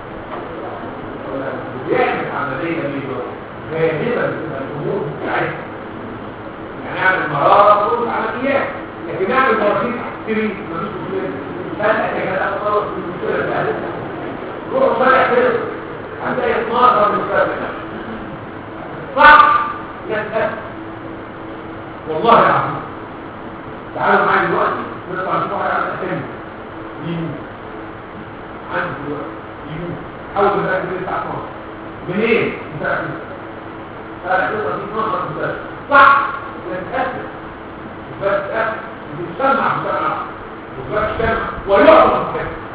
A: بيعمل عملية ليه غالبا بتبقى الأمور بتاعتها يعني اعمل مرارة طول عمليات لكن اعمل مرارين تري مفيش مشكلة فلقة كده أخطر في المشكلة بتاعتها روح طالع كده هتلاقي 12 مستقبل صح لا والله العظيم تعالوا معايا دلوقتي نطلع نشوف حاجه على الاسامي يمين عندي دلوقتي يمين اول ما تاكل الساعه 12 منين انت عارف انا كده في 12 بس صح نتاكد بس تاكد بتسمع بسرعه وبس تسمع ويعرف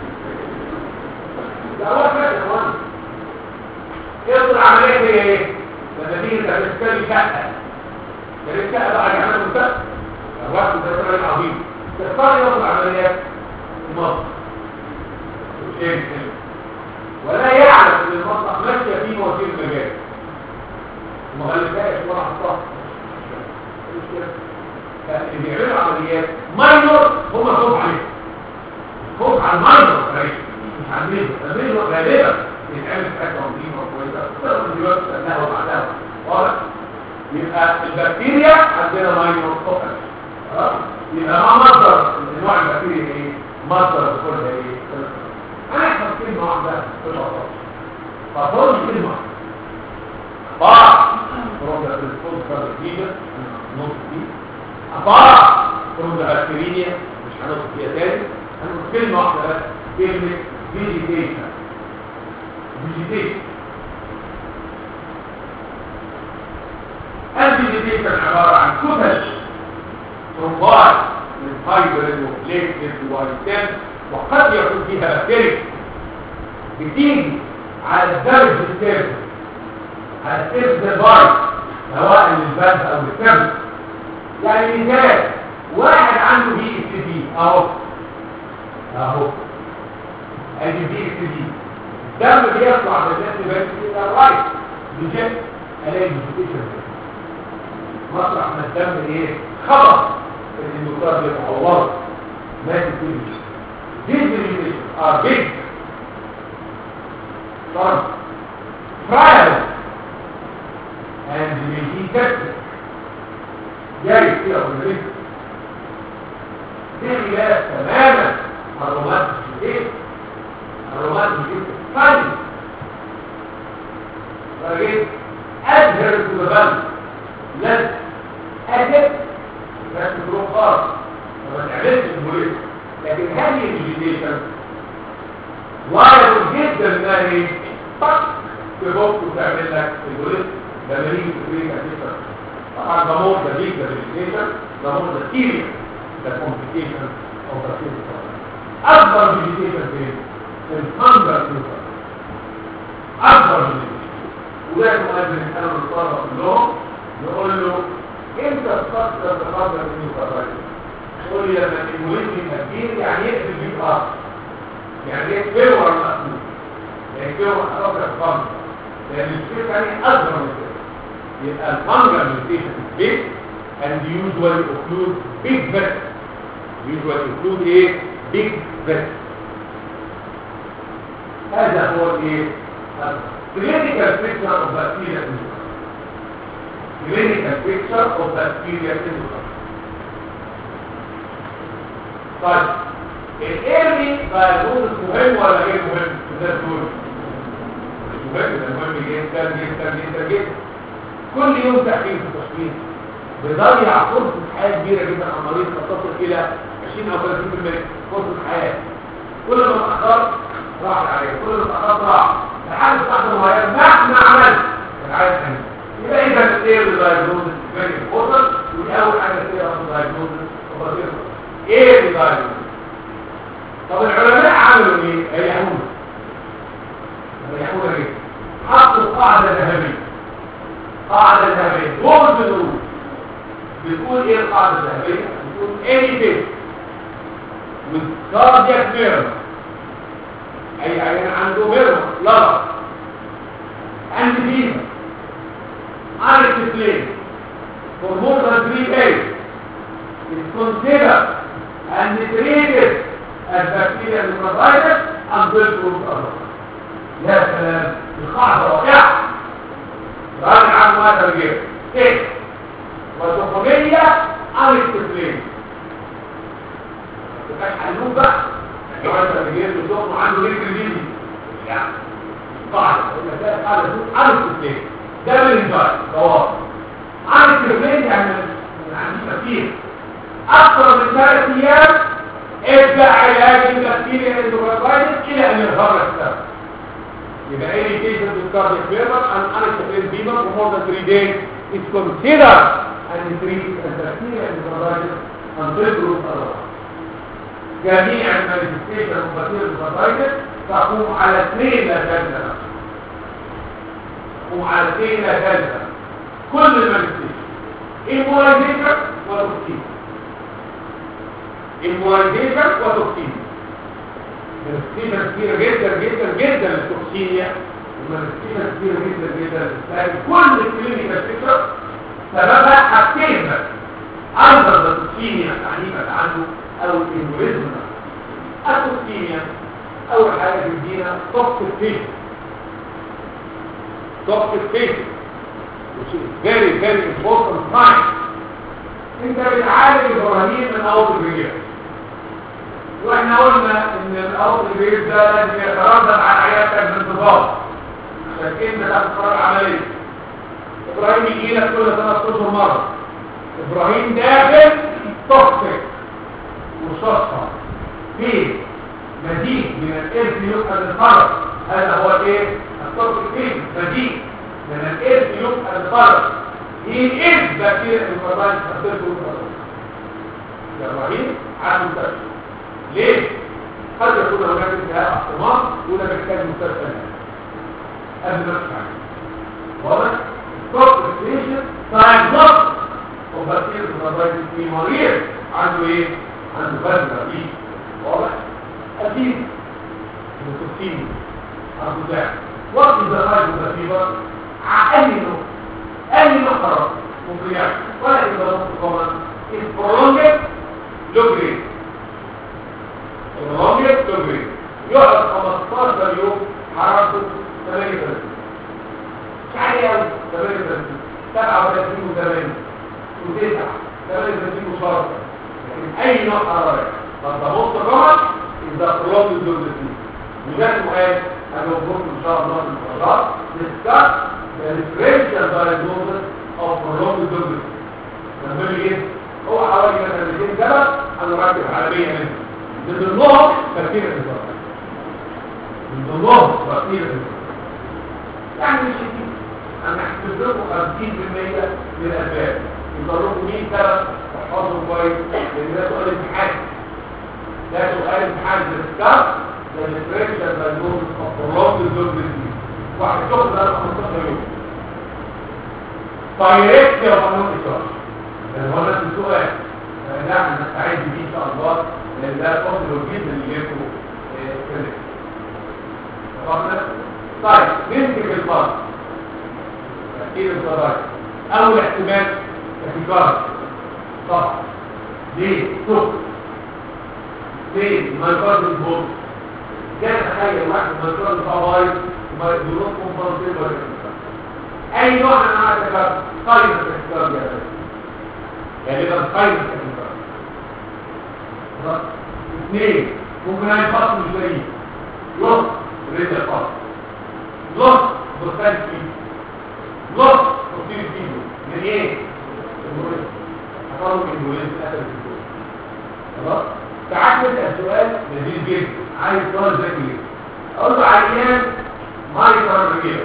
A: ده اول حاجه يا اخوان يقدر العمليه هي ايه؟ لما تيجي تستلم شقه تستلم شقه بقى يعمل مستقبل الوقت ده سؤال عظيم تختار يوم العمليات في مصر ايه ولا يعلم ان المصنع ماشيه فيه مواسير المجال وما غلفهاش ولا حطها اللي بيعملوا عمليات ماينور هم خوف عليه خوف على الماينور مش على الميجور الميجور غالبا بيتعمل في حته نظيفه وكويسه تقدر دلوقتي تستناها وبعدها واضح يبقى البكتيريا عندنا ماينور خوف يبقى ما مصدر نوع البكتيريا ايه مصدر كل ايه انا احفظ كلمه واحده في الوسط فاقول كلمه ابا فروم ذا ريسبونس فيجر نوت دي ابا فروم ذا بكتيريا مش هنقصد فيها تاني هنقول كلمه واحده بس كلمه فيجيتيشن فيجيتيشن الفيجيتيشن عباره عن كتل ترومبات من فايبرين وبليتلت ووايتان وقد يكون فيها بكتيريا بتيجي على الدرج السيرفس على السيرفس البايت سواء للبلد او للكبد يعني مثال واحد عنده بي اس دي اهو اهو ادي بي اس دي الدم بيطلع بالناس بس كده رايت بجد الاقي فيجيتيشن مطرح ما الدم ايه خبط الانdocardium يتعور ماشي فيه these limitations are big from trial and may be tested جاي كده بالريسك دي خلاف تماما معلومات الشيء معلومات الشيء فن فجيت أظهر to the band لازم أجب بس تروح خالص ما تعملش المريض لكن هذه الفيجيتيشن وايد جدا انها ايه طق تبص وتعمل لك المريض لما يجي تكريك هتكسر طبعا ده مور ده بيك ده فيجيتيشن ده مور ده سيريس ده كومبليكيشن او تفكير اكبر فيجيتيشن فين؟ في الفانجر نيوكر اكبر فيجيتيشن وده مؤذن انا بنصرف لهم نقول له انت تفكر تفضل النيوكر تقول لي لما المريض يتكبير يعني يقفل بيك ارض يعني يكبر ولا مقبول يكبر خلاص الفنجر لان الشيء ثاني اصغر من كده يبقى الفنجر ميوتيشن بيج and usually occlude big vessels usually occlude ايه big vessels هذا هو الايه clinical picture of bacteria clinical picture of bacteria طيب الايرلي دايجنوز مهم ولا غير مهم ده دول مش مهم ده مهم جدا جدا جدا جدا كل يوم تحقيق في التشخيص بيضيع فرصه حياه كبيره جدا على المريض قد تصل الى 20 او 30% فرصه حياه كل ما اتاخرت راح عليه كل ما اتاخرت راح لحد تحضر معين مهما عملت العيان ثاني يبقى اذا الايرلي دايجنوز فيري امبورتنت ودي اول حاجه تلاقيها في الدايجنوز ايه الدايجنوز طب العلماء عملوا ايه ريحونا ريحونا ايه حطوا قاعده ذهبيه قاعده ذهبيه جولد رول بتقول ايه القاعده الذهبيه بتقول anything with cardiac mirror اي عيان عنده mirror لغط and fever unexplained for more than three days is considered and treated as bacterial nephritis until proof otherwise يا سلام القاعده رائعه راجع عنه هذا الجيل ايه والدخوليه unexplained تبقاش حلوب بقى لو انت الجيل بتقوم عنده رجل بيدي لا قاعده قلنا قاعده unexplained ده من الجاي دوار unexplained يعني يعني تفكير اكثر من ثلاث ايام ابدا علاج البكتيريا الاندوكاردايتس الى ان يظهر السبب يبقى any patient with cardiac fever and unexplained fever for more than three days is considered and treated as bacteria endocarditis until proof otherwise. جميع المانيفستيشن of bacterial endocarditis تقوم على اثنين لا ثالثة تقوم على اثنين لا ثالثة كل المانيفستيشن immunization وتوكسين immunization وتوكسين المانيفستيشن كتيرة جدا جدا جدا للتوكسينيا المانيفستيشن كتيرة جدا جدا لكن كل الكلينيكال بيكتشر سببها حاجتين بس اندر ذا توكسينيا تحديدا عنده او الانوريزم التوكسينيا اول حاجه بتدينا توكسيفيشن توكسيفيشن which is very very important sign انت بتعالج ابراهيم من اوت الرجال واحنا قلنا ان الاوت الرجال ده لازم يتردد على عيادتك بانتظام عشان كده تاخد قرار عمليه ابراهيم يجي لك كل ثلاث اشهر مره ابراهيم داخل توكسيك مصفى في مزيد من الارث يبقى للفرد هذا هو الايه التوكسيك مزيد من الارث يبقى للفرد هي الارث بكتيريا الفرد تستخدم يا ابراهيم عنده مستشفى ليه قد يكون هناك انتهاء احتمال ولا محتاج مستشفى قبل ما تفعل واضح توكسيكيشن diagnosis of bacterial endocarditis في مريض عنده ايه عنده بذرة فيه واضح اكيد التوكسين عنده ده وقت اذا خرج الفيبر اي نوع اي نوع خرج ممكن يحصل ولا اذا نقص كمان is prolonged low grade prolonged low grade يقعد 15 يوم حرارته 38 مش عالي قوي 38 37 و8 و9 38 وشرط لكن اي نوع حرارة طب تبص غلط اذا طلاب الدول دي وده سؤال انا بقول ان شاء الله في المحاضرات discuss the differential diagnosis of prolonged الدول مهم ايه هو حوالي مثلا 200 سنه انا راكب عالميه منه من ضمنهم تفكير النظام من ضمنهم تفكير النظام يعني مش كتير انا هحسب لكم 50% من الاسباب يقول لكم مين سبب تحفظوا كويس لان ده سؤال امتحان ده سؤال امتحان ديسكاس ده ديفرنشال دايجنوز اوف prolonged الدول دي واحد شخص ده 15 يوم دايركت يا قانون اشاره لان هو نفس السؤال فنحن نستعد بيه ان شاء الله لان ده فصل جدا اللي جايبه كده اتفقنا طيب نمسك الفرق تفكير الضرائب اول احتمال تفكير صح ليه سكر ليه مايكارد البوم كان تخيل واحد مايكارد فوايد وما يدروس كومبانسيل ولا اي نوع من انواع التكرار قايمه التكرار يا غالبا قايمه التكرار اثنين ممكن اعمل فصل مش بعيد لص ريد الفصل لص بستان فيه لص بستان فيه من ايه؟ هقول من ولاد الاسد الدكتور خلاص ساعات نسال سؤال لذيذ جدا عايز سؤال ذكي جدا اقول له عيان مايكرو ريجيلا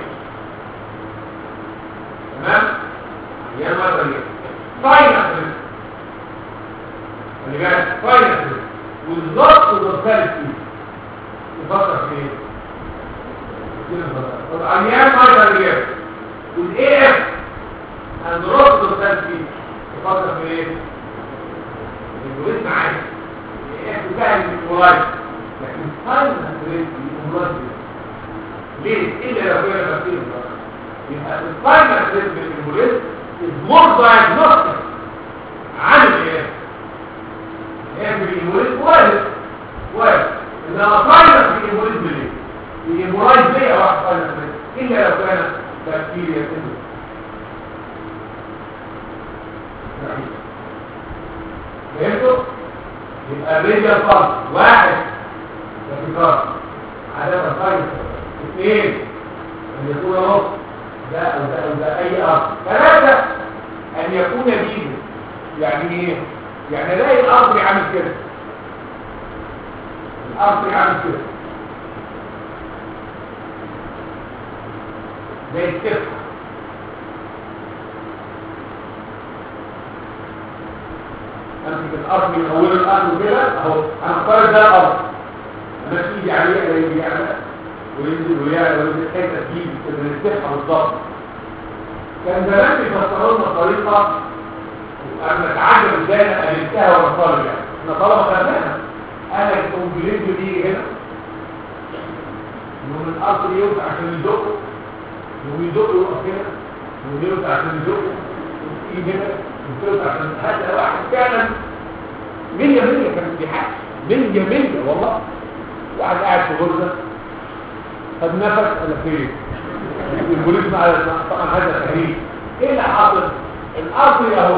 A: تمام عيان مايكرو ريجيلا فاينل خلي بالك فاينل والضغط والضغط فيه يفكر في ايه؟ طب عيان مايكرو ريجيلا والاي اف عند ربط والضغط فيه يفكر في ايه؟ الجوريزم عادي ايه بتاع المورايز لكن فاينل ريجيلا المورايز ليه؟ الا لو كان تفكير يبقى الفاينل ريزم الامبوليز is more diagnostic عن الايه؟ ايه الامبوليز وارد وارد انما فاينل في الامبوليز ليه؟ الامبولايز ليه واحد فاينل ريزم الا لو كان بكتيريا سنه فهمتوا؟ يبقى الريجل فرد واحد تفكار عدد الفاينل اثنين ان يكون نص ده او ده او ده اي ارض ثلاثة ان يكون بيده يعني ايه يعني الاقي الارض عامل كده الارض عامل كده زي السفحة امسك الارض من اول الارض كده اهو انا اختار ده الارض امشي ايدي عليه الاقي بيعمل وينزل ويعلى وينزل حته تجيب من الصحه بالظبط كان زمان بيفسروا لنا طريقه انا اتعجب ازاي انا قابلتها وانا طالب يعني احنا طلبه خدناها قال لك الكومبليت بيجي هنا يوم القصر يوسع عشان يدقه يوم يدقه يقف هنا يوم يوسع عشان يدقه يجي هنا يوسع عشان هذا واحد فعلا مية مية كان في حاجة مية مية والله واحد قاعد في غرزة خد نفس انا فين البوليس مع طبعا هذا تهريج ايه اللي حاصل الارض اهو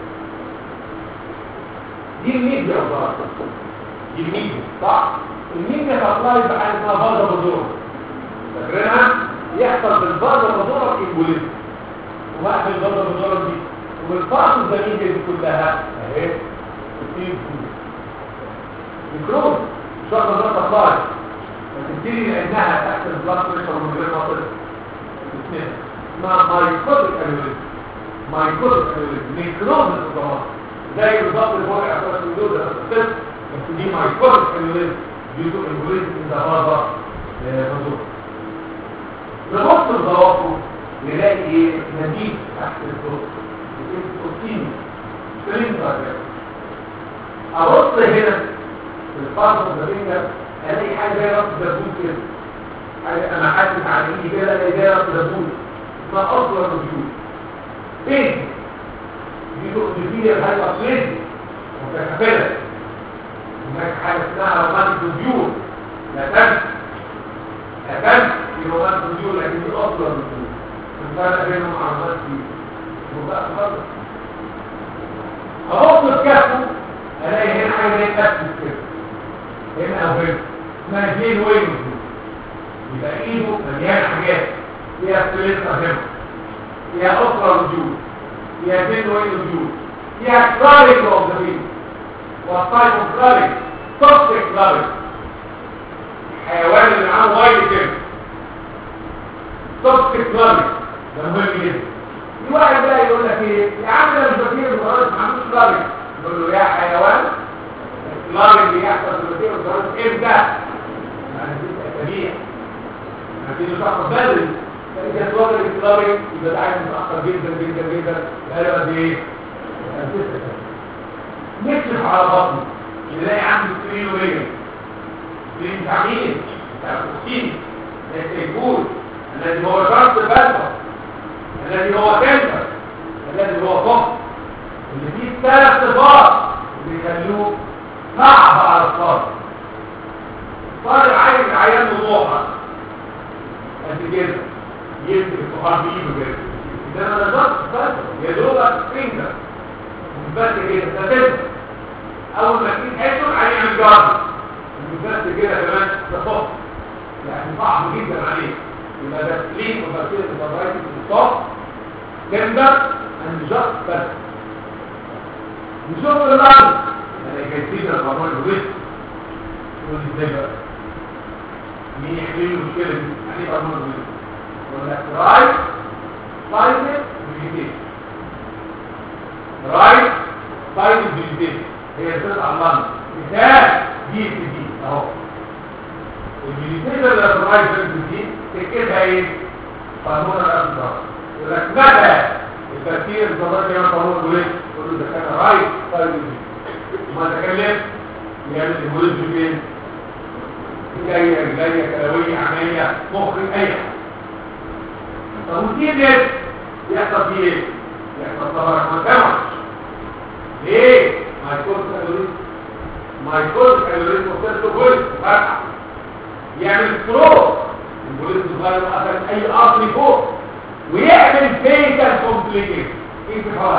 A: دي الميديا والله دي الميديا صح الميديا تطلع بحاجه اسمها برضه بدور فاكرينها يحصل بالبرضه بدور البوليس وقت البرضه بدور دي والفرق الزميل دي كلها اهي بتيجي ميكروب شرط ده تطلع فتبتدي لانها تحت البلاد بريشر من غير ما تطلع اسمها مايكوتيك انيوريزم مايكوتيك انيوريزم ميكروز الصدمات زي بالظبط البوع اساس الوجود بس بس دي مايكوتيك انيوريزم ديو تو انيوريزم ان ذا بارا مزور نبص الضوافر نلاقي ايه نتيجه تحت الضوء بتبقى سلندر ابص هنا في الفرد الزميل الاقي حاجه زي ربط دبوس كده حاجه انا حاسس على ايدي كده الاقي زي ربط دبوس ما اصلا موجود ايه دي تؤذي الحاجه اصليه متكفله هناك حاجه اسمها رومانتيك ديول لا تنسى لا تنسى في رومانتيك ديول لكن دي اصلا موجود الفرق بينهم مع رومانتيك وبقى خلاص ابص الكفه الاقي هنا حاجه زي كفه كده هنا او هنا اسمها جين وينز يبقى ايده مليانه حاجات فيها سلسله هنا فيها اسره وجود فيها جين وين وجود فيها كلاريك اوف ذا بيت والطيب اوف كلاريك توكسيك كلاريك الحيوان اللي معاه وايد كده توكسيك كلاريك ده مهم جدا في واحد بقى يقول لك ايه يا عم ده مش بكير وخلاص ما عندوش كلاريك يقول له يا حيوان الكلاريك اللي يحصل في البكير وخلاص امتى؟ يعني ست اسابيع لكن شخص بدري فإذا توصل الكلاريك يبقى ده عايز متأخر جدا جدا جدا بقاله قد ايه؟ نكشف على بطنه نلاقي عنده سكرين وريجن سكرين بتاع مين؟ بتاع الكوستين ده السيكول الذي هو شرط البلبة الذي هو كنفر الذي هو فقر اللي فيه ثلاث صفات اللي يخلوه صعب على الصالح الصالح عايز عيان وضوحة قد كده يمسك الصحاب بايده كده ده انا نظرت بس يا دوبك فينجر بس كده ده تبقى اول ما تيجي تحسه هيعمل جارد بس كده كمان ده صف يعني صعب جدا عليه يبقى ده كلين وبكتيريا متبرايتس صف تندر اند جاست بس نشوف اللي بعده انا كتير القانون الويست يقول لي ازاي بقى مين يحل لي المشكله دي يعني قانون الويست يقول لك رايت سايد فيجيتيشن رايت سايد فيجيتيشن هي بتطلع اللنج مثال دي في دي اهو الفيجيتيشن اللي في الرايت سايد دي تكتبها ايه قانون الاسرار يقول لك متى التفكير الضروري كمان قانون الويست يقول له ده كان رايت سايد فيجيتيشن ما تكلم يعمل الهولوج فين جاية رجلية كلوية عملية مخرج أي حاجة طب وتجيب ليه يحصل فيه ايه يحصل طبعا مجتمع ليه مايكروز كالوريز مايكروز كالوريز وصلت بوليس فتح يعمل ستروك البوليس صغير مثلا اي قطر فوق ويعمل فيتال كومبليكيشن انتفاضات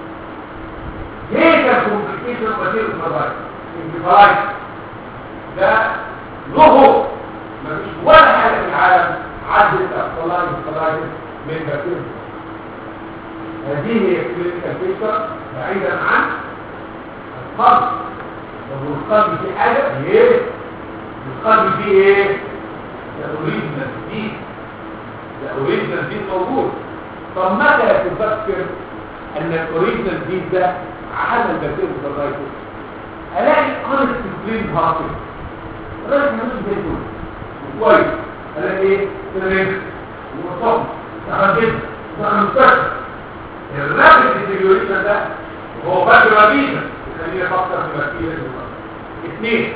A: فيتال كومبليكيشن وسيله الفضائي انتفاضات ده له مفيش ولا حاجه في العالم عدت الصلاة الصلاة من بكتيريا هذه هي كلينيكال بيكتشر بعيدا عن القلب لو القلب فيه حاجة ايه القلب فيه ايه ده اوريجنال دي ده اوريجنال دي موجود طب متى تفكر ان الاوريجنال دي ده عمل بكتيريا الرايتس الاقي قناه سكرين هاطل الراجل مش زي الفل كويس الاقي ايه تمام وصف تعمل جدا تعمل مستشفى الرابط الديليوريشن ده هو بدر ربينا خلينا نفكر في بكتيريا اثنين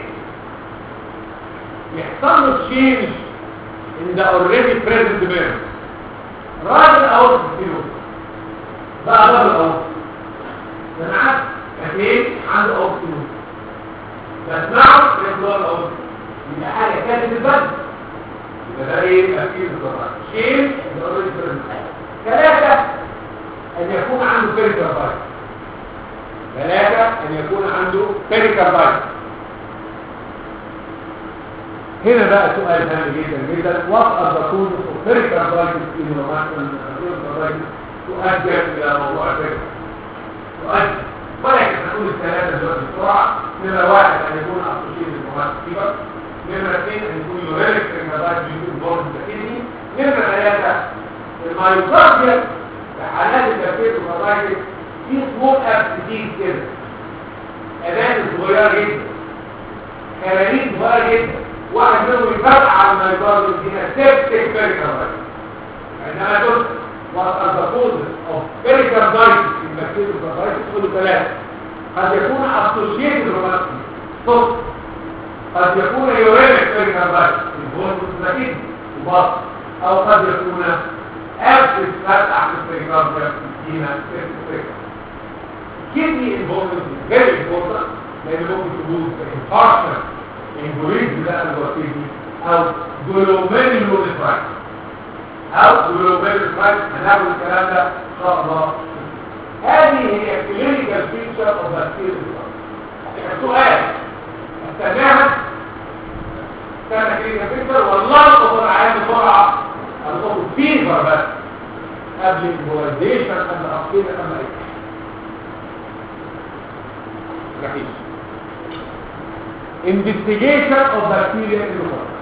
A: يحصل له تشينج ان ذا اوريدي بريزنت مان راجل او كيلو بقى راجل او سمعت اثنين عنده او كيلو بسمعه يطلع الاول يبقى حاجه كانت البدن يبقى ده ايه اكيد الضرر شيء ضروري ثلاثه ان يكون عنده بيريكاربايت ثلاثه ان يكون عنده بيريكاربايت هنا بقى سؤال هام جدا جدا what are the causes of pericarditis in rheumatism pericarditis تؤدي الى موضوع الفكر تؤدي ولكن نقول الثلاثه دلوقتي بسرعه نمره واحد ان يكون اسوشيت بالمواد فيبر نمره اثنين ان يكون يوريك pericarditis يكون بورد كدني نمره ثلاثه المايوكارديا في حالات التفكير والفرايتس في سمول ابسيتيز كده اداه صغيره جدا كلامين صغيره جدا واحد منهم يفرقع على المايوكارديا دي سيبتك بيريكاردايتس عندما تقول what are the causes of pericarditis in bacterial pericarditis كل ثلاثة قد يكون associated rheumatism صوت قد يكون uremic pericarditis البول مستمكين وبطن او قد يكون abscess فتح في البريكارديا فينا kidney involvement is very important لان ممكن تكون infarction embolism بقى جوه الكدني او glomerulonephritis او glomerulonephritis هناخد الكلام ده ان شاء الله هذه هي clinical feature of bacterial السؤال استناها استنى clinical feature والله تقول عام بسرعه هنقول فيفر بس قبل البوليزيشن قبل أفكير قبل أي رحيم investigation of bacteria in the water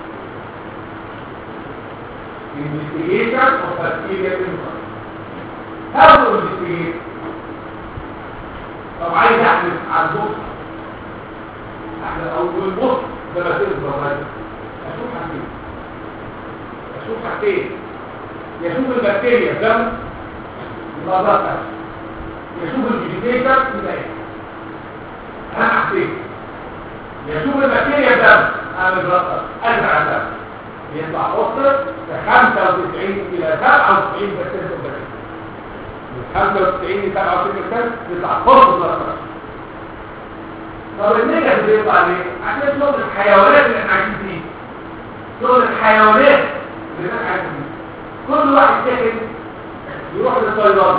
A: investigation of bacteria in the water how to investigate طب عايز احمل على البص احمل او البص ده بسيط الضرائب اشوف حاجتين اشوف حاجتين يشوف البكتيريا في دم يبقى ضغط يشوف الفيجيتيشن يبقى ايه اهم حاجتين يشوف البكتيريا في دم اعمل ضغط ازرع دم يطلع قصر في 95 الى 97% بكتيريا من 95 ل 97% يطلع قصر ضغط طب النيجاتيف بيطلع ليه؟ عشان شغل الحيوانات اللي احنا عايشين فيه شغل الحيوانات اللي احنا عايشين فيه كل واحد ساكن يروح للصيدلة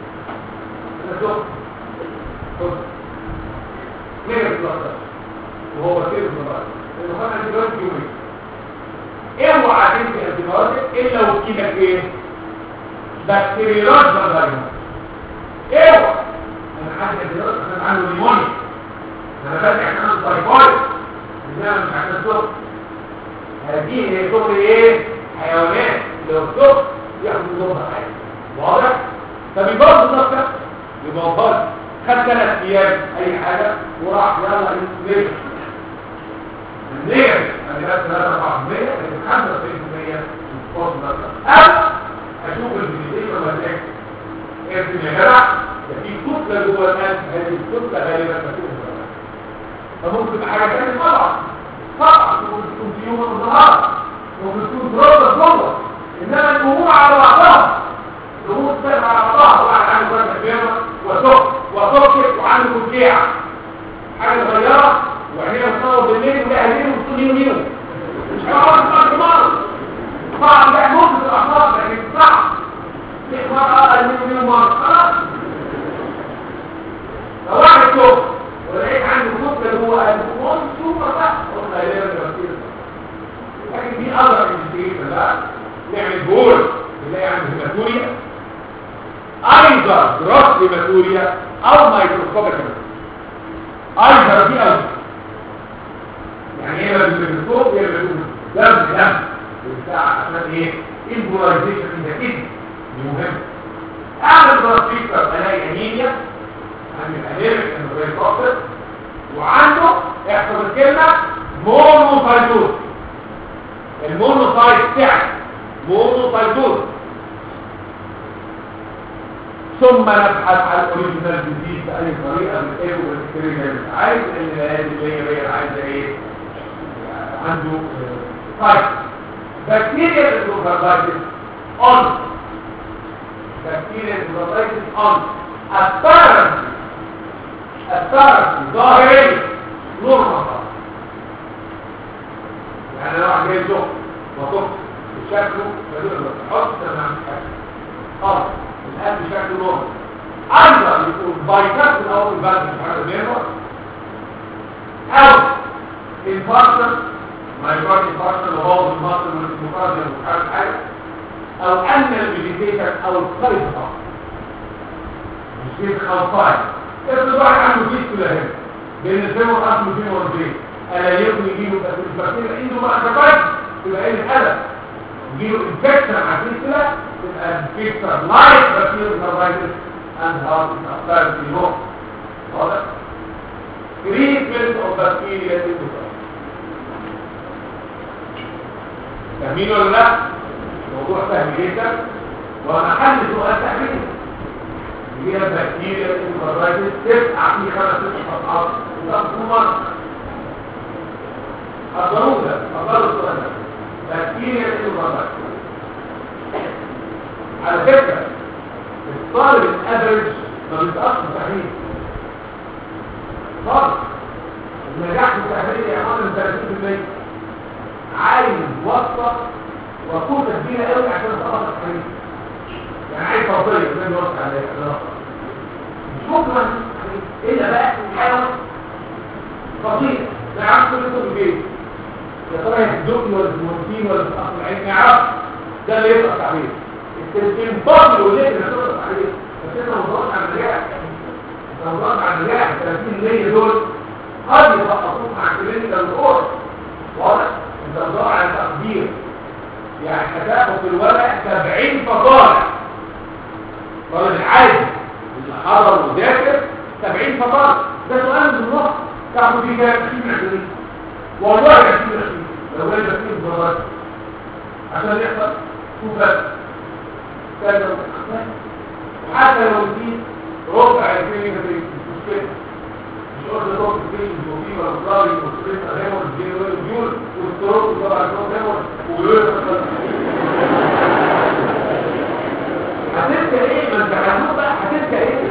A: انا شوف شوف ليه بتلخص وهو كده بالظبط لانه خد انتبيوتيك يومين اوعى تنسي انتبيوتيك الا وكيلك ايه بكتيريولوج فاجينا اوعى انا حاجه انتبيوتيك عشان عنده نيمونيا انا فاتح عشان تايفويد انما مش عشان سكر هذه هي سكر ايه حيوانات لو سكر ياخد نظام حاجه واضح فبيبوظ نفسك يبقى بوظ خد ثلاث ايام اي حاجه وراح يلا انسولين ليه؟ انا جبت 3 4% لكن 95% بوظ نفسك او اشوف الفيزيكال ولا ارسم يا جدع ده في كتله جوه القلب هذه الكتله غالبا بتكون فممكن تبقى حاجه ثانيه طبعا طبعا ممكن تكون في يوم النهار ممكن تكون دروبه جوه انما الامور على بعضها الامور تبقى على بعضها واحد عنده فرق كبيره وسكر وسكر وعنده كلكيعه حاجه صغيره وعينيها بتصور بالليل ولا ليل وطول يوم يوم مش هيقعد في مرض طبعا ده ممكن تبقى صعب لكن صعب في مرة اقل من يوم مرض خلاص لو واحد سكر ولقيت عنده سكر هو قال سوبر بقى قلنا ليه ده لكن في اقدر انفستيجيشن بقى نعمل بول نلاقي عنده هيماتوريا ايضا جراس هيماتوريا او مايكروسكوبيك ايضا دي او يعني هي بالميكروسكوب هي دم دم بتاع عشان ايه امبولايزيشن ان ذا كدني دي مهم اعمل جراس فيكر الاقي انيميا عندي انيميك انفيروس وعنده احفظ الكلمه مونوسايتوز المونوسايت بتاعك مونوسايتوز ثم نبحث عن الاوريجينال ديزيز باي طريقه من ايه والاكستريمال عايز ان هذه اللي هي عايزه ايه عنده سايت بكتيريا البروكاردايتس اون بكتيريا البروكاردايتس اون apparently apparently ظاهريا نورمال يعني لو واحد جاي يزق وطق شكله بدون ما تحط ما عندك حاجه خلاص القلب شكله نورمال ايضا يكون بايكات من اول البلد مش عارف بينور او انفاركشن مايكروت انفاركشن وهو المصل والمقاضي ومش عارف حاجه او ان الفيجيتيشن او الخلطه مش كده خلطايه افرض واحد عنده فيستولا هنا بين الفيمور اصل والفيمور البيت الا يكون يجيله بس البكتيريا عنده بقى كفايه تبقى ايه الحاله يجيله انفكشن على الفيستولا تبقى انفكشن لايك بكتيريا كاربايتس اند هارت ابارنتلي نو واضح treatment of bacteria in فاهمين ولا لا؟ موضوع سهل جدا ومحل سؤال تحليل هي البكتيريا الكاربايتس تبقى في خمس ست صفحات وتاخد مرة حضروا ده حضروا السؤال ده بكتيريا الكاربايتس على فكرة الطالب الافرج ما بيتقصش تحليل خالص النجاح في التحليل يا اخوان من 30% عايز وسط وقوة كبيرة قوي عشان تخلص التحليل يعني عايز توصية زي ما وصل عليها مش ممكن الا بقى حيوان خطير لا يعرف كل يكون في البيت يا ترى يهدوكي ولا المهندسين ولا الاخ العلم ما يعرفش ده اللي يطلق عليه التنفاضل والليل اللي يطلق عليه بس انت مضغط على النجاح انت مضغط على النجاح 30% دول قد يتفقصوك مع كلينيكال ريبورت واضح انت مضغط على تقدير يعني هتاخد في الورق 70 فقاره طالب العادي اللي حضر وذاكر 70 فقره ده سؤال من النص تعرفوا فيه كام 20 20 والله 20 20 لو جاي 20 درجات عشان يحصل شوف بس كذا وحتى لو في ربع الفيلم في مشكله مش قلت ربع الفيلم وفي ولا وسبيت هيمور الجيل والبيول والستروك طبعا هيمور ويقول هتبقى ايه ما انت هتقول بقى هتبقى ايه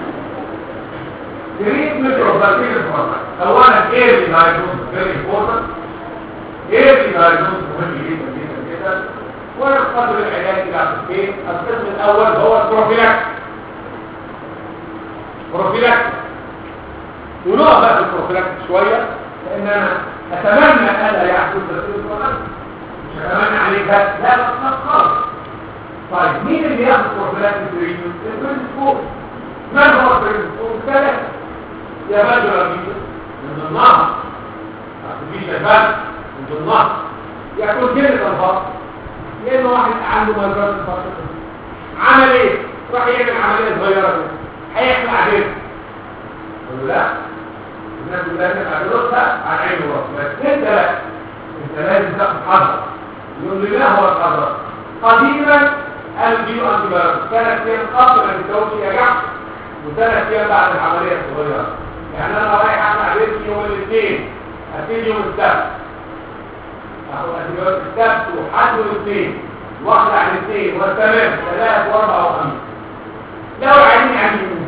A: تريتمنت اوف بكتيريا اولا ايرلي دايجنوز فيري امبورتنت ايرلي دايجنوز مهم جدا جدا جدا والقدر العلاجي بعد البيت القسم الاول هو البروفيلاكس بروفيلاكس ونقف بقى في البروفيلاكس شويه لان انا اتمنى الا يحدث رسول الله مش اتمنى عليك بس لا لا خالص طيب مين اللي ياخد بروفيلاكتيك تريتمنت البرنسبول من هو البرنسبول ثلاثه يا بدر ربيع من ضمنها في شباب من ضمنها يكون كلمه الفقر لان واحد عنده مرض الفقر عمل ايه راح يعمل عمليه صغيره كده هيخلع بيته قال له لا الناس كلها تبقى دروسها على عين وراسه بس انت لا انت لازم تاخد حذر يقول لي ما هو الحذر قديما قالوا دي انتي ثلاث ايام قبل ما تتجوز يا جحش وثلاث ايام بعد العمليه الصغيره يعني انا رايح اعمل بيتي يوم الاثنين ابتدي يوم السبت اخد انتي السبت وحد والاثنين واخلع الاثنين والتمام ثلاث واربع وخميس لو عايزين يعملوا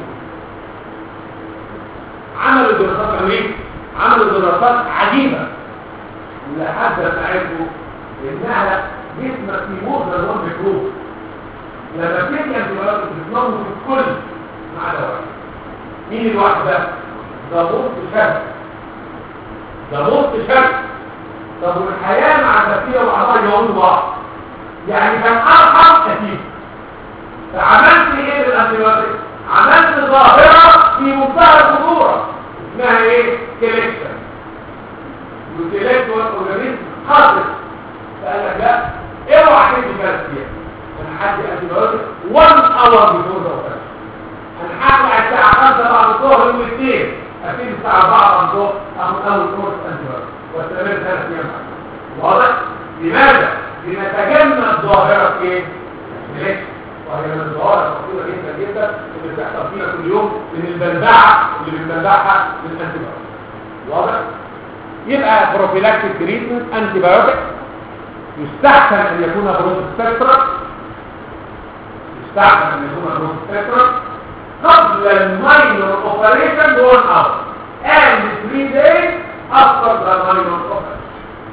A: عملوا دراسات امريكا عملوا دراسات عجيبه لحد ما عرفوا انها جسمك في مؤذى نون ميكروب لما بتيجي انتباهات بتتنمو في الكل ما عدا واحد مين الواحد ده؟ ده موت شك ده موت شك طب والحياه مع البكتيريا وبعضها يقولوا بعض يعني كان ارحم كتير فعملت ايه بالانتباهات؟ عملت ظاهره في منتهى الخطوره اسمها ايه؟ كليكشن والكليكشن اورجانيزم خاطر فقال لك لا اوعى تدي ثلاث ايام انا هدي انتبيوتيك 1 اور بيفور ذا انا هطلع الساعه 5 بعد الظهر يوم الاثنين ابتدي الساعه 4 بعد الظهر اخد اول كورس انتبيوتيك واستمر ثلاث ايام واضح؟ لماذا؟ لنتجنب ظاهره ايه؟ كليكشن وهي من الظواهر الخطيره جدا جدا اللي بتحصل فينا كل يوم من البلبعه اللي بنبلعها من الانتبيوتيك واضح؟ يبقى بروفيلاكتيك تريتمنت انتبيوتيك يستحسن ان يكون بروز سبيكترا يستحسن ان يكون بروز سبيكترا قبل الماينور اوبريشن بون اور and 3 days after the minor operation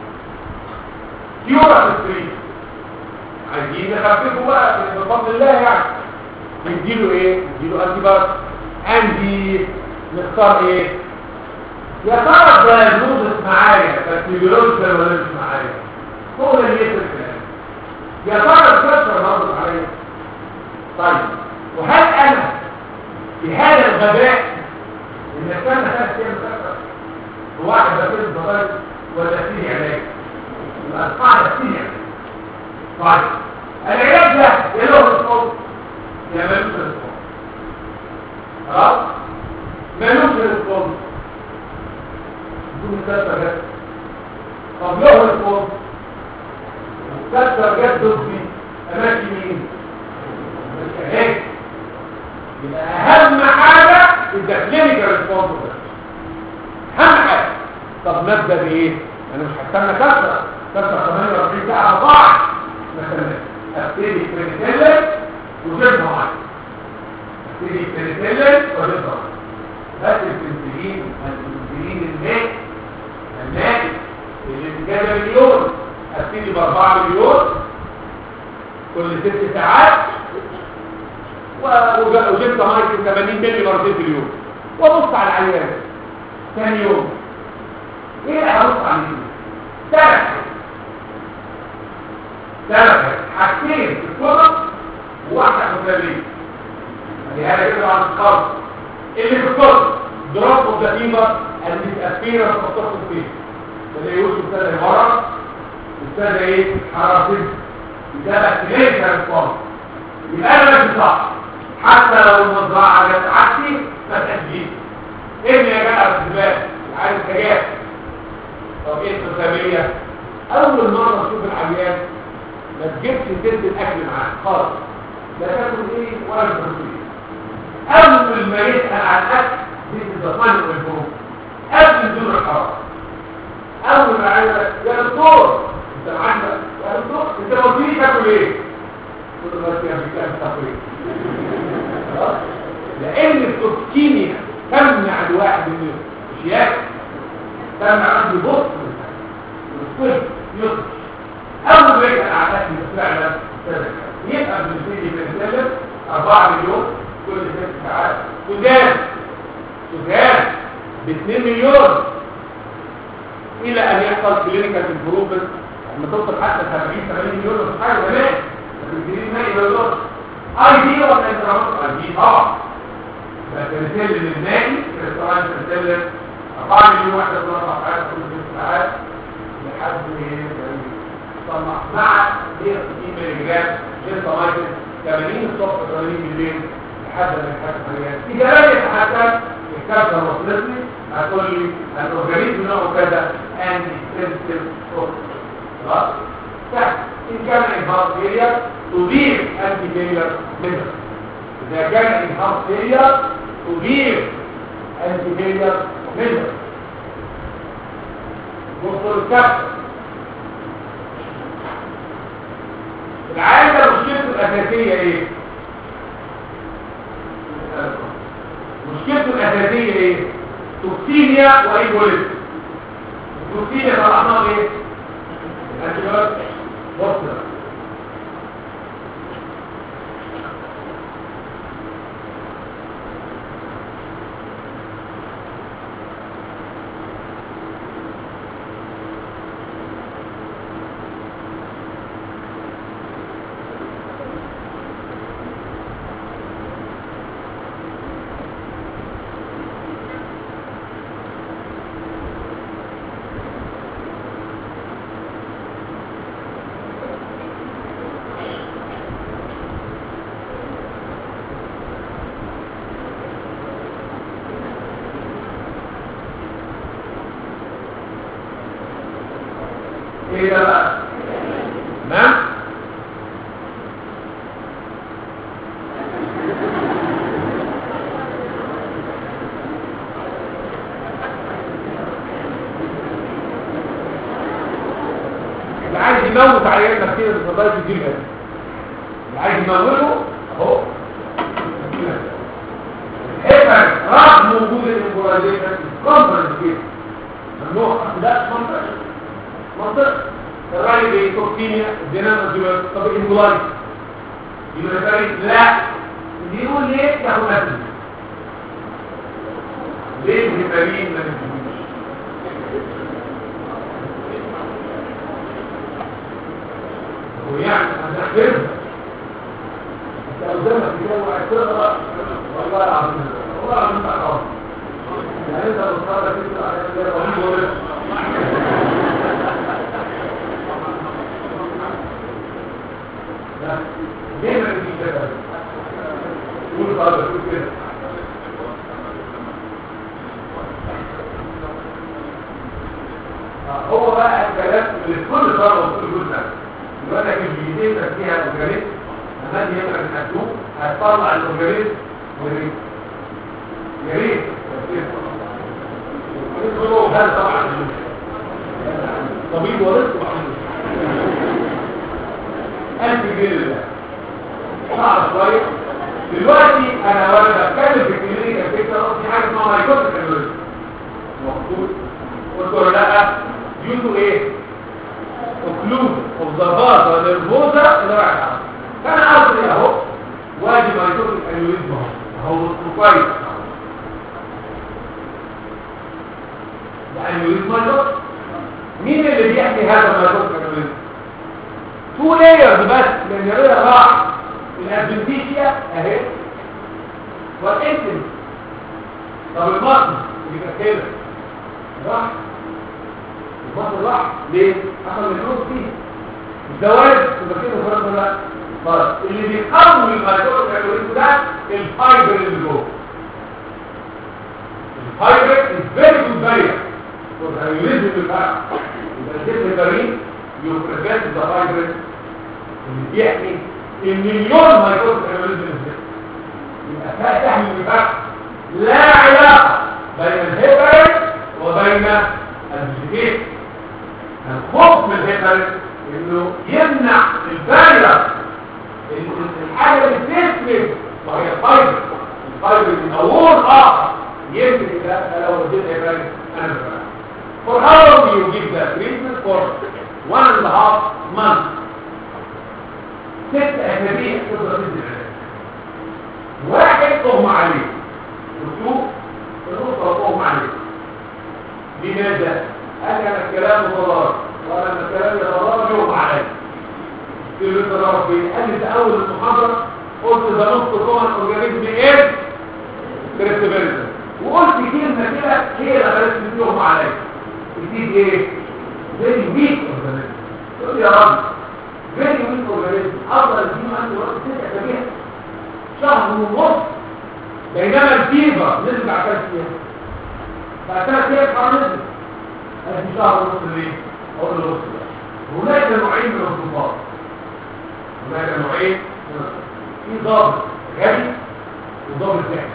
A: كيورا في عايزين نخففه بقى بفضل الله يعني نديله ايه نديله انتي بايوتيك عندي نختار ايه يا ترى الدايجنوزس معايا بكتيريولوجيكال ولا مش معايا هو اللي يفرق الكلام يا ترى الكسر برضه عليا طيب وهل انا في هذا الغباء ان كان ثلاث ايام كسر واحد بكتير بطيء ولا فيه علاج يبقى القاعده فيه علاج طيب العلاج ده ايه له الصوت يا ملوك الصوت خلاص ملوك الصوت بدون كسر جد طب له الصوت كسر جد ضدي اماشي مين مش علاج يبقى اهم حاجه الكلينيكال ريسبونس اهم حاجه طب نبدا بايه انا مش هستنى كسر كسر 48 ساعه ضاع مثلا ابتدي بريتيلن وجيبها معايا ابتدي بريتيلن وجيبها بس البنسلين البنسلين الماء الماء اللي بكذا مليون ابتدي باربعة مليون كل ست ساعات وجبت مايك 80 ملي مرتين في اليوم وابص على العيان ثاني يوم ايه هبص عليه ثلاث ثلاث حاجتين في الكتب وواحده مكملين يعني هذا كده عن الخالص اللي في الكتب دروب اوف ذا فيبر اند اتفيرنس اوف توكسيك فيبر ده يوسف ابتدى مرض ابتدى ايه حرارتين ده بكتيريا ريسبونس يبقى انا ماشي صح حتى لو المزرعه جت عكسي ما تأجيل ابني يا جدع الزبال عايز حاجات طب ايه التسامية اول مرة تشوف العيان ما تجيبش تلت الاكل معاه خالص لا تاكل ايه ولا تاكل اول ما يسأل عن الاكل دي الضمان والبروك قبل نزول الحرارة اول ما عايز يا دكتور انت معاك يا دكتور انت ما قلتليش تاكل ايه قلت له بس يا بكام تاكل ايه لان التوكسيميا تمنع الواحد من مش ياكل تمنع عنده بص والكل يطلع اول ما يبقى اعتقد فعلا يبقى بنبتدي بنتكلم 4 مليون كل ست ساعات سودان سودان ب 2 مليون الى ان يحصل كلينيكال امبروفمنت لما توصل حتى 70 80 مليون مش حاجه كمان الانسولين ما يقدرش اي دي ولا انترامات اي دي طبعا بس السلم المائي كريستالين السلم 4 مليون واحده في اربع ساعات كل ست ساعات لحد طلع مع 160 ملي جرام جنتامايسين 80 الصبح 80 بالليل لحد ما يتحسن حاجات في كلام يتحسن الكابتن وصلتني هتقول لي الاورجانيزم نوعه كذا انتي سنسيتيف خلاص سهل ان كان انهار فيلير تضيف انتي فيلير منه اذا كان انهار فيلير تضيف انتي فيلير منه بصوا الكابتن العادة مشكلته الأساسية ايه؟ مشكلته الأساسية ايه؟ توكسينيا وإيبوليزم التوكسينيا طلعناها ايه؟ الأنتيبيوتيك بص ايه ده بقى تمام اللي عايز يموت عيان نفسيا الفضائي في الجيل اللي عايز يموته اهو الحفر رغم وجود الانفورازيشن كونفرنس كده ممنوع لا كونفرنس منطق الراجل ايه توكسيميا الدينام الزبر طب الانجولايز يبقى الفريق لا اللي يقول ليه ياخد نفسه ليه الهبارين ما نفسهوش هو يعني انا احترم انت قدامك كده وقاعد تقرا والله العظيم والله العظيم تعرف يعني انت بتصرف كده على كده رهيب ليه ما تجيش كده قول بقى قول كده هو بقى الكلام اللي في كل صار وكل جزء يقول لك الجديدين فيها الاورجانيزم لما تيجي يقرا الحدوق هتطلع الاورجانيزم وريد يا ريت هو هذا طبعا طبيب ورزق محمود ألف جنيه صعب شوية دلوقتي أنا وأنا بتكلم في الكلينيكا فكرة قصدي حاجة اسمها مايكوتيك أنوريزم مقصود قلت له لا ديوتو إيه؟ أوكلود أوبزرفات ونرفوزا اللي رايح عنه فأنا أصلي أهو وادي مايكوتيك أنوريزم أهو أهو كويس ده أنوريزم مايكوتيك مين اللي بيحكي هذا المايكوتيك أنوريزم؟ تو لايرز بس لان الرئه راح الادفنتيشيا اهي والانتن طب المصل يبقى كده راح المصل راح ليه؟ حصل الفلوس دي الزواج يبقى كده فرق ولا خلاص اللي بيقوي المايكروب الالوريزم ده الفايبر اللي جوه الفايبر از فيري جود بارير والالوريزم بتاعه يبقى الجسم البريء يبريفنت ذا فايبر اللي بيحمي المليون مايكروب الالوريزم ازاي يبقى فاتح من الفرق لا علاقه بين الهيبرين وبين الفيزيكيشن الخوف من الهيبرين انه يمنع البارير الحاجه اللي بتسلم وهي الفايبر الفايبر الاول اخر يمسك ده لو اديت هيبرين انا بفرق For how long do you give the treatment? For one and a half months. ست اسابيع تقدر تدي العلاج واحد تغمى عليه دكتور الاسره تغمى عليه لماذا قال لي انا الكلام ضرر وانا لما الكلام يضرر يوم عليا قلت له انت ضرر فين قال لي في اول المحاضره قلت ده نص كومن اورجانيزم ايه كريستوفيرزن وقلت كلمه كده هي اللي خلتني يوم عليا جديد ايه زي ويك اورجانيزم تقول لي يا راجل زي ويك اورجانيزم افضل اديله عنده وقت ست اسابيع شهر ونص بينما الفيفر نزل على ثلاث ايام بعد ثلاث ايام حرام نزل ادي شهر ونص ليه؟ اقول له بص بقى هناك نوعين من الضباط هناك نوعين من الضباط. في ضابط غبي وضابط ذكي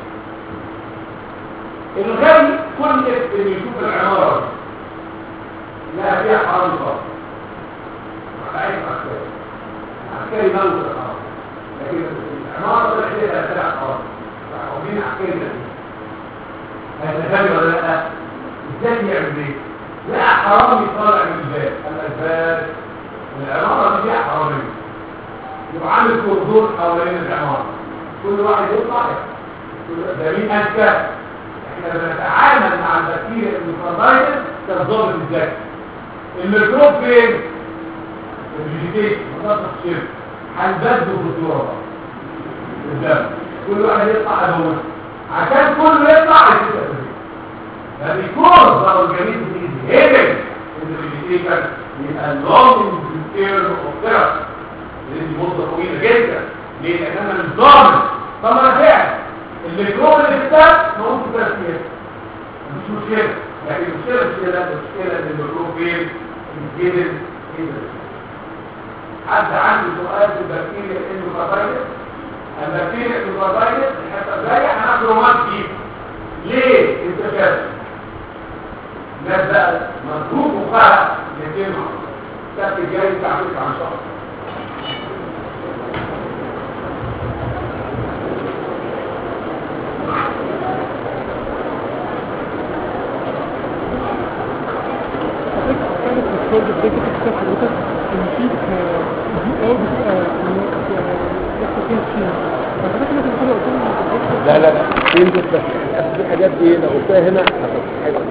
A: الغبي كل اللي يشوف العماره دي لا فيها حرام خالص عايز عسكري عسكري موت الحرام لكن العماره طلع فيها ثلاث حرام مين عسكري ده هيتخيل ولا لا ازاي يعمل ايه لا حرام يطلع من الباب الاسباب العماره دي فيها حراميه يبقى عامل كوردون حوالين العماره كل واحد يطلع كل- ده مين اذكى احنا بنتعامل مع البكتيريا الميكروبايتس كالضابط الذكي الميكروب فين الفيجيتيشن منطقه الشرك هنبدل بالدوره الدم كل واحد يطلع ادوه عشان كله يطلع يتسبب فبيكون ضرر الجميل في هيدن الفيجيتيشن يبقى لونج تيرم اوف ثيرابي دي مده طويله جدا ليه لان انا مش ضامن طب انا فعلا الميكروب اللي في الدم موجود في التسميه مش مشكله لكن المشكله مش كده المشكله ان الميكروب فين الجبل كده حد عنده سؤال في البكتيريا الاندوكاردايتس البكتيريا الاندوكاردايتس الحته الجايه هناخد رومان فيه ليه انت شايف الناس بقى مضروب وقع الاثنين مع بعض السبت الجاي تعرف عن شهر
B: حضرتك كانت الدكتور بتذاكر كتاب حضرتك ان في دي او بتبقى بيحصل فيها تشيل فحضرتك مثلا كده قلت لي
C: لا لا لا ينزل بس أصل في حاجات ايه لو قلتها هنا هتبقى حاجه